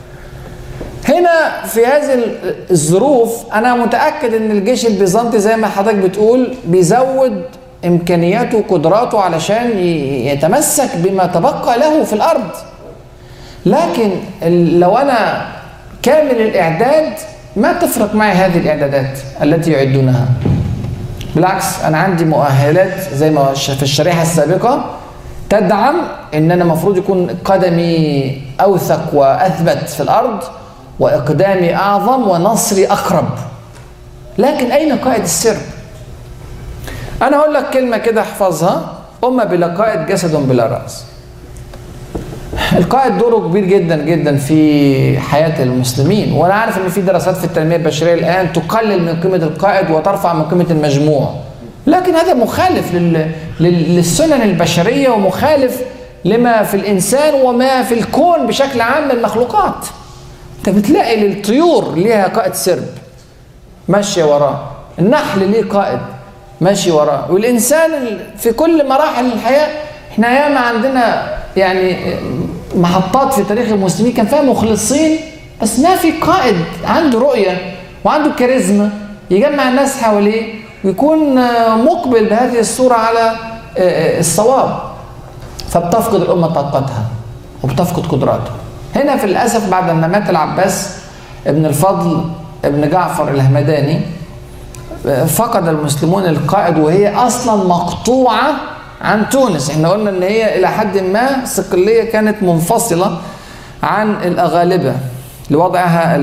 هنا في هذه الظروف أنا متأكد أن الجيش البيزنطي زي ما حضرتك بتقول بيزود إمكانياته وقدراته علشان يتمسك بما تبقى له في الأرض لكن لو أنا كامل الإعداد ما تفرق معي هذه الإعدادات التي يعدونها بالعكس انا عندي مؤهلات زي ما في الشريحه السابقه تدعم ان انا المفروض يكون قدمي اوثق واثبت في الارض واقدامي اعظم ونصري اقرب لكن اين قائد السر انا هقول لك كلمه كده احفظها امه بلا قائد جسد بلا راس القائد دوره كبير جدا جدا في حياة المسلمين وأنا عارف إن في دراسات في التنمية البشرية الآن تقلل من قيمة القائد وترفع من قيمة المجموع لكن هذا مخالف لل... لل... للسنن البشرية ومخالف لما في الإنسان وما في الكون بشكل عام من المخلوقات أنت بتلاقي للطيور ليها قائد سرب ماشية وراه النحل ليه قائد ماشي وراه والإنسان في كل مراحل الحياة احنا ياما عندنا يعني محطات في تاريخ المسلمين كان فيها مخلصين بس ما في قائد عنده رؤية وعنده كاريزما يجمع الناس حواليه ويكون مقبل بهذه الصورة على الصواب فبتفقد الأمة طاقتها وبتفقد قدراتها هنا في الأسف بعد ما مات العباس ابن الفضل ابن جعفر الهمداني فقد المسلمون القائد وهي أصلا مقطوعة عن تونس احنا قلنا ان هي الى حد ما صقلية كانت منفصلة عن الاغالبة لوضعها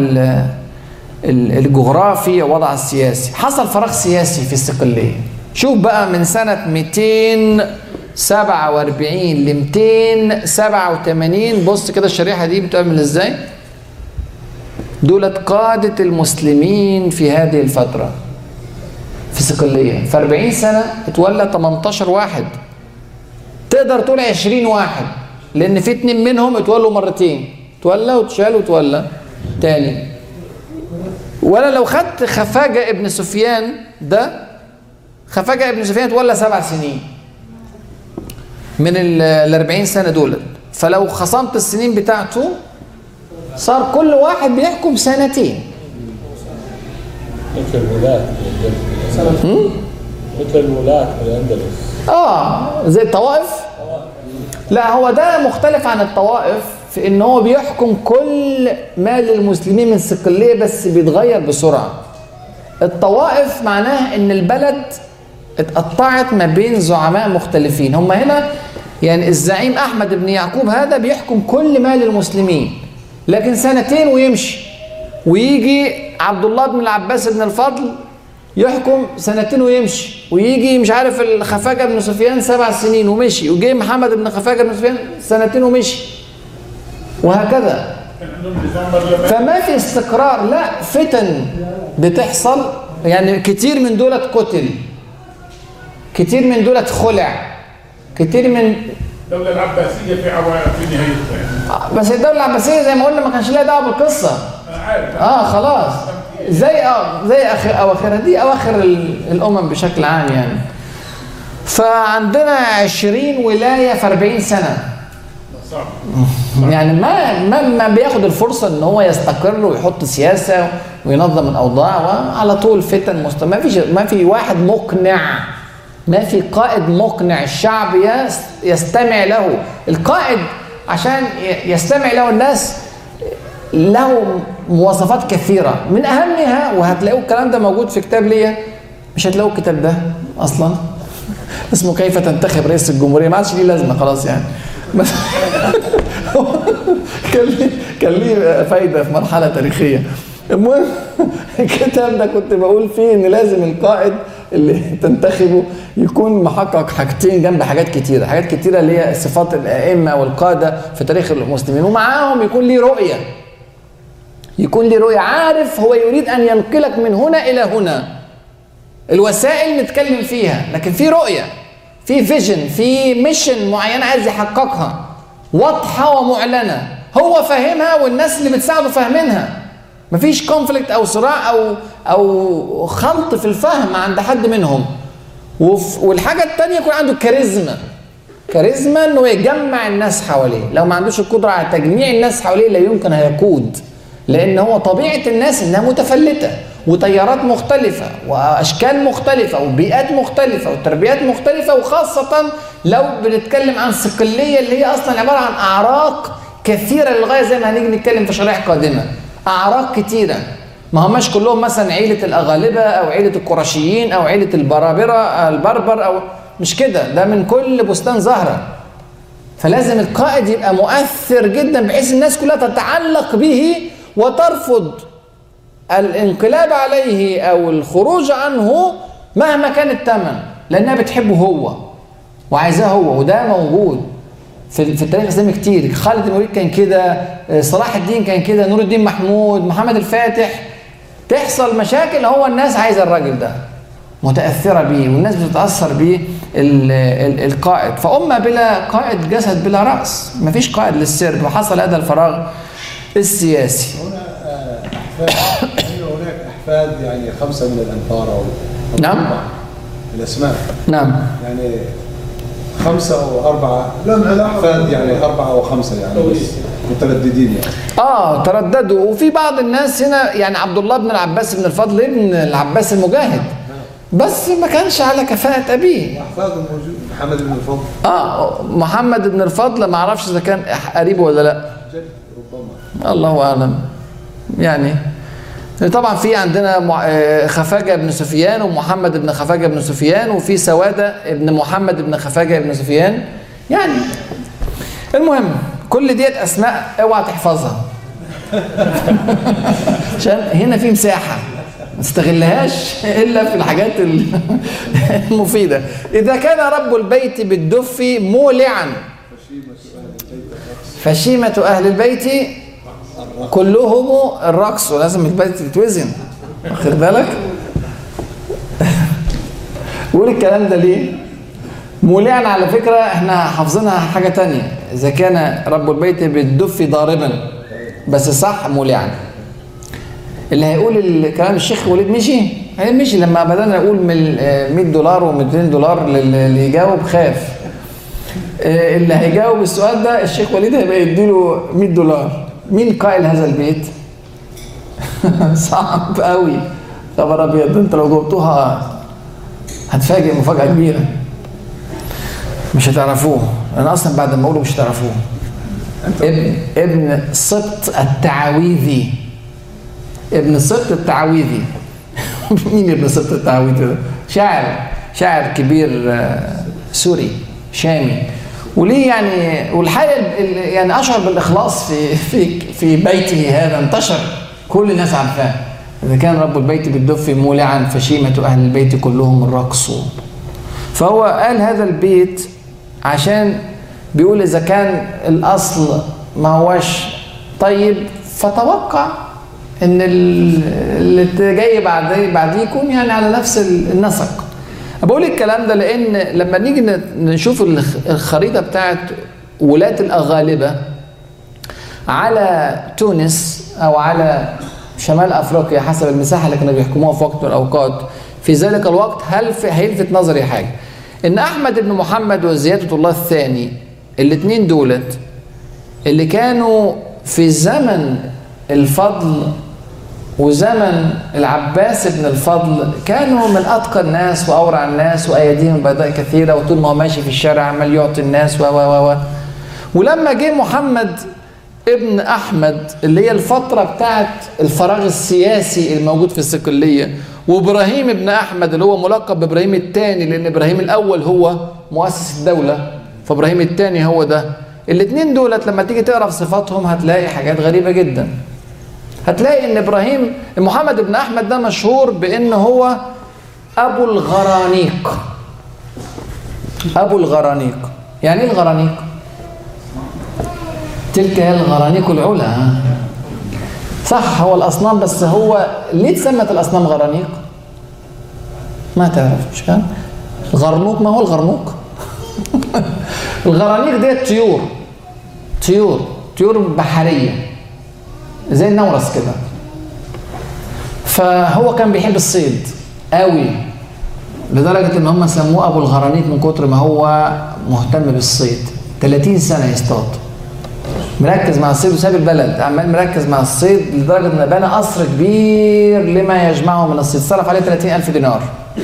الجغرافي ووضعها السياسي حصل فراغ سياسي في الصقلية شوف بقى من سنة 247 ل 287 بص كده الشريحة دي بتعمل ازاي دولت قادة المسلمين في هذه الفترة في صقلية في 40 سنة اتولى 18 واحد تقدر تقول 20 واحد لان في اتنين منهم اتولوا مرتين اتولى واتشال واتولى تاني ولا لو خدت خفاجة ابن سفيان ده خفاجة ابن سفيان اتولى سبع سنين من ال 40 سنة دول فلو خصمت السنين بتاعته صار كل واحد بيحكم سنتين
مثل الولاة مثل الولاة في الأندلس
اه زي الطوائف لا هو ده مختلف عن الطوائف في ان هو بيحكم كل مال المسلمين من صقليه بس بيتغير بسرعه الطوائف معناها ان البلد اتقطعت ما بين زعماء مختلفين هم هنا يعني الزعيم احمد بن يعقوب هذا بيحكم كل مال المسلمين لكن سنتين ويمشي ويجي عبد الله بن العباس بن الفضل يحكم سنتين ويمشي ويجي مش عارف الخفاجه بن سفيان سبع سنين ومشي وجي محمد بن خفاجه بن سفيان سنتين ومشي وهكذا
كان عندهم نظام برلماني
فما في استقرار لا فتن بتحصل يعني كتير من دولت قتل كتير من دولت خلع كتير من
الدولة العباسية في عوائق في نهايتها
بس الدولة العباسية زي ما قلنا ما كانش لها دعوة بالقصة
أنا عارف
اه خلاص زي اه زي اخر اواخرها دي اواخر ال- الامم بشكل عام يعني فعندنا 20 ولايه في 40 سنه
صعب
يعني ما ما ما بياخد الفرصه ان هو يستقر ويحط سياسه وينظم الاوضاع وعلى طول فتن مستمره ما فيش ما في واحد مقنع ما في قائد مقنع الشعب يس- يستمع له القائد عشان ي- يستمع له الناس له مواصفات كثيرة من أهمها وهتلاقوا الكلام ده موجود في كتاب ليا مش هتلاقوا الكتاب ده أصلا اسمه كيف تنتخب رئيس الجمهورية ما عادش ليه لازمة خلاص يعني بس كان ليه كان ليه فايدة في مرحلة تاريخية المهم الكتاب ده كنت بقول فيه ان لازم القائد اللي تنتخبه يكون محقق حاجتين جنب حاجات كتيرة حاجات كتيرة اللي هي صفات الأئمة والقادة في تاريخ المسلمين ومعاهم يكون ليه رؤية يكون ليه رؤية عارف هو يريد أن ينقلك من هنا إلى هنا الوسائل نتكلم فيها لكن في رؤية في فيجن في ميشن معينة عايز يحققها واضحة ومعلنة هو فاهمها والناس اللي بتساعده فاهمينها مفيش كونفليكت أو صراع أو أو خلط في الفهم عند حد منهم وف- والحاجة التانية يكون عنده كاريزما كاريزما انه يجمع الناس حواليه لو ما عندوش القدرة على تجميع الناس حواليه لا يمكن هيقود لان هو طبيعة الناس انها متفلتة وتيارات مختلفة واشكال مختلفة وبيئات مختلفة وتربيات مختلفة وخاصة لو بنتكلم عن صقلية اللي هي اصلا عبارة عن اعراق كثيرة للغاية زي ما هنيجي نتكلم في شرائح قادمة اعراق كتيرة ما هماش كلهم مثلا عيلة الأغالبة أو عيلة القرشيين أو عيلة البرابرة البربر أو مش كده ده من كل بستان زهرة فلازم القائد يبقى مؤثر جدا بحيث الناس كلها تتعلق به وترفض الانقلاب عليه أو الخروج عنه مهما كان الثمن لأنها بتحبه هو وعايزاه هو وده موجود في في التاريخ الاسلامي كتير خالد بن الوليد كان كده آه، صلاح الدين كان كده نور الدين محمود محمد الفاتح تحصل مشاكل هو الناس عايزه الراجل ده متاثره بيه والناس بتتاثر بيه ال- ال- القائد فامه بلا قائد جسد بلا راس مفيش قائد للسرب وحصل هذا الفراغ السياسي
هنا آه، احفاد هنا هناك احفاد يعني خمسه من الانفار او أو
نعم.
أربعة. الاسماء
نعم
يعني خمسه او اربعه احفاد يعني اربعه او خمسه يعني بس مترددين يعني
اه ترددوا وفي بعض الناس هنا يعني عبد الله بن العباس بن الفضل ابن العباس المجاهد بس ما كانش على كفاءة أبيه
احفاد موجود محمد بن الفضل
اه محمد بن الفضل ما اعرفش اذا كان قريبه ولا لا
جد ربما
الله اعلم يعني طبعا في عندنا مع- آه، خفاجه بن سفيان ومحمد بن خفاجه بن سفيان وفي سواده ابن محمد بن خفاجه بن سفيان يعني المهم كل ديت اسماء اوعى تحفظها عشان هنا في مساحه ما تستغلهاش الا في الحاجات ال- المفيده اذا كان رب البيت بالدف مولعا فشيمة أهل البيت كلهم الرقص ولازم البيت يتوزن واخد بالك؟ بقول الكلام ده ليه؟ مولعا على فكرة احنا حافظينها حاجة تانية إذا كان رب البيت بالدف ضاربا بس صح مولعا اللي هيقول الكلام الشيخ وليد مشي هي مشي لما بدأنا نقول من آه، 100 دولار و200 دولار للي اللي يجاوب خاف آه، اللي هيجاوب السؤال ده الشيخ وليد هيبقى يديله 100 دولار مين قائل هذا البيت؟ صعب قوي خبر ابيض انت لو جاوبتوها هتفاجئ مفاجأة كبيرة مش هتعرفوه انا اصلا بعد ما اقوله مش هتعرفوه ابن ابن سبط التعاويذي ابن سبط التعاويذي مين ابن سبط التعاويذي ده؟ شاعر شاعر كبير آه، سوري شامي وليه يعني والحقيقه ال- ال- يعني اشعر بالاخلاص في في في بيته هذا انتشر كل الناس عارفاه اذا كان رب البيت بالدف مولعا فشيمه اهل البيت كلهم الرقص فهو قال هذا البيت عشان بيقول اذا كان الاصل ما هوش طيب فتوقع ان ال- اللي جاي بعد بعديه يكون يعني على نفس ال- النسق بقول الكلام ده لان لما نيجي ن- نشوف الخ- الخريطه بتاعت ولاة الاغالبه على تونس او على شمال افريقيا حسب المساحه اللي كانوا بيحكموها في وقت من الاوقات في ذلك الوقت هل في هيلفت نظري حاجه ان احمد بن محمد وزياده الله الثاني الاثنين دولت اللي كانوا في زمن الفضل وزمن العباس بن الفضل كانوا من اتقى الناس واورع الناس واياديهم بيضاء كثيره وطول ما هو ماشي في الشارع عمال يعطي الناس و و و و ولما جه محمد ابن احمد اللي هي الفتره بتاعت الفراغ السياسي الموجود في الصقليه وابراهيم ابن احمد اللي هو ملقب بابراهيم الثاني لان ابراهيم الاول هو مؤسس الدوله فابراهيم الثاني هو ده الاثنين دولت لما تيجي تقرا في صفاتهم هتلاقي حاجات غريبه جدا هتلاقي ان ابراهيم محمد بن احمد ده مشهور بان هو ابو الغرانيق ابو الغرانيق يعني ايه الغرانيق تلك هي الغرانيق العلا ها؟ صح هو الاصنام بس هو ليه اتسمت الاصنام غرانيق ما تعرف مش كان الغرنوق ما هو الغرنوق الغرانيق ديت طيور طيور طيور بحريه زي النورس كده فهو كان بيحب الصيد قوي لدرجة ان هم سموه ابو الغرانيق من كتر ما هو مهتم بالصيد 30 سنة يصطاد مركز مع الصيد وساب البلد عمال مركز مع الصيد لدرجة ان بنى قصر كبير لما يجمعه من الصيد صرف عليه 30 ألف دينار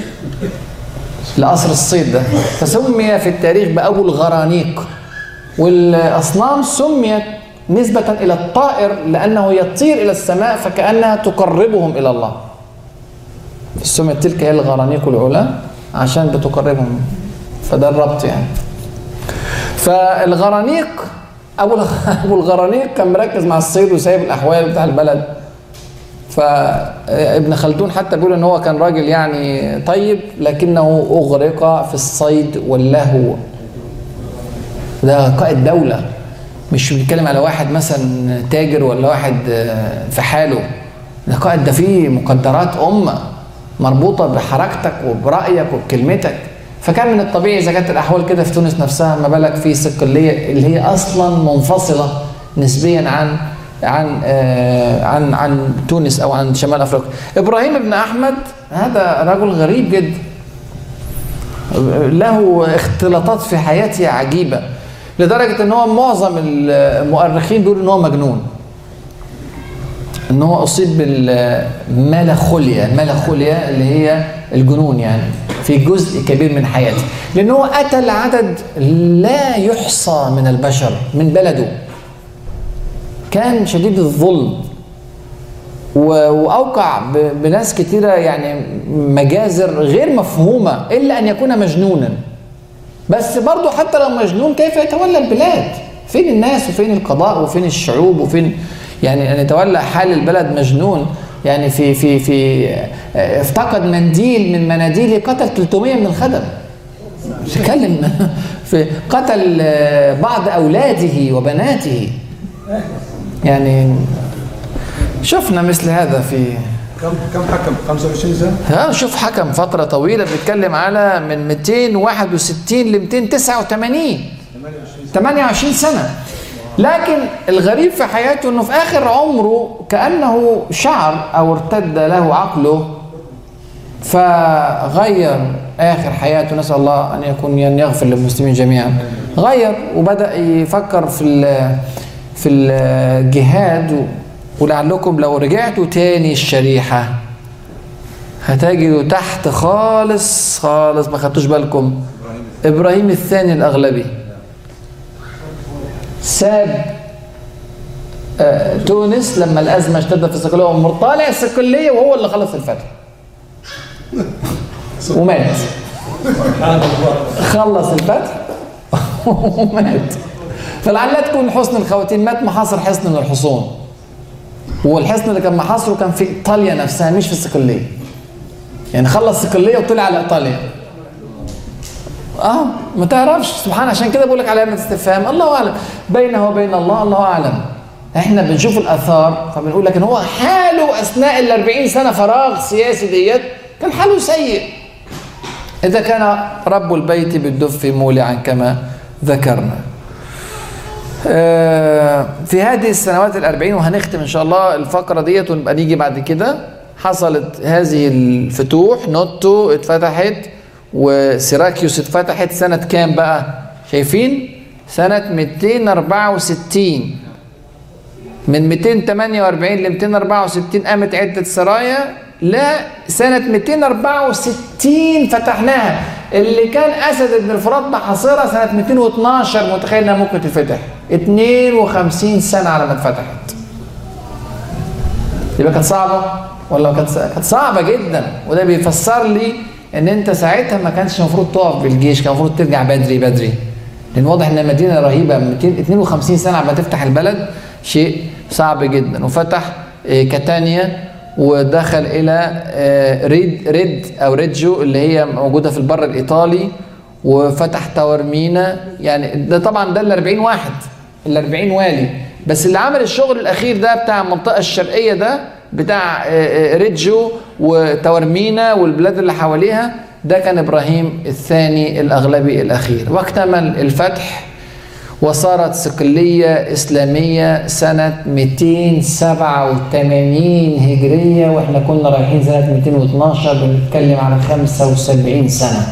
لقصر الصيد ده فسمي في التاريخ بأبو الغرانيق والأصنام سميت نسبة إلى الطائر لأنه يطير إلى السماء فكأنها تقربهم إلى الله سميت تلك هي الغرانيق العلا عشان بتقربهم فده الربط يعني فالغرانيق أبو الغ- أبو الغرانيق كان مركز مع الصيد وسايب الأحوال بتاع البلد فابن خلدون حتى بيقول ان هو كان راجل يعني طيب لكنه اغرق في الصيد واللهو ده قائد دولة مش بنتكلم على واحد مثلا تاجر ولا واحد آه، في حاله ده قائد ده فيه مقدرات أمة مربوطة بحركتك وبرأيك وبكلمتك فكان من الطبيعي إذا كانت الأحوال كده في تونس نفسها ما بالك في صقلية اللي هي أصلا منفصلة نسبيا عن عن آه، عن عن تونس او عن شمال افريقيا. ابراهيم بن احمد هذا رجل غريب جدا. له اختلاطات في حياته عجيبه لدرجه ان هو معظم المؤرخين بيقولوا ان هو مجنون. ان هو اصيب بالملخوليا، الملخوليا اللي هي الجنون يعني في جزء كبير من حياته، لان هو قتل عدد لا يحصى من البشر من بلده. كان شديد الظلم و- واوقع ب- بناس كتيره يعني مجازر غير مفهومه الا ان يكون مجنونا بس برضه حتى لو مجنون كيف يتولى البلاد فين الناس وفين القضاء وفين الشعوب وفين يعني ان يتولى حال البلد مجنون يعني في في في آه، افتقد منديل من مناديله قتل 300 من الخدم تكلم في قتل آه، بعض اولاده وبناته يعني شفنا مثل هذا في
كم كم حكم 25 سنه
ها شوف حكم فترة طويلة بنتكلم على من 261 ل 289 28 سنة لكن الغريب في حياته انه في اخر عمره كانه شعر او ارتد له عقله فغير اخر حياته نسال الله ان يكون أن يغفر للمسلمين جميعا غير وبدا يفكر في ال- في الجهاد و- ولعلكم لو رجعتوا تاني الشريحه هتجدوا تحت خالص خالص ما خدتوش بالكم ابراهيم الثاني الاغلبي ساب آه، تونس لما الازمه اشتدت في الصقليه وقام طالع الصقليه وهو اللي خلص الفتح ومات خلص الفتح ومات فلعلها تكون حسن الخواتيم مات محاصر حصن من الحصون والحصن اللي كان محاصره كان في ايطاليا نفسها مش في الصقليه يعني خلص صقليه وطلع على ايطاليا اه ما تعرفش سبحان عشان كده بقول لك علامه استفهام الله اعلم بينه وبين الله الله اعلم احنا بنشوف الاثار فبنقول لك ان هو حاله اثناء ال 40 سنه فراغ سياسي ديت كان حاله سيء اذا كان رب البيت بالدف مولعا كما ذكرنا آه، في هذه السنوات الأربعين وهنختم إن شاء الله الفقرة ديت ونبقى نيجي بعد كده حصلت هذه الفتوح نوتو اتفتحت وسيراكيوس اتفتحت سنة كام بقى؟ شايفين؟ سنة 264 من 248 ل 264 قامت عدة سرايا لا سنة 264 فتحناها اللي كان أسد بن الفرات محاصرة سنة 212 متخيل إنها ممكن تتفتح 52 سنة على ما اتفتحت يبقى كانت صعبة ولا كانت كانت صعبة جدا وده بيفسر لي إن أنت ساعتها ما كانش المفروض تقف بالجيش كان المفروض ترجع بدري بدري لأن واضح إن مدينة رهيبة 252 سنة على ما تفتح البلد شيء صعب جدا وفتح آه، كاتانيا ودخل الى آه، ريد ريد او ريدجو اللي هي موجوده في البر الايطالي وفتح تاورمينا يعني ده طبعا ده ال 40 واحد ال 40 والي بس اللي عمل الشغل الاخير ده بتاع المنطقه الشرقيه ده بتاع آه، آه، ريدجو وتاورمينا والبلاد اللي حواليها ده كان ابراهيم الثاني الاغلبي الاخير واكتمل الفتح وصارت صقلية إسلامية سنة 287 هجرية وإحنا كنا رايحين سنة 212 بنتكلم على 75 سنة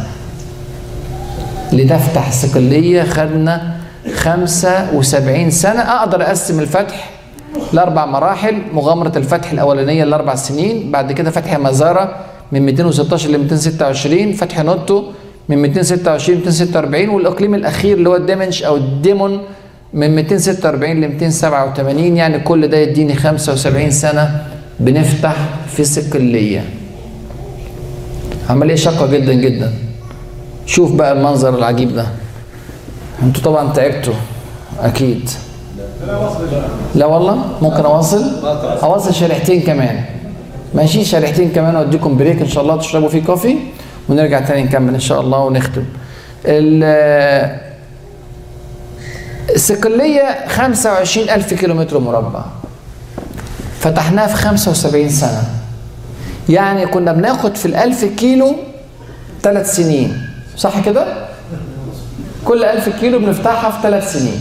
لتفتح صقلية خدنا 75 سنة أقدر أقسم الفتح لأربع مراحل مغامرة الفتح الأولانية الأربع سنين بعد كده فتح مزارة من 216 ل 226 فتح نوتو من 226 ل 246 والاقليم الاخير اللي هو الدمنش او الديمون من 246 ل 287 يعني كل ده يديني 75 سنه بنفتح في صقليه عمليه شاقه جدا جدا شوف بقى المنظر العجيب ده انتوا طبعا تعبتوا اكيد لا والله ممكن اواصل اواصل شريحتين كمان ماشي شريحتين كمان واديكم بريك ان شاء الله تشربوا فيه كوفي ونرجع تاني نكمل ان شاء الله ونختم ال- صقلية 25 ألف كيلومتر مربع فتحناها في 75 سنة يعني كنا بناخد في الألف كيلو ثلاث سنين صح كده؟ كل ألف كيلو بنفتحها في ثلاث سنين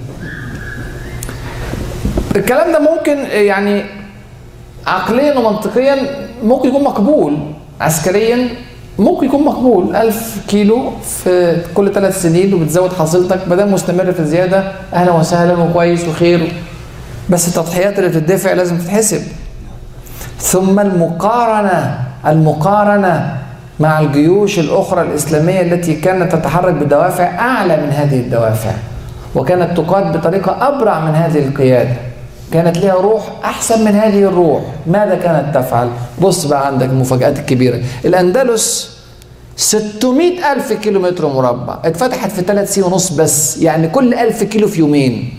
الكلام ده ممكن يعني عقليا ومنطقيا ممكن يكون مقبول عسكريا ممكن يكون مقبول 1000 كيلو في كل ثلاث سنين وبتزود حصيلتك ما دام مستمر في الزياده اهلا وسهلا وكويس وخير بس التضحيات اللي بتدفع لازم تتحسب ثم المقارنه المقارنه مع الجيوش الاخرى الاسلاميه التي كانت تتحرك بدوافع اعلى من هذه الدوافع وكانت تقاد بطريقه ابرع من هذه القياده كانت لها روح احسن من هذه الروح ماذا كانت تفعل بص بقى عندك المفاجات الكبيره الاندلس 600 ألف كيلو متر مربع اتفتحت في ثلاث سنين ونص بس يعني كل ألف كيلو في يومين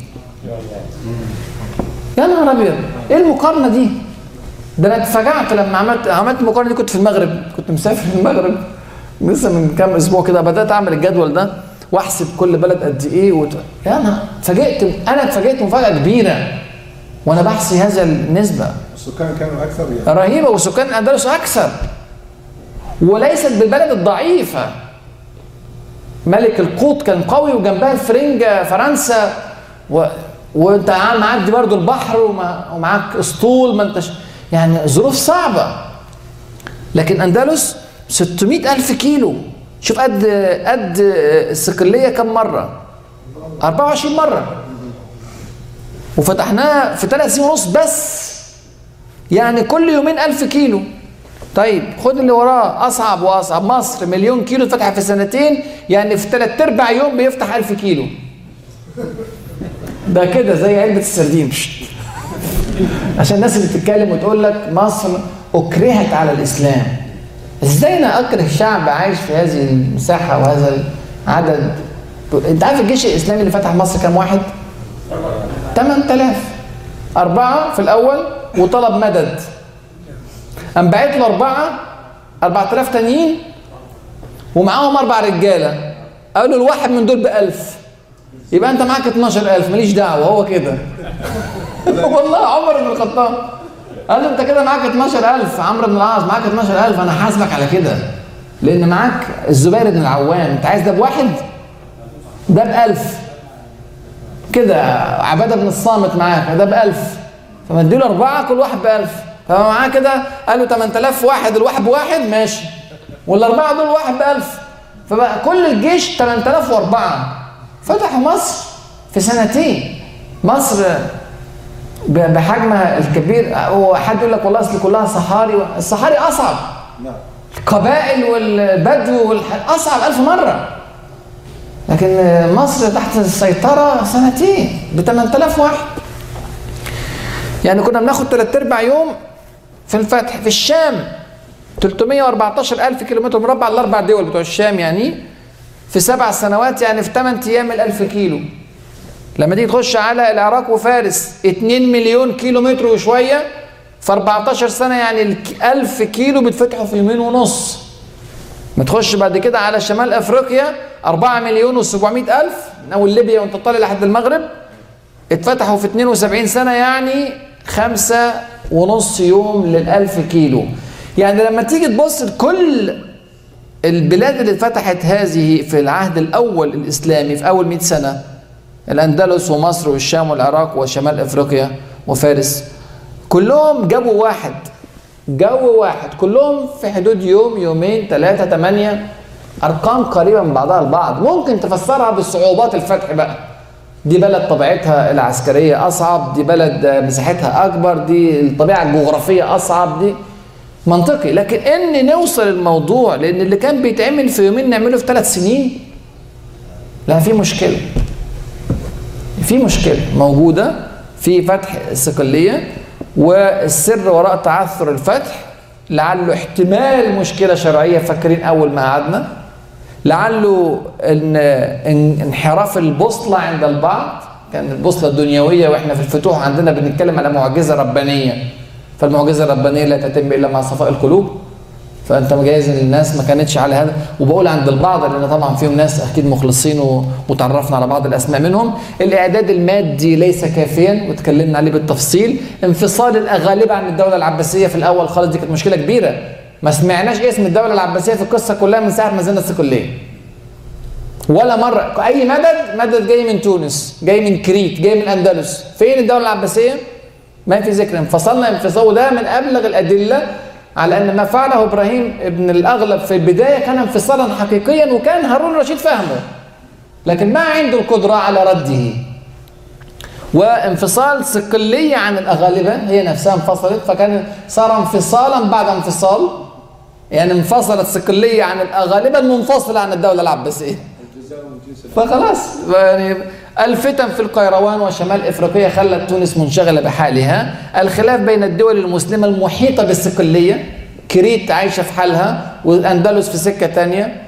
يا نهار أبيض إيه المقارنة دي؟ ده أنا اتفاجأت لما عملت عملت المقارنة دي كنت في المغرب كنت مسافر في المغرب لسه من كام أسبوع كده بدأت أعمل الجدول ده وأحسب كل بلد قد إيه وت... يا نهار اتفاجئت أنا اتفاجئت مفاجأة كبيرة وأنا بحسي هذا النسبة
السكان كانوا اكثر يعني
رهيبة وسكان الأندلس أكثر وليست بالبلد الضعيفة ملك القوط كان قوي وجنبها الفرنجة فرنسا و... وانت عم- معدي برضو البحر وما... ومعاك اسطول ما انتش يعني ظروف صعبة لكن أندلس 600 ألف كيلو شوف قد قد الصقلية كم مرة 24 مرة وفتحناها في ثلاث سنين ونص بس يعني كل يومين ألف كيلو طيب خد اللي وراه أصعب وأصعب مصر مليون كيلو فتح في سنتين يعني في ثلاث أرباع يوم بيفتح ألف كيلو ده كده زي علبة السردين شت. عشان الناس اللي بتتكلم وتقول لك مصر أكرهت على الإسلام إزاي أنا أكره شعب عايش في هذه المساحة وهذا العدد أنت عارف الجيش الإسلامي اللي فتح مصر كام واحد؟ 8000 أربعة في الأول وطلب مدد قام باعت له أربعة 4000 تانيين ومعاهم أربع رجالة قالوا الواحد من دول بألف يبقى أنت معاك 12000 ماليش دعوة هو كده والله عمر بن الخطاب قال له أنت كده معاك 12000 عمرو بن العاص معاك 12000 أنا حاسبك على كده لأن معاك الزبير بن العوام أنت عايز ده بواحد ده بألف كده عباده بن الصامت معاه ده ب 1000 فمدي له اربعه كل واحد ب 1000 فهو معاه كده قال له 8000 واحد الواحد بواحد ماشي والاربعه دول واحد ب 1000 فبقى كل الجيش 8004 فتحوا مصر في سنتين مصر ب- بحجمها الكبير هو حد يقول لك والله اصل كلها صحاري الصحاري اصعب
نعم
القبائل والبدو والح... اصعب ألف مره لكن مصر تحت السيطرة سنتين ب 8000 واحد يعني كنا بناخد ثلاث ارباع يوم في الفتح في الشام 314 ألف كيلومتر مربع الأربع دول بتوع الشام يعني في سبع سنوات يعني في 8 أيام الألف كيلو لما تيجي تخش على العراق وفارس 2 مليون كيلو متر وشوية في 14 سنة يعني الك- 1000 كيلو بتفتحوا في يومين ونص ما تخش بعد كده على شمال افريقيا 4 مليون و700 الف من اول ليبيا وانت طالع لحد المغرب اتفتحوا في 72 سنه يعني خمسة ونص يوم للألف كيلو يعني لما تيجي تبص لكل البلاد اللي اتفتحت هذه في العهد الأول الإسلامي في أول 100 سنة الأندلس ومصر والشام والعراق وشمال أفريقيا وفارس كلهم جابوا واحد جو واحد كلهم في حدود يوم يومين ثلاثة ثمانية أرقام قريبة من بعضها البعض ممكن تفسرها بصعوبات الفتح بقى دي بلد طبيعتها العسكرية أصعب دي بلد مساحتها أكبر دي الطبيعة الجغرافية أصعب دي منطقي لكن إن نوصل الموضوع لأن اللي كان بيتعمل في يومين نعمله في ثلاث سنين لا في مشكلة في مشكلة موجودة في فتح الصقلية والسر وراء تعثر الفتح لعله احتمال مشكلة شرعية فاكرين أول ما قعدنا لعله ان ان انحراف البوصلة عند البعض كان البوصلة الدنيوية واحنا في الفتوح عندنا بنتكلم على معجزة ربانية فالمعجزة الربانية لا تتم إلا مع صفاء القلوب فانت جايز ان الناس ما كانتش على هذا وبقول عند البعض لان طبعا فيهم ناس اكيد مخلصين و- وتعرفنا على بعض الاسماء منهم الاعداد المادي ليس كافيا وتكلمنا عليه بالتفصيل انفصال الاغالبه عن الدوله العباسيه في الاول خالص دي كانت مشكله كبيره ما سمعناش اسم الدوله العباسيه في القصه كلها من ساعه ما نزلنا الصقليه ولا مرة أي مدد مدد جاي من تونس جاي من كريت جاي من الأندلس فين الدولة العباسية؟ ما في ذكر انفصلنا انفصال وده من أبلغ الأدلة على أن ما فعله إبراهيم ابن الأغلب في البداية كان انفصالا حقيقيا وكان هارون الرشيد فاهمه لكن ما عنده القدرة على رده وانفصال صقلية عن الأغالبة هي نفسها انفصلت فكان صار انفصالا بعد انفصال يعني انفصلت صقلية عن الأغالبة المنفصلة عن الدولة العباسية فخلاص يعني الفتن في القيروان وشمال افريقيا خلت تونس منشغله بحالها، الخلاف بين الدول المسلمه المحيطه بالصقليه كريت عايشه في حالها والاندلس في سكه ثانيه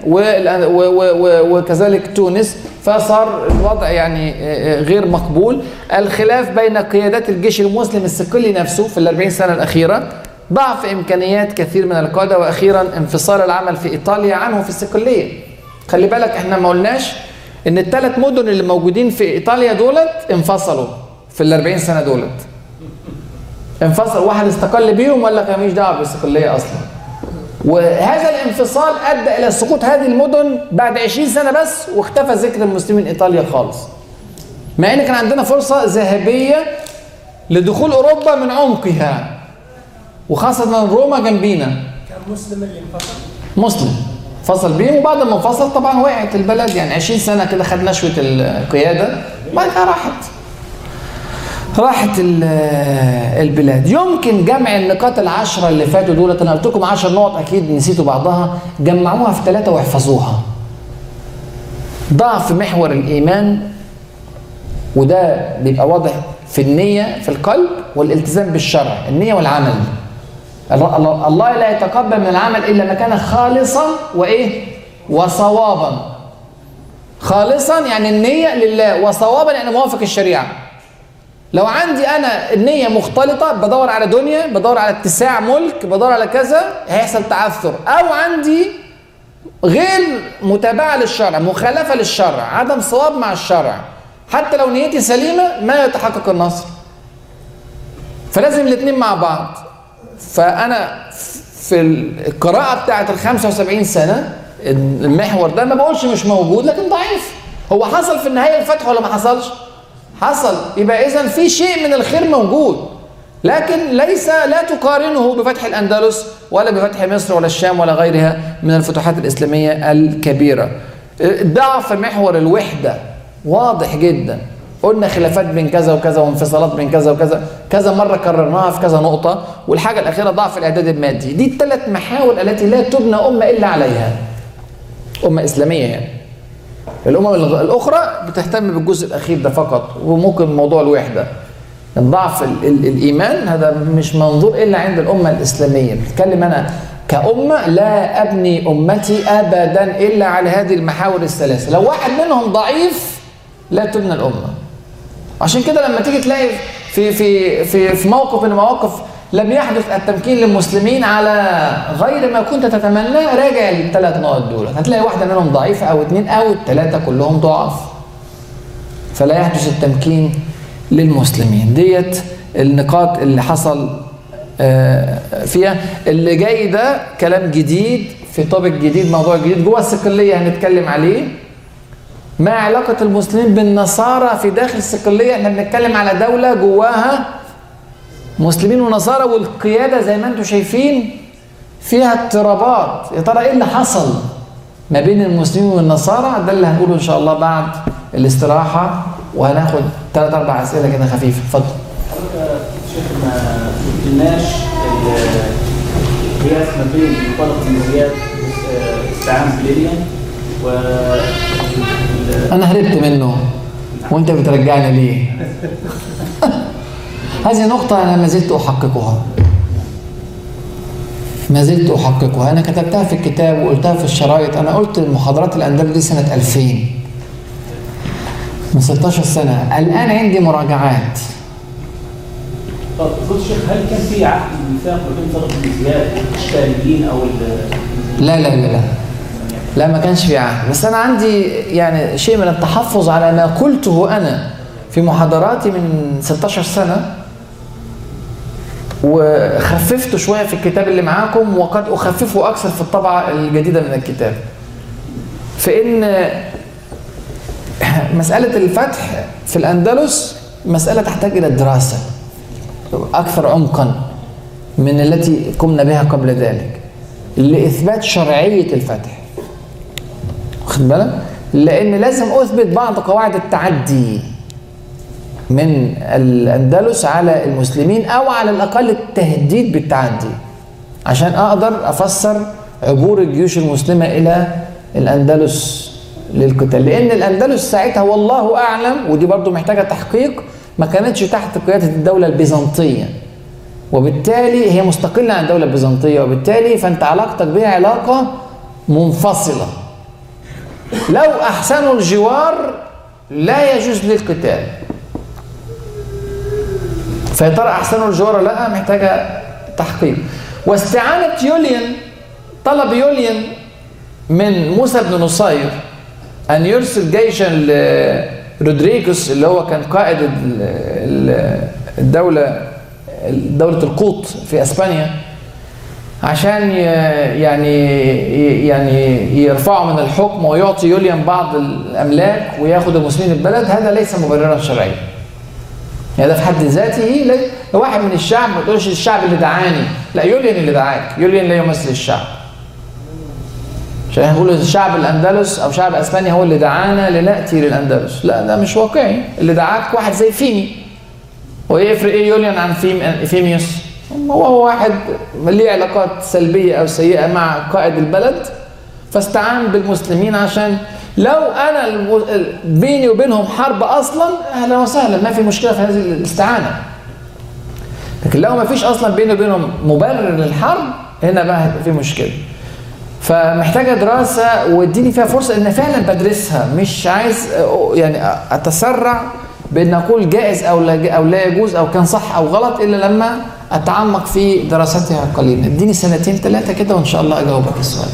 وكذلك تونس فصار الوضع يعني آه، آه، غير مقبول، الخلاف بين قيادات الجيش المسلم الصقلي نفسه في الأربعين سنه الاخيره ضعف امكانيات كثير من القاده واخيرا انفصال العمل في ايطاليا عنه في الصقليه. خلي بالك احنا ما قلناش ان الثلاث مدن اللي موجودين في ايطاليا دولت انفصلوا في ال 40 سنه دولت انفصل واحد استقل بيهم ولا كان مش دعوه بالاستقلاليه اصلا وهذا الانفصال ادى الى سقوط هذه المدن بعد 20 سنه بس واختفى ذكر المسلمين ايطاليا خالص مع ان كان عندنا فرصه ذهبيه لدخول اوروبا من عمقها وخاصه روما جنبينا
كان مسلم اللي انفصل
مسلم فصل بيهم وبعد ما انفصل طبعا وقعت البلد يعني 20 سنه كده خد نشوه القياده بعد كده راحت راحت ال- البلاد يمكن جمع النقاط العشرة اللي فاتوا دولت انا قلت لكم 10 نقط اكيد نسيتوا بعضها جمعوها في ثلاثة واحفظوها ضعف محور الايمان وده بيبقى واضح في النية في القلب والالتزام بالشرع النية والعمل الله- الله الله لا يتقبل من العمل الا ما كان خالصا وايه وصوابا خالصا يعني النية لله وصوابا يعني موافق الشريعة لو عندي انا النية مختلطة بدور على دنيا بدور على اتساع ملك بدور على كذا هيحصل تعثر او عندي غير متابعة للشرع مخالفة للشرع عدم صواب مع الشرع حتى لو نيتي سليمة ما يتحقق النصر فلازم الاثنين مع بعض فانا في القراءة بتاعت ال 75 سنة المحور ده ما بقولش مش موجود لكن ضعيف هو حصل في النهاية الفتح ولا ما حصلش؟ حصل يبقى اذا في شيء من الخير موجود لكن ليس لا تقارنه بفتح الاندلس ولا بفتح مصر ولا الشام ولا غيرها من الفتوحات الاسلاميه الكبيره. ضعف محور الوحده واضح جدا قلنا خلافات بين كذا وكذا وانفصالات بين كذا وكذا كذا مره كررناها في كذا نقطه والحاجه الاخيره ضعف الاعداد المادي دي الثلاث محاور التي لا تبنى امه الا عليها امه اسلاميه يعني الامم الغ- الاخرى بتهتم بالجزء الاخير ده فقط وممكن موضوع الوحده ضعف ال- ال- الايمان هذا مش منظور الا عند الامه الاسلاميه بتكلم انا كأمة لا أبني أمتي أبدا إلا على هذه المحاور الثلاثة لو واحد منهم ضعيف لا تبنى الأمة عشان كده لما تيجي تلاقي في في في في موقف من المواقف لم يحدث التمكين للمسلمين على غير ما كنت تتمناه راجع الثلاث نقط دول هتلاقي واحده منهم ضعيفه او اثنين او الثلاثه كلهم ضعاف فلا يحدث التمكين للمسلمين ديت النقاط اللي حصل آه، فيها اللي جاي ده كلام جديد في توبك جديد موضوع جديد جوه الصقليه هنتكلم عليه ما علاقة المسلمين بالنصارى في داخل الصقلية احنا بنتكلم على دولة جواها مسلمين ونصارى والقيادة زي ما انتم شايفين فيها اضطرابات يا ترى ايه اللي حصل ما بين المسلمين والنصارى ده اللي هنقوله ان شاء الله بعد الاستراحة وهناخد ثلاث اربع اسئلة كده خفيفة اتفضل
حضرتك شيخ ما قلتلناش القياس ما بين منطلق بن زياد آه، استعان بليليان و ال-
انا هربت منه وانت بترجعني ليه هذه نقطة أنا ما زلت أحققها ما زلت أحققها أنا كتبتها في الكتاب وقلتها في الشرايط أنا قلت المحاضرات الأندلس دي سنة 2000 من 16 سنة الآن عندي مراجعات
طب قلت الشيخ هل كان في عقد ميثاق ما بين طلبه الزياد الاشكاليين او ال-
لا لا لا لا لا ما كانش في عهد بس انا عندي يعني شيء من التحفظ على ما قلته انا في محاضراتي من 16 سنه وخففته شويه في الكتاب اللي معاكم وقد اخففه اكثر في الطبعه الجديده من الكتاب فان مساله الفتح في الاندلس مساله تحتاج الى دراسه اكثر عمقا من التي قمنا بها قبل ذلك لاثبات شرعيه الفتح واخد بالك لان لازم اثبت بعض قواعد التعدي من الاندلس على المسلمين او على الاقل التهديد بالتعدي عشان اقدر افسر عبور الجيوش المسلمه الى الاندلس للقتال لان الاندلس ساعتها والله اعلم ودي برضو محتاجه تحقيق ما كانتش تحت قياده الدوله البيزنطيه وبالتالي هي مستقله عن الدوله البيزنطيه وبالتالي فانت علاقتك بها علاقه منفصله لو احسنوا الجوار لا يجوز للقتال فيا ترى احسنوا الجوار ولا لا محتاجه تحقيق واستعانه يوليان طلب يوليان من موسى بن نصير ان يرسل جيشا لرودريجوس اللي هو كان قائد ال- ال- الدوله دوله القوط في اسبانيا عشان ي- يعني يعني يرفعوا من الحكم ويعطي يوليان بعض الاملاك وياخد المسلمين البلد هذا ليس مبررا شرعيا يعني ده في حد ذاته لي- واحد من الشعب ما تقولش الشعب اللي دعاني لا يوليان اللي دعاك يوليان لا يمثل الشعب عشان احنا بنقول شعب الاندلس او شعب اسبانيا هو اللي دعانا لناتي للاندلس لا ده مش واقعي اللي دعاك واحد زي فيمي ويفرق ايه يوليان عن فيم فيميوس هو هو واحد ليه علاقات سلبيه او سيئه مع قائد البلد فاستعان بالمسلمين عشان لو انا الم- ال- بيني وبينهم حرب اصلا اهلا وسهلا ما في مشكله في هذه الاستعانه لكن لو ما فيش اصلا بيني وبينهم مبرر للحرب هنا بقى هيبقى في مشكله فمحتاجه دراسه واديني فيها فرصه ان فعلا بدرسها مش عايز أ- يعني أ- اتسرع بان اقول جائز او لا او لا يجوز او كان صح او غلط الا لما اتعمق في دراستها قليلا اديني سنتين ثلاثه كده وان شاء الله اجاوبك السؤال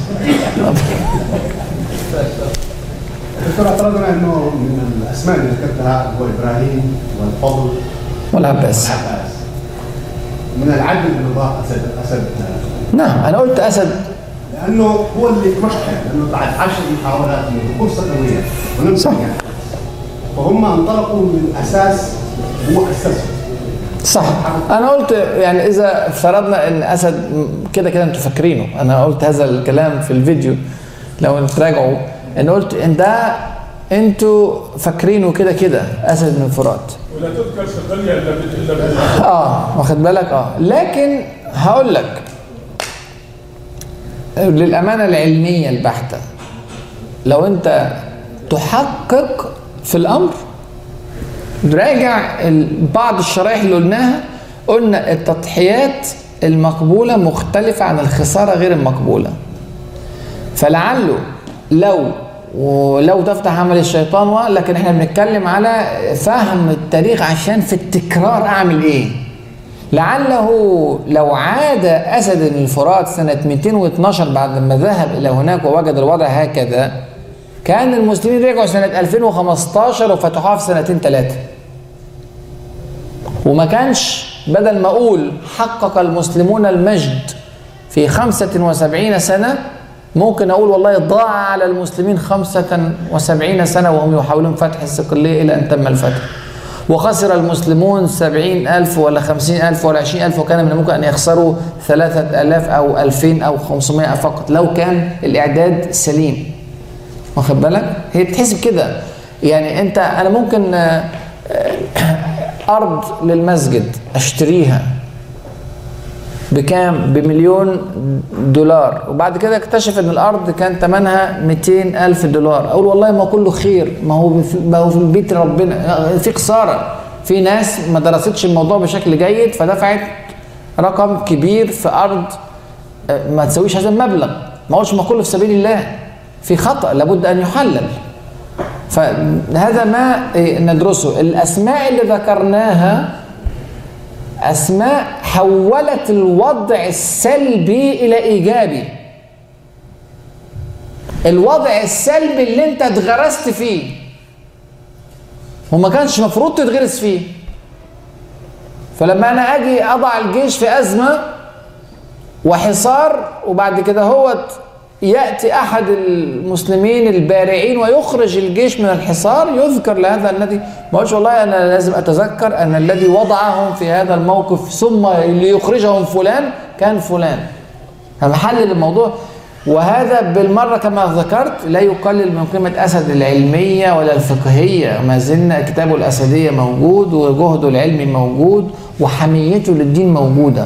دكتور اعترضنا انه من الاسماء اللي ذكرتها هو ابراهيم والفضل
والعباس
والعباس من العدل انه ضاع اسد اسد
نعم انا قلت اسد
لانه هو اللي تمكن لانه بعد عشر محاولات من دخول صدويه ونمسح يعني فهم انطلقوا من اساس هو اسسه
صح انا قلت يعني اذا افترضنا ان اسد كده كده انتوا فاكرينه انا قلت هذا الكلام في الفيديو لو تراجعوا ان قلت ان ده انتوا فاكرينه كده كده اسد من الفرات
ولا تذكر صقلية الا بال- الا بال-
اه واخد بالك اه لكن هقول لك للامانه العلميه البحته لو انت تحقق في الامر راجع ال- بعض الشرائح اللي قلناها قلنا التضحيات المقبوله مختلفه عن الخساره غير المقبوله فلعله لو ولو تفتح عمل الشيطان و- لكن احنا بنتكلم على فهم التاريخ عشان في التكرار اعمل ايه لعله لو عاد اسد الفرات سنه 212 بعد ما ذهب الى هناك ووجد الوضع هكذا كان المسلمين رجعوا سنه 2015 وفتحوها في سنتين ثلاثه وما كانش بدل ما اقول حقق المسلمون المجد في 75 سنة ممكن أقول والله ضاع على المسلمين 75 سنة وهم يحاولون فتح الصقلية إلى أن تم الفتح وخسر المسلمون سبعين ألف ولا خمسين ألف ولا عشرين ألف وكان من الممكن أن يخسروا ثلاثة ألاف أو ألفين أو خمسمائة فقط لو كان الإعداد سليم واخد بالك هي بتحسب كده يعني أنت أنا ممكن آه، آه، أرض للمسجد أشتريها بكام؟ بمليون دولار وبعد كده اكتشف ان الارض كان ثمنها 200 الف دولار اقول والله ما كله خير ما هو في ما هو في البيت ربنا في خساره في ناس ما درستش الموضوع بشكل جيد فدفعت رقم كبير في ارض آه، ما تسويش هذا المبلغ ما اقولش ما كله في سبيل الله في خطا لابد ان يحلل فهذا ما إيه، ندرسه الاسماء اللي ذكرناها أسماء حولت الوضع السلبي إلى إيجابي الوضع السلبي اللي انت اتغرست فيه وما كانش مفروض تتغرس فيه فلما انا اجي اضع الجيش في ازمه وحصار وبعد كده هو ياتي احد المسلمين البارعين ويخرج الجيش من الحصار يذكر لهذا الذي ما قلتش والله انا لازم اتذكر ان الذي وضعهم في هذا الموقف ثم ليخرجهم فلان كان فلان فمحلل الموضوع وهذا بالمره كما ذكرت لا يقلل من قيمه اسد العلميه ولا الفقهيه ما زلنا كتابه الاسديه موجود وجهده العلمي موجود وحميته للدين موجوده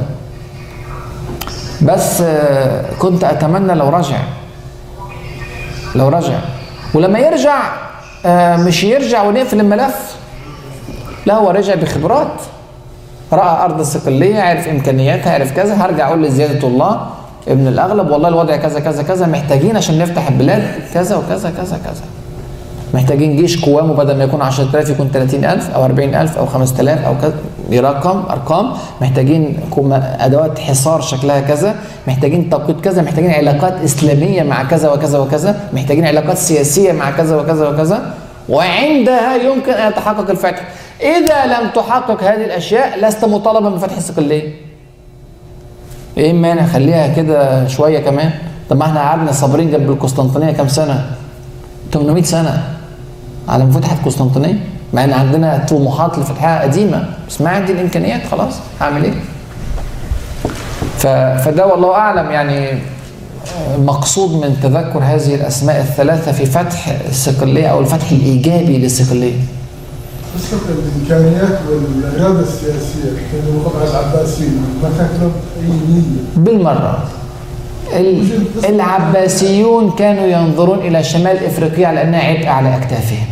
بس آه، كنت اتمنى لو رجع لو رجع ولما يرجع آه، مش يرجع ونقفل الملف لا هو رجع بخبرات راى ارض الصقليه عرف امكانياتها عرف كذا هرجع اقول لزياده الله ابن الاغلب والله الوضع كذا كذا كذا محتاجين عشان نفتح البلاد كذا وكذا كذا كذا محتاجين جيش قوامه بدل ما يكون 10000 يكون 30000 او 40000 او 5000 او كذا دي رقم ارقام محتاجين كوم- ادوات حصار شكلها كذا محتاجين توقيت كذا محتاجين علاقات اسلاميه مع كذا وكذا وكذا محتاجين علاقات سياسيه مع كذا وكذا وكذا وعندها يمكن ان يتحقق الفتح اذا لم تحقق هذه الاشياء لست مطالبا بفتح الصقليه ايه المانع خليها كده شويه كمان طب ما احنا قعدنا صابرين جنب القسطنطينيه كام سنه 800 سنه على ما فتحت قسطنطينيه مع ان عندنا طموحات لفتحها قديمه بس ما عندي الامكانيات خلاص هعمل ايه ف... فده والله اعلم يعني مقصود من تذكر هذه الاسماء الثلاثه في فتح الصقليه او الفتح الايجابي للصقليه
قصة الإمكانيات والإرادة السياسية في الوضع العباسيين ما كانت لهم أي نية
بالمرة ال- العباسيون كانوا ينظرون إلى شمال إفريقيا على أنها عبء على أكتافهم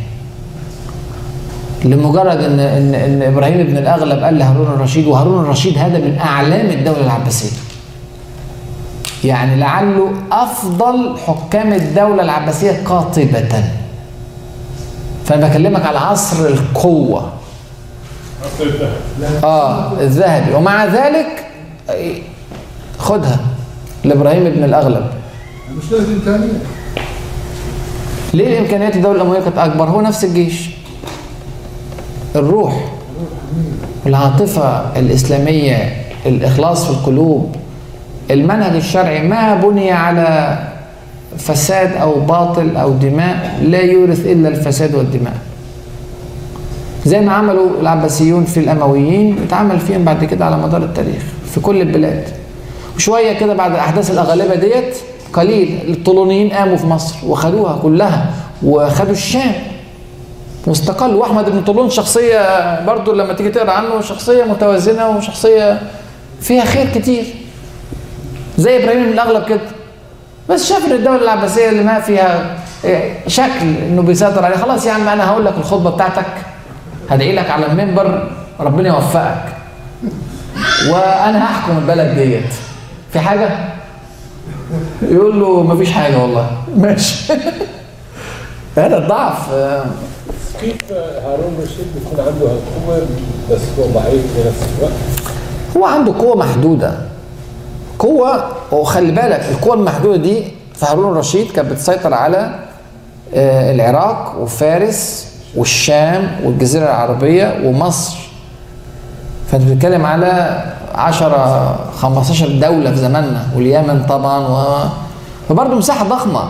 لمجرد ان ان ان ابراهيم بن الاغلب قال لهارون الرشيد وهارون الرشيد هذا من اعلام الدوله العباسيه. يعني لعله افضل حكام الدوله العباسيه قاطبه. فانا بكلمك على عصر القوه
عصر الذهب
اه الذهبي ومع ذلك آه، خدها لابراهيم بن الاغلب
مش لازم إمكانية
ليه الامكانيات الدوله الامويه كانت اكبر هو نفس الجيش الروح العاطفه الاسلاميه الاخلاص في القلوب المنهج الشرعي ما بني على فساد او باطل او دماء لا يورث الا الفساد والدماء زي ما عملوا العباسيون في الامويين اتعمل فيهم بعد كده على مدار التاريخ في كل البلاد وشويه كده بعد احداث الاغالبه ديت قليل الطولونيين قاموا في مصر وخدوها كلها وخدوا الشام واستقلوا واحمد بن طولون شخصيه برضو لما تيجي تقرا عنه شخصيه متوازنه وشخصيه فيها خير كتير زي ابراهيم بن الاغلب كده بس شاف ان الدوله العباسيه اللي ما فيها إيه، شكل انه بيسيطر عليه خلاص يا عم انا هقول لك الخطبه بتاعتك هدعي لك على المنبر ربنا يوفقك وانا هحكم البلد ديت في حاجه يقول له مفيش حاجه والله ماشي هذا الضعف آه،
كيف هارون رشيد بيكون عنده هالقوة بس هو ضعيف في نفس الوقت؟
هو عنده قوة محدودة قوة وخلي بالك القوة المحدودة دي في هارون الرشيد كانت بتسيطر على آه، العراق وفارس والشام والجزيرة العربية ومصر فانت بتتكلم على 10 15 دولة في زماننا واليمن طبعا و... فبرضه مساحة ضخمة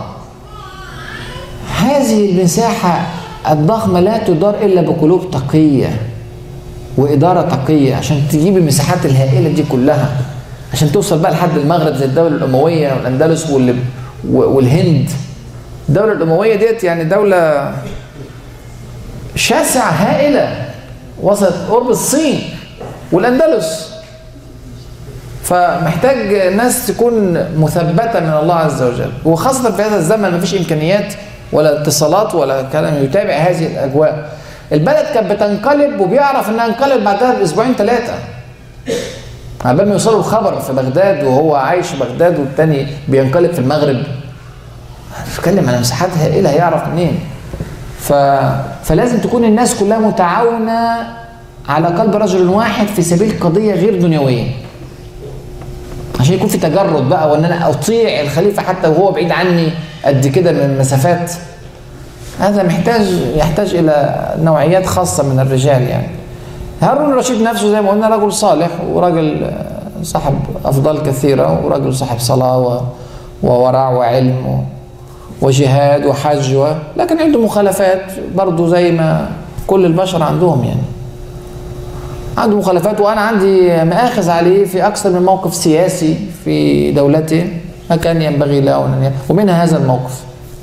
هذه المساحة الضخمة لا تدار إلا بقلوب تقية وإدارة تقية عشان تجيب المساحات الهائلة دي كلها عشان توصل بقى لحد المغرب زي الدولة الأموية والأندلس وال... والهند الدولة الأموية ديت يعني دولة شاسعة هائلة وصلت قرب الصين والأندلس فمحتاج ناس تكون مثبتة من الله عز وجل وخاصة في هذا الزمن مفيش إمكانيات ولا اتصالات ولا كلام يتابع هذه الأجواء البلد كانت بتنقلب وبيعرف انها انقلب بعدها باسبوعين ثلاثه عبال ما يوصلوا الخبر في بغداد وهو عايش في بغداد والتاني بينقلب في المغرب بتكلم على مساحات هائله هيعرف منين ف... فلازم تكون الناس كلها متعاونه على قلب رجل واحد في سبيل قضيه غير دنيويه عشان يكون في تجرد بقى وان انا اطيع الخليفه حتى وهو بعيد عني قد كده من المسافات هذا محتاج يحتاج الى نوعيات خاصه من الرجال يعني هارون الرشيد نفسه زي ما قلنا رجل صالح ورجل آه، صاحب افضال كثيره ورجل صاحب صلاه و- وورع وعلم و- وجهاد وحج و... لكن عنده مخالفات برضه زي ما كل البشر عندهم يعني عنده مخالفات وانا عندي مآخذ عليه في اكثر من موقف سياسي في دولته ما كان ينبغي له ان ي- ومنها هذا الموقف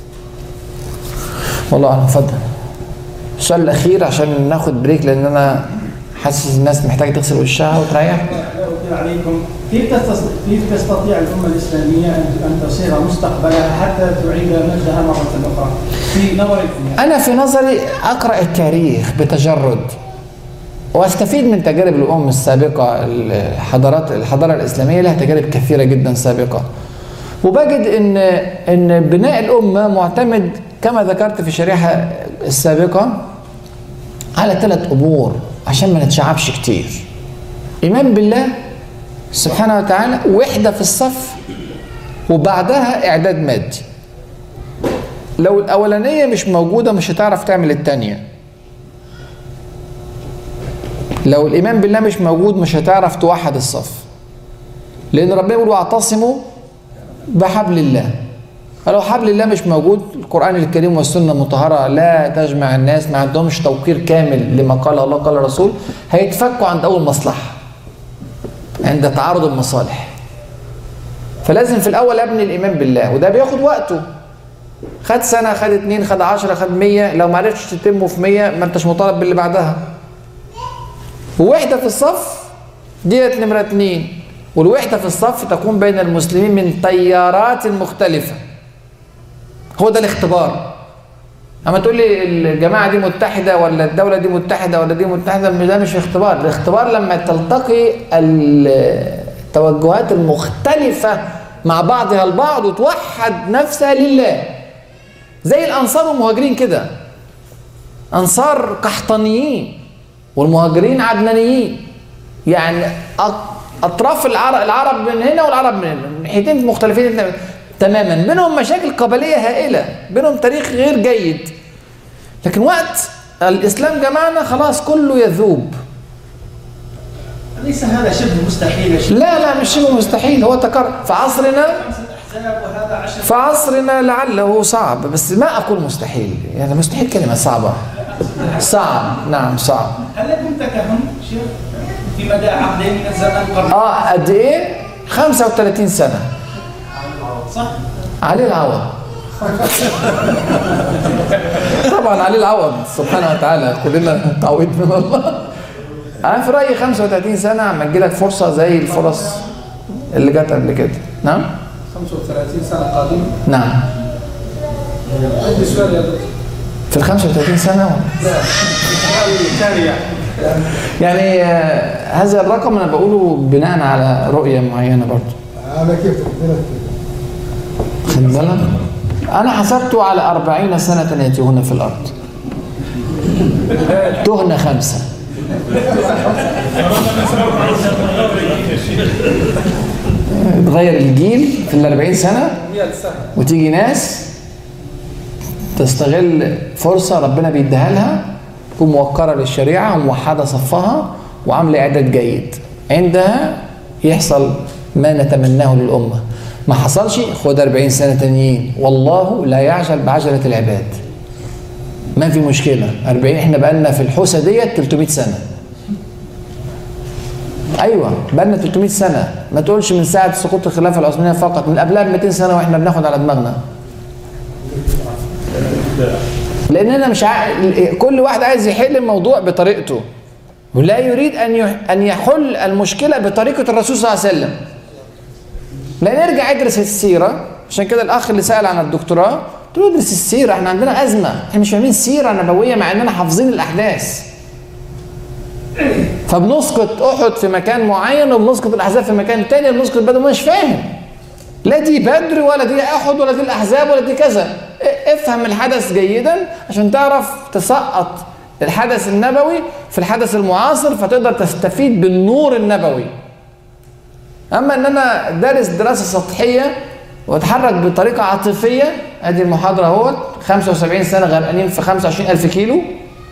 والله اعلم اتفضل السؤال الاخير عشان ناخد بريك لان انا حاسس الناس محتاجه تغسل وشها وتريح
لا أطيل عليكم كيف تستطيع كيف تستطيع الامه الاسلاميه ان ان تصير مستقبلها حتى تعيد مجدها مره اخرى في نظركم يعني.
انا في نظري اقرا التاريخ بتجرد واستفيد من تجارب الامم السابقه الحضارات الحضاره الاسلاميه لها تجارب كثيره جدا سابقه وبجد ان ان بناء الامه معتمد كما ذكرت في الشريحه السابقه على ثلاث امور عشان ما نتشعبش كتير ايمان بالله سبحانه وتعالى وحده في الصف وبعدها اعداد مادي لو الاولانيه مش موجوده مش هتعرف تعمل الثانيه لو الايمان بالله مش موجود مش هتعرف توحد الصف لان ربنا يقول واعتصموا بحبل الله فلو حبل الله مش موجود القران الكريم والسنه المطهره لا تجمع الناس ما عندهمش توقير كامل لما قال الله قال الرسول هيتفكوا عند اول مصلحه عند تعارض المصالح فلازم في الاول ابني الايمان بالله وده بياخد وقته خد سنه خد اتنين خد عشرة خد مية لو ما عرفتش تتمه في مية ما انتش مطالب باللي بعدها ووحده في الصف ديت نمره اتنين والوحده في الصف تكون بين المسلمين من تيارات مختلفه هو ده الاختبار اما تقول لي الجماعه دي متحده ولا الدوله دي متحده ولا دي متحده ده مش اختبار الاختبار لما تلتقي التوجهات المختلفه مع بعضها البعض وتوحد نفسها لله زي الانصار والمهاجرين كده انصار قحطانيين والمهاجرين عدنانيين يعني أط- اطراف العرب العرب من هنا والعرب من هنا ناحيتين مختلفين تماما بينهم مشاكل قبليه هائله بينهم تاريخ غير جيد لكن وقت الاسلام جمعنا خلاص كله يذوب
ليس هذا شبه مستحيل يا شيخ
لا لا مش شبه مستحيل هو تكرر في عصرنا
خمسه احزاب وهذا عشر
في عصرنا لعله صعب بس ما اقول مستحيل يعني مستحيل كلمه صعبه صعب نعم صعب
هل لكم تكهن شيخ في مدى عقدين من الزمن قبل
اه قد ايه 35 سنه
صح؟
عليه العوض طبعا عليه العوض سبحانه وتعالى كلنا تعويض من الله انا في رايي 35 سنه عم تجيلك فرصه زي الفرص اللي جت قبل كده نعم
35 سنه قادمه
نعم
عندي سؤال يا دكتور
في ال 35 سنه
السؤال الثاني يعني
يعني آه، هذا الرقم انا بقوله بناء على رؤيه معينه برضه
على كيف تقدر
خد بالك انا حسبته على 40 سنه يتيهون في الارض تهنه خمسه تغير الجيل في ال 40 سنه
100 سنه
وتيجي ناس تستغل فرصة ربنا بيديها لها تكون موقرة للشريعة وموحدة صفها وعاملة إعداد جيد عندها يحصل ما نتمناه للأمة ما حصلش خد 40 سنة تانيين والله لا يعجل بعجلة العباد ما في مشكلة 40 احنا بقالنا في الحوسة ديت 300 سنة ايوه بقالنا 300 سنة ما تقولش من ساعة سقوط الخلافة العثمانية فقط من قبلها ب 200 سنة واحنا بناخد على دماغنا لاننا مش ع... كل واحد عايز يحل الموضوع بطريقته ولا يريد ان يح... ان يحل المشكله بطريقه الرسول صلى الله عليه وسلم لا نرجع ادرس السيره عشان كده الاخ اللي سال عن الدكتوراه قلت له ادرس السيره احنا عندنا ازمه احنا مش فاهمين سيره نبويه مع اننا حافظين الاحداث فبنسقط احد في مكان معين وبنسقط الاحزاب في مكان تاني وبنسقط بدر مش فاهم لا دي بدر ولا دي احد ولا دي الاحزاب ولا دي كذا افهم الحدث جيدا عشان تعرف تسقط الحدث النبوي في الحدث المعاصر فتقدر تستفيد بالنور النبوي اما ان انا دارس دراسه سطحيه واتحرك بطريقه عاطفيه ادي المحاضره اهوت 75 سنه غرقانين في 25000 كيلو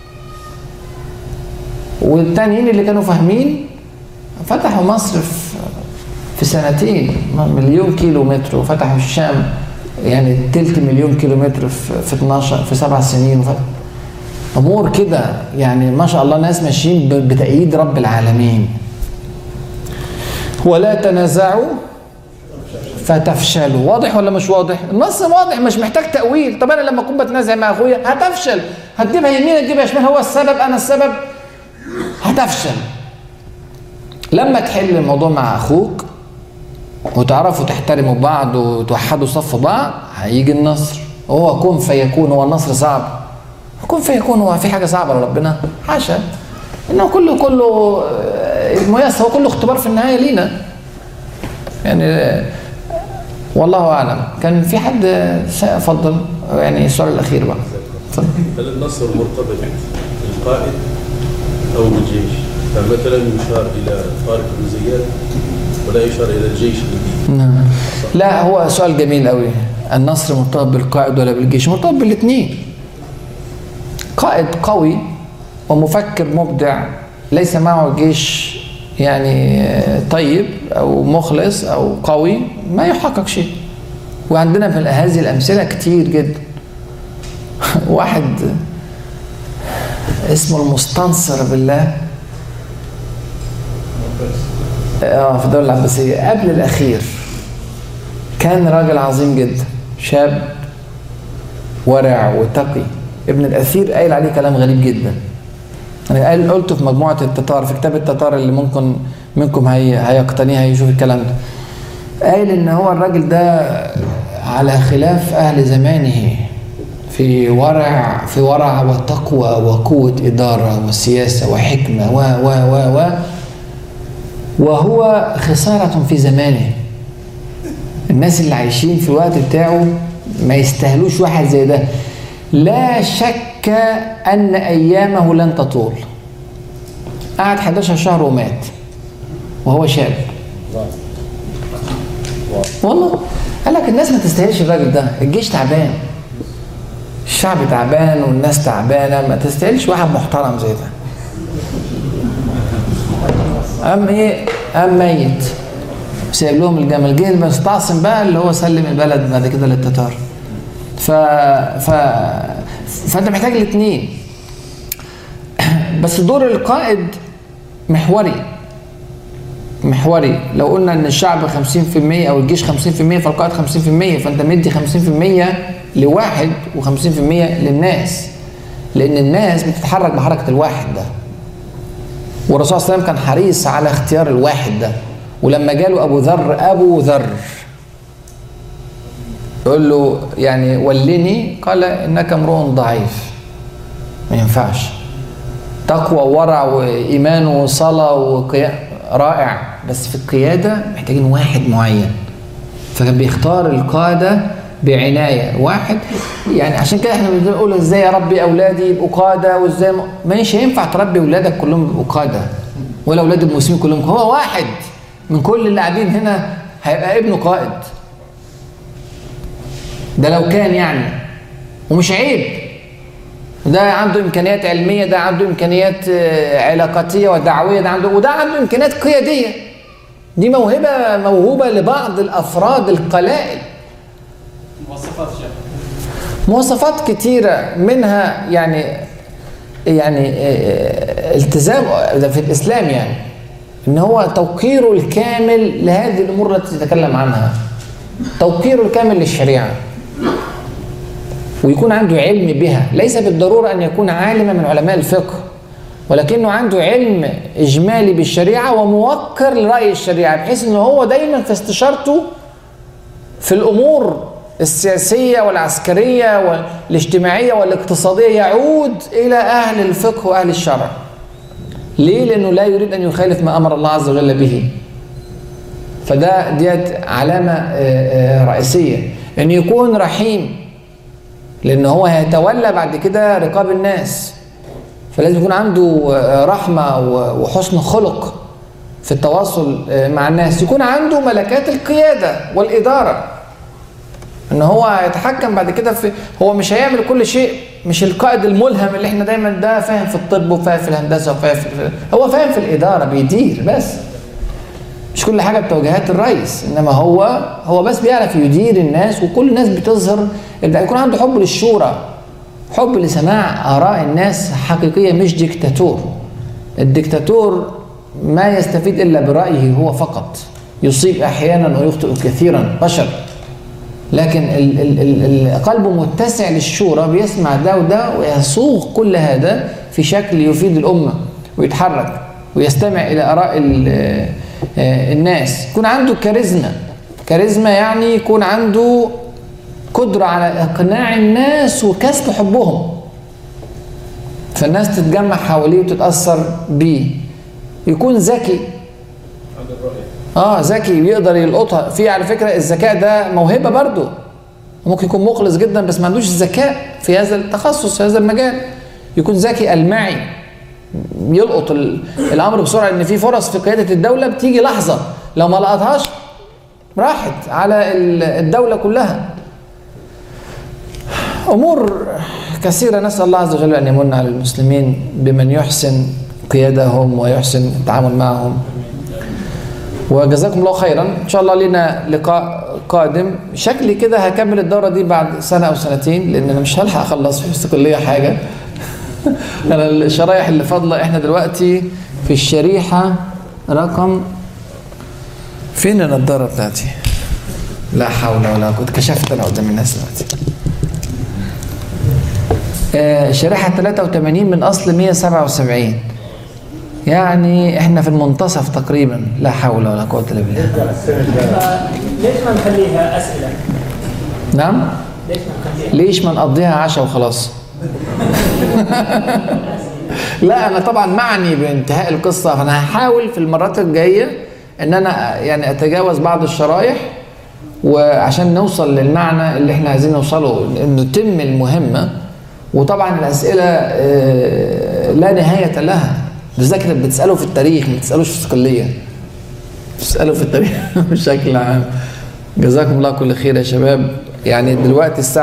والتانيين اللي كانوا فاهمين فتحوا مصر في في سنتين مليون كيلو متر وفتحوا الشام يعني تلت مليون كيلو متر في في 12 في سبع سنين وف- امور كده يعني ما شاء الله ناس ماشيين ب- بتأييد رب العالمين ولا تنازعوا فتفشلوا واضح ولا مش واضح النص واضح مش محتاج تأويل طب انا لما اكون بتنازع مع اخويا هتفشل هتجيبها يمين هتجيبها شمال هو السبب انا السبب هتفشل لما تحل الموضوع مع اخوك وتعرفوا تحترموا بعض وتوحدوا صف بعض هيجي النصر هو كن فيكون هو النصر صعب كن فيكون هو في حاجه صعبه لربنا حاشا انه كله كله آه، ميسر هو كله اختبار في النهايه لينا يعني آه، والله اعلم كان في حد اتفضل يعني السؤال الاخير بقى اتفضل
هل النصر مرتبط بالقائد او بالجيش؟ فمثلا يشار الى طارق بن زياد ولا يشار الى الجيش الجديد
نعم. لا هو سؤال جميل قوي النصر مرتبط بالقائد ولا بالجيش مرتبط بالاثنين قائد قوي ومفكر مبدع ليس معه جيش يعني آه، طيب او مخلص او قوي ما يحقق شيء وعندنا من هذه الامثله كتير جدا واحد اسمه المستنصر بالله اه في الدولة العباسية قبل الأخير كان راجل عظيم جدا شاب ورع وتقي ابن الأثير قايل عليه كلام غريب جدا أنا قال قلته في مجموعة التتار في كتاب التتار اللي ممكن منكم هي هيقتنيه هيشوف الكلام ده قايل إن هو الراجل ده على خلاف أهل زمانه في ورع في ورع وتقوى وقوة إدارة وسياسة وحكمة و و و و وهو خسارة في زمانه الناس اللي عايشين في الوقت بتاعه ما يستاهلوش واحد زي ده لا شك أن أيامه لن تطول قعد 11 شهر ومات وهو شاب والله قال لك الناس ما تستاهلش الراجل ده الجيش تعبان الشعب تعبان والناس تعبانه ما تستاهلش واحد محترم زي ده قام ايه قام ميت سايب لهم الجمل جه المستعصم بقى اللي هو سلم البلد بعد كده للتتار ف ف فانت محتاج الاثنين بس دور القائد محوري محوري لو قلنا ان الشعب 50% او الجيش 50% فالقائد 50% فانت مدي 50% لواحد و50% للناس لان الناس بتتحرك بحركه الواحد ده والرسول صلى الله عليه وسلم كان حريص على اختيار الواحد ده ولما جاله ابو ذر ابو ذر يقول له يعني ولني قال انك امرؤ ضعيف ما ينفعش تقوى وورع وايمان وصلاه وقيام رائع بس في القياده محتاجين واحد معين فكان بيختار القاده بعنايه واحد يعني عشان كده احنا بنقول ازاي اربي اولادي يبقوا قاده وازاي م- مش هينفع تربي اولادك كلهم يبقوا قاده ولا اولاد المسلمين كلهم هو واحد من كل اللي قاعدين هنا هيبقى ابنه قائد ده لو كان يعني ومش عيب ده عنده امكانيات علميه ده عنده امكانيات آه، علاقاتيه ودعويه ده عنده وده عنده امكانيات قياديه دي موهبه موهوبه لبعض الافراد القلائل
مواصفات شيخ
مواصفات كتيرة منها يعني يعني آه، التزام ده في الإسلام يعني إن هو توقيره الكامل لهذه الأمور التي تتكلم عنها توقيره الكامل للشريعة ويكون عنده علم بها ليس بالضرورة أن يكون عالما من علماء الفقه ولكنه عنده علم إجمالي بالشريعة وموقر لرأي الشريعة بحيث أنه هو دايما في استشارته في الامور السياسيه والعسكريه والاجتماعيه والاقتصاديه يعود الى اهل الفقه واهل الشرع. ليه؟ لانه لا يريد ان يخالف ما امر الله عز وجل به. فده ديت علامه آه، آه، رئيسيه ان يكون رحيم لان هو هيتولى بعد كده رقاب الناس. فلازم يكون عنده آه، رحمة و- وحسن خلق في التواصل آه، مع الناس يكون عنده ملكات القيادة والإدارة ان هو يتحكم بعد كده في هو مش هيعمل كل شيء مش القائد الملهم اللي احنا دايما ده فاهم في الطب وفاهم في الهندسه وفاهم في هو فاهم في الاداره بيدير بس مش كل حاجه بتوجيهات الرئيس انما هو هو بس بيعرف يدير الناس وكل الناس بتظهر إبداع. يكون عنده حب للشورى حب لسماع اراء الناس حقيقيه مش ديكتاتور الديكتاتور ما يستفيد الا برايه هو فقط يصيب احيانا ويخطئ كثيرا بشر لكن ال ال ال ال قلبه متسع للشورى بيسمع ده وده ويصوغ كل هذا في شكل يفيد الأمة ويتحرك ويستمع إلى آراء ال- آه، الناس يكون عنده كاريزما كاريزما يعني يكون عنده قدرة على إقناع الناس وكسب حبهم فالناس تتجمع حواليه وتتأثر بيه يكون ذكي اه ذكي بيقدر يلقطها في على فكره الذكاء ده موهبه برضو ممكن يكون مخلص جدا بس ما عندوش ذكاء في هذا التخصص في هذا المجال يكون ذكي المعي يلقط ال- الامر بسرعه ان في فرص في قياده الدوله بتيجي لحظه لو ما لقطهاش راحت على ال- الدوله كلها امور كثيره نسال الله عز وجل ان يمن على المسلمين بمن يحسن قيادهم ويحسن التعامل معهم وجزاكم الله خيرا ان شاء الله لنا لقاء قادم شكلي كده هكمل الدوره دي بعد سنه او سنتين لان انا مش هلحق اخلص في الاستقلاليه حاجه انا الشرايح اللي فاضله احنا دلوقتي في الشريحه رقم فين النضاره بتاعتي لا حول ولا قوه كشفت انا قدام الناس دلوقتي آه، شريحه 83 من اصل 177 يعني احنا في المنتصف تقريبا لا حول ولا قوه الا بالله
ليش ما نخليها اسئله؟
نعم
ليش ما نخليها؟
ليش ما نقضيها عشاء وخلاص لا انا طبعا معني بانتهاء القصه فانا هحاول في المرات الجايه ان انا يعني اتجاوز بعض الشرايح وعشان نوصل للمعنى اللي احنا عايزين نوصله انه تتم المهمه وطبعا الاسئله آه، لا نهايه لها بالذات كده بتساله في التاريخ ما بتسالوش في الصقليه بتساله في التاريخ بشكل عام جزاكم الله كل خير يا شباب يعني دلوقتي الساعه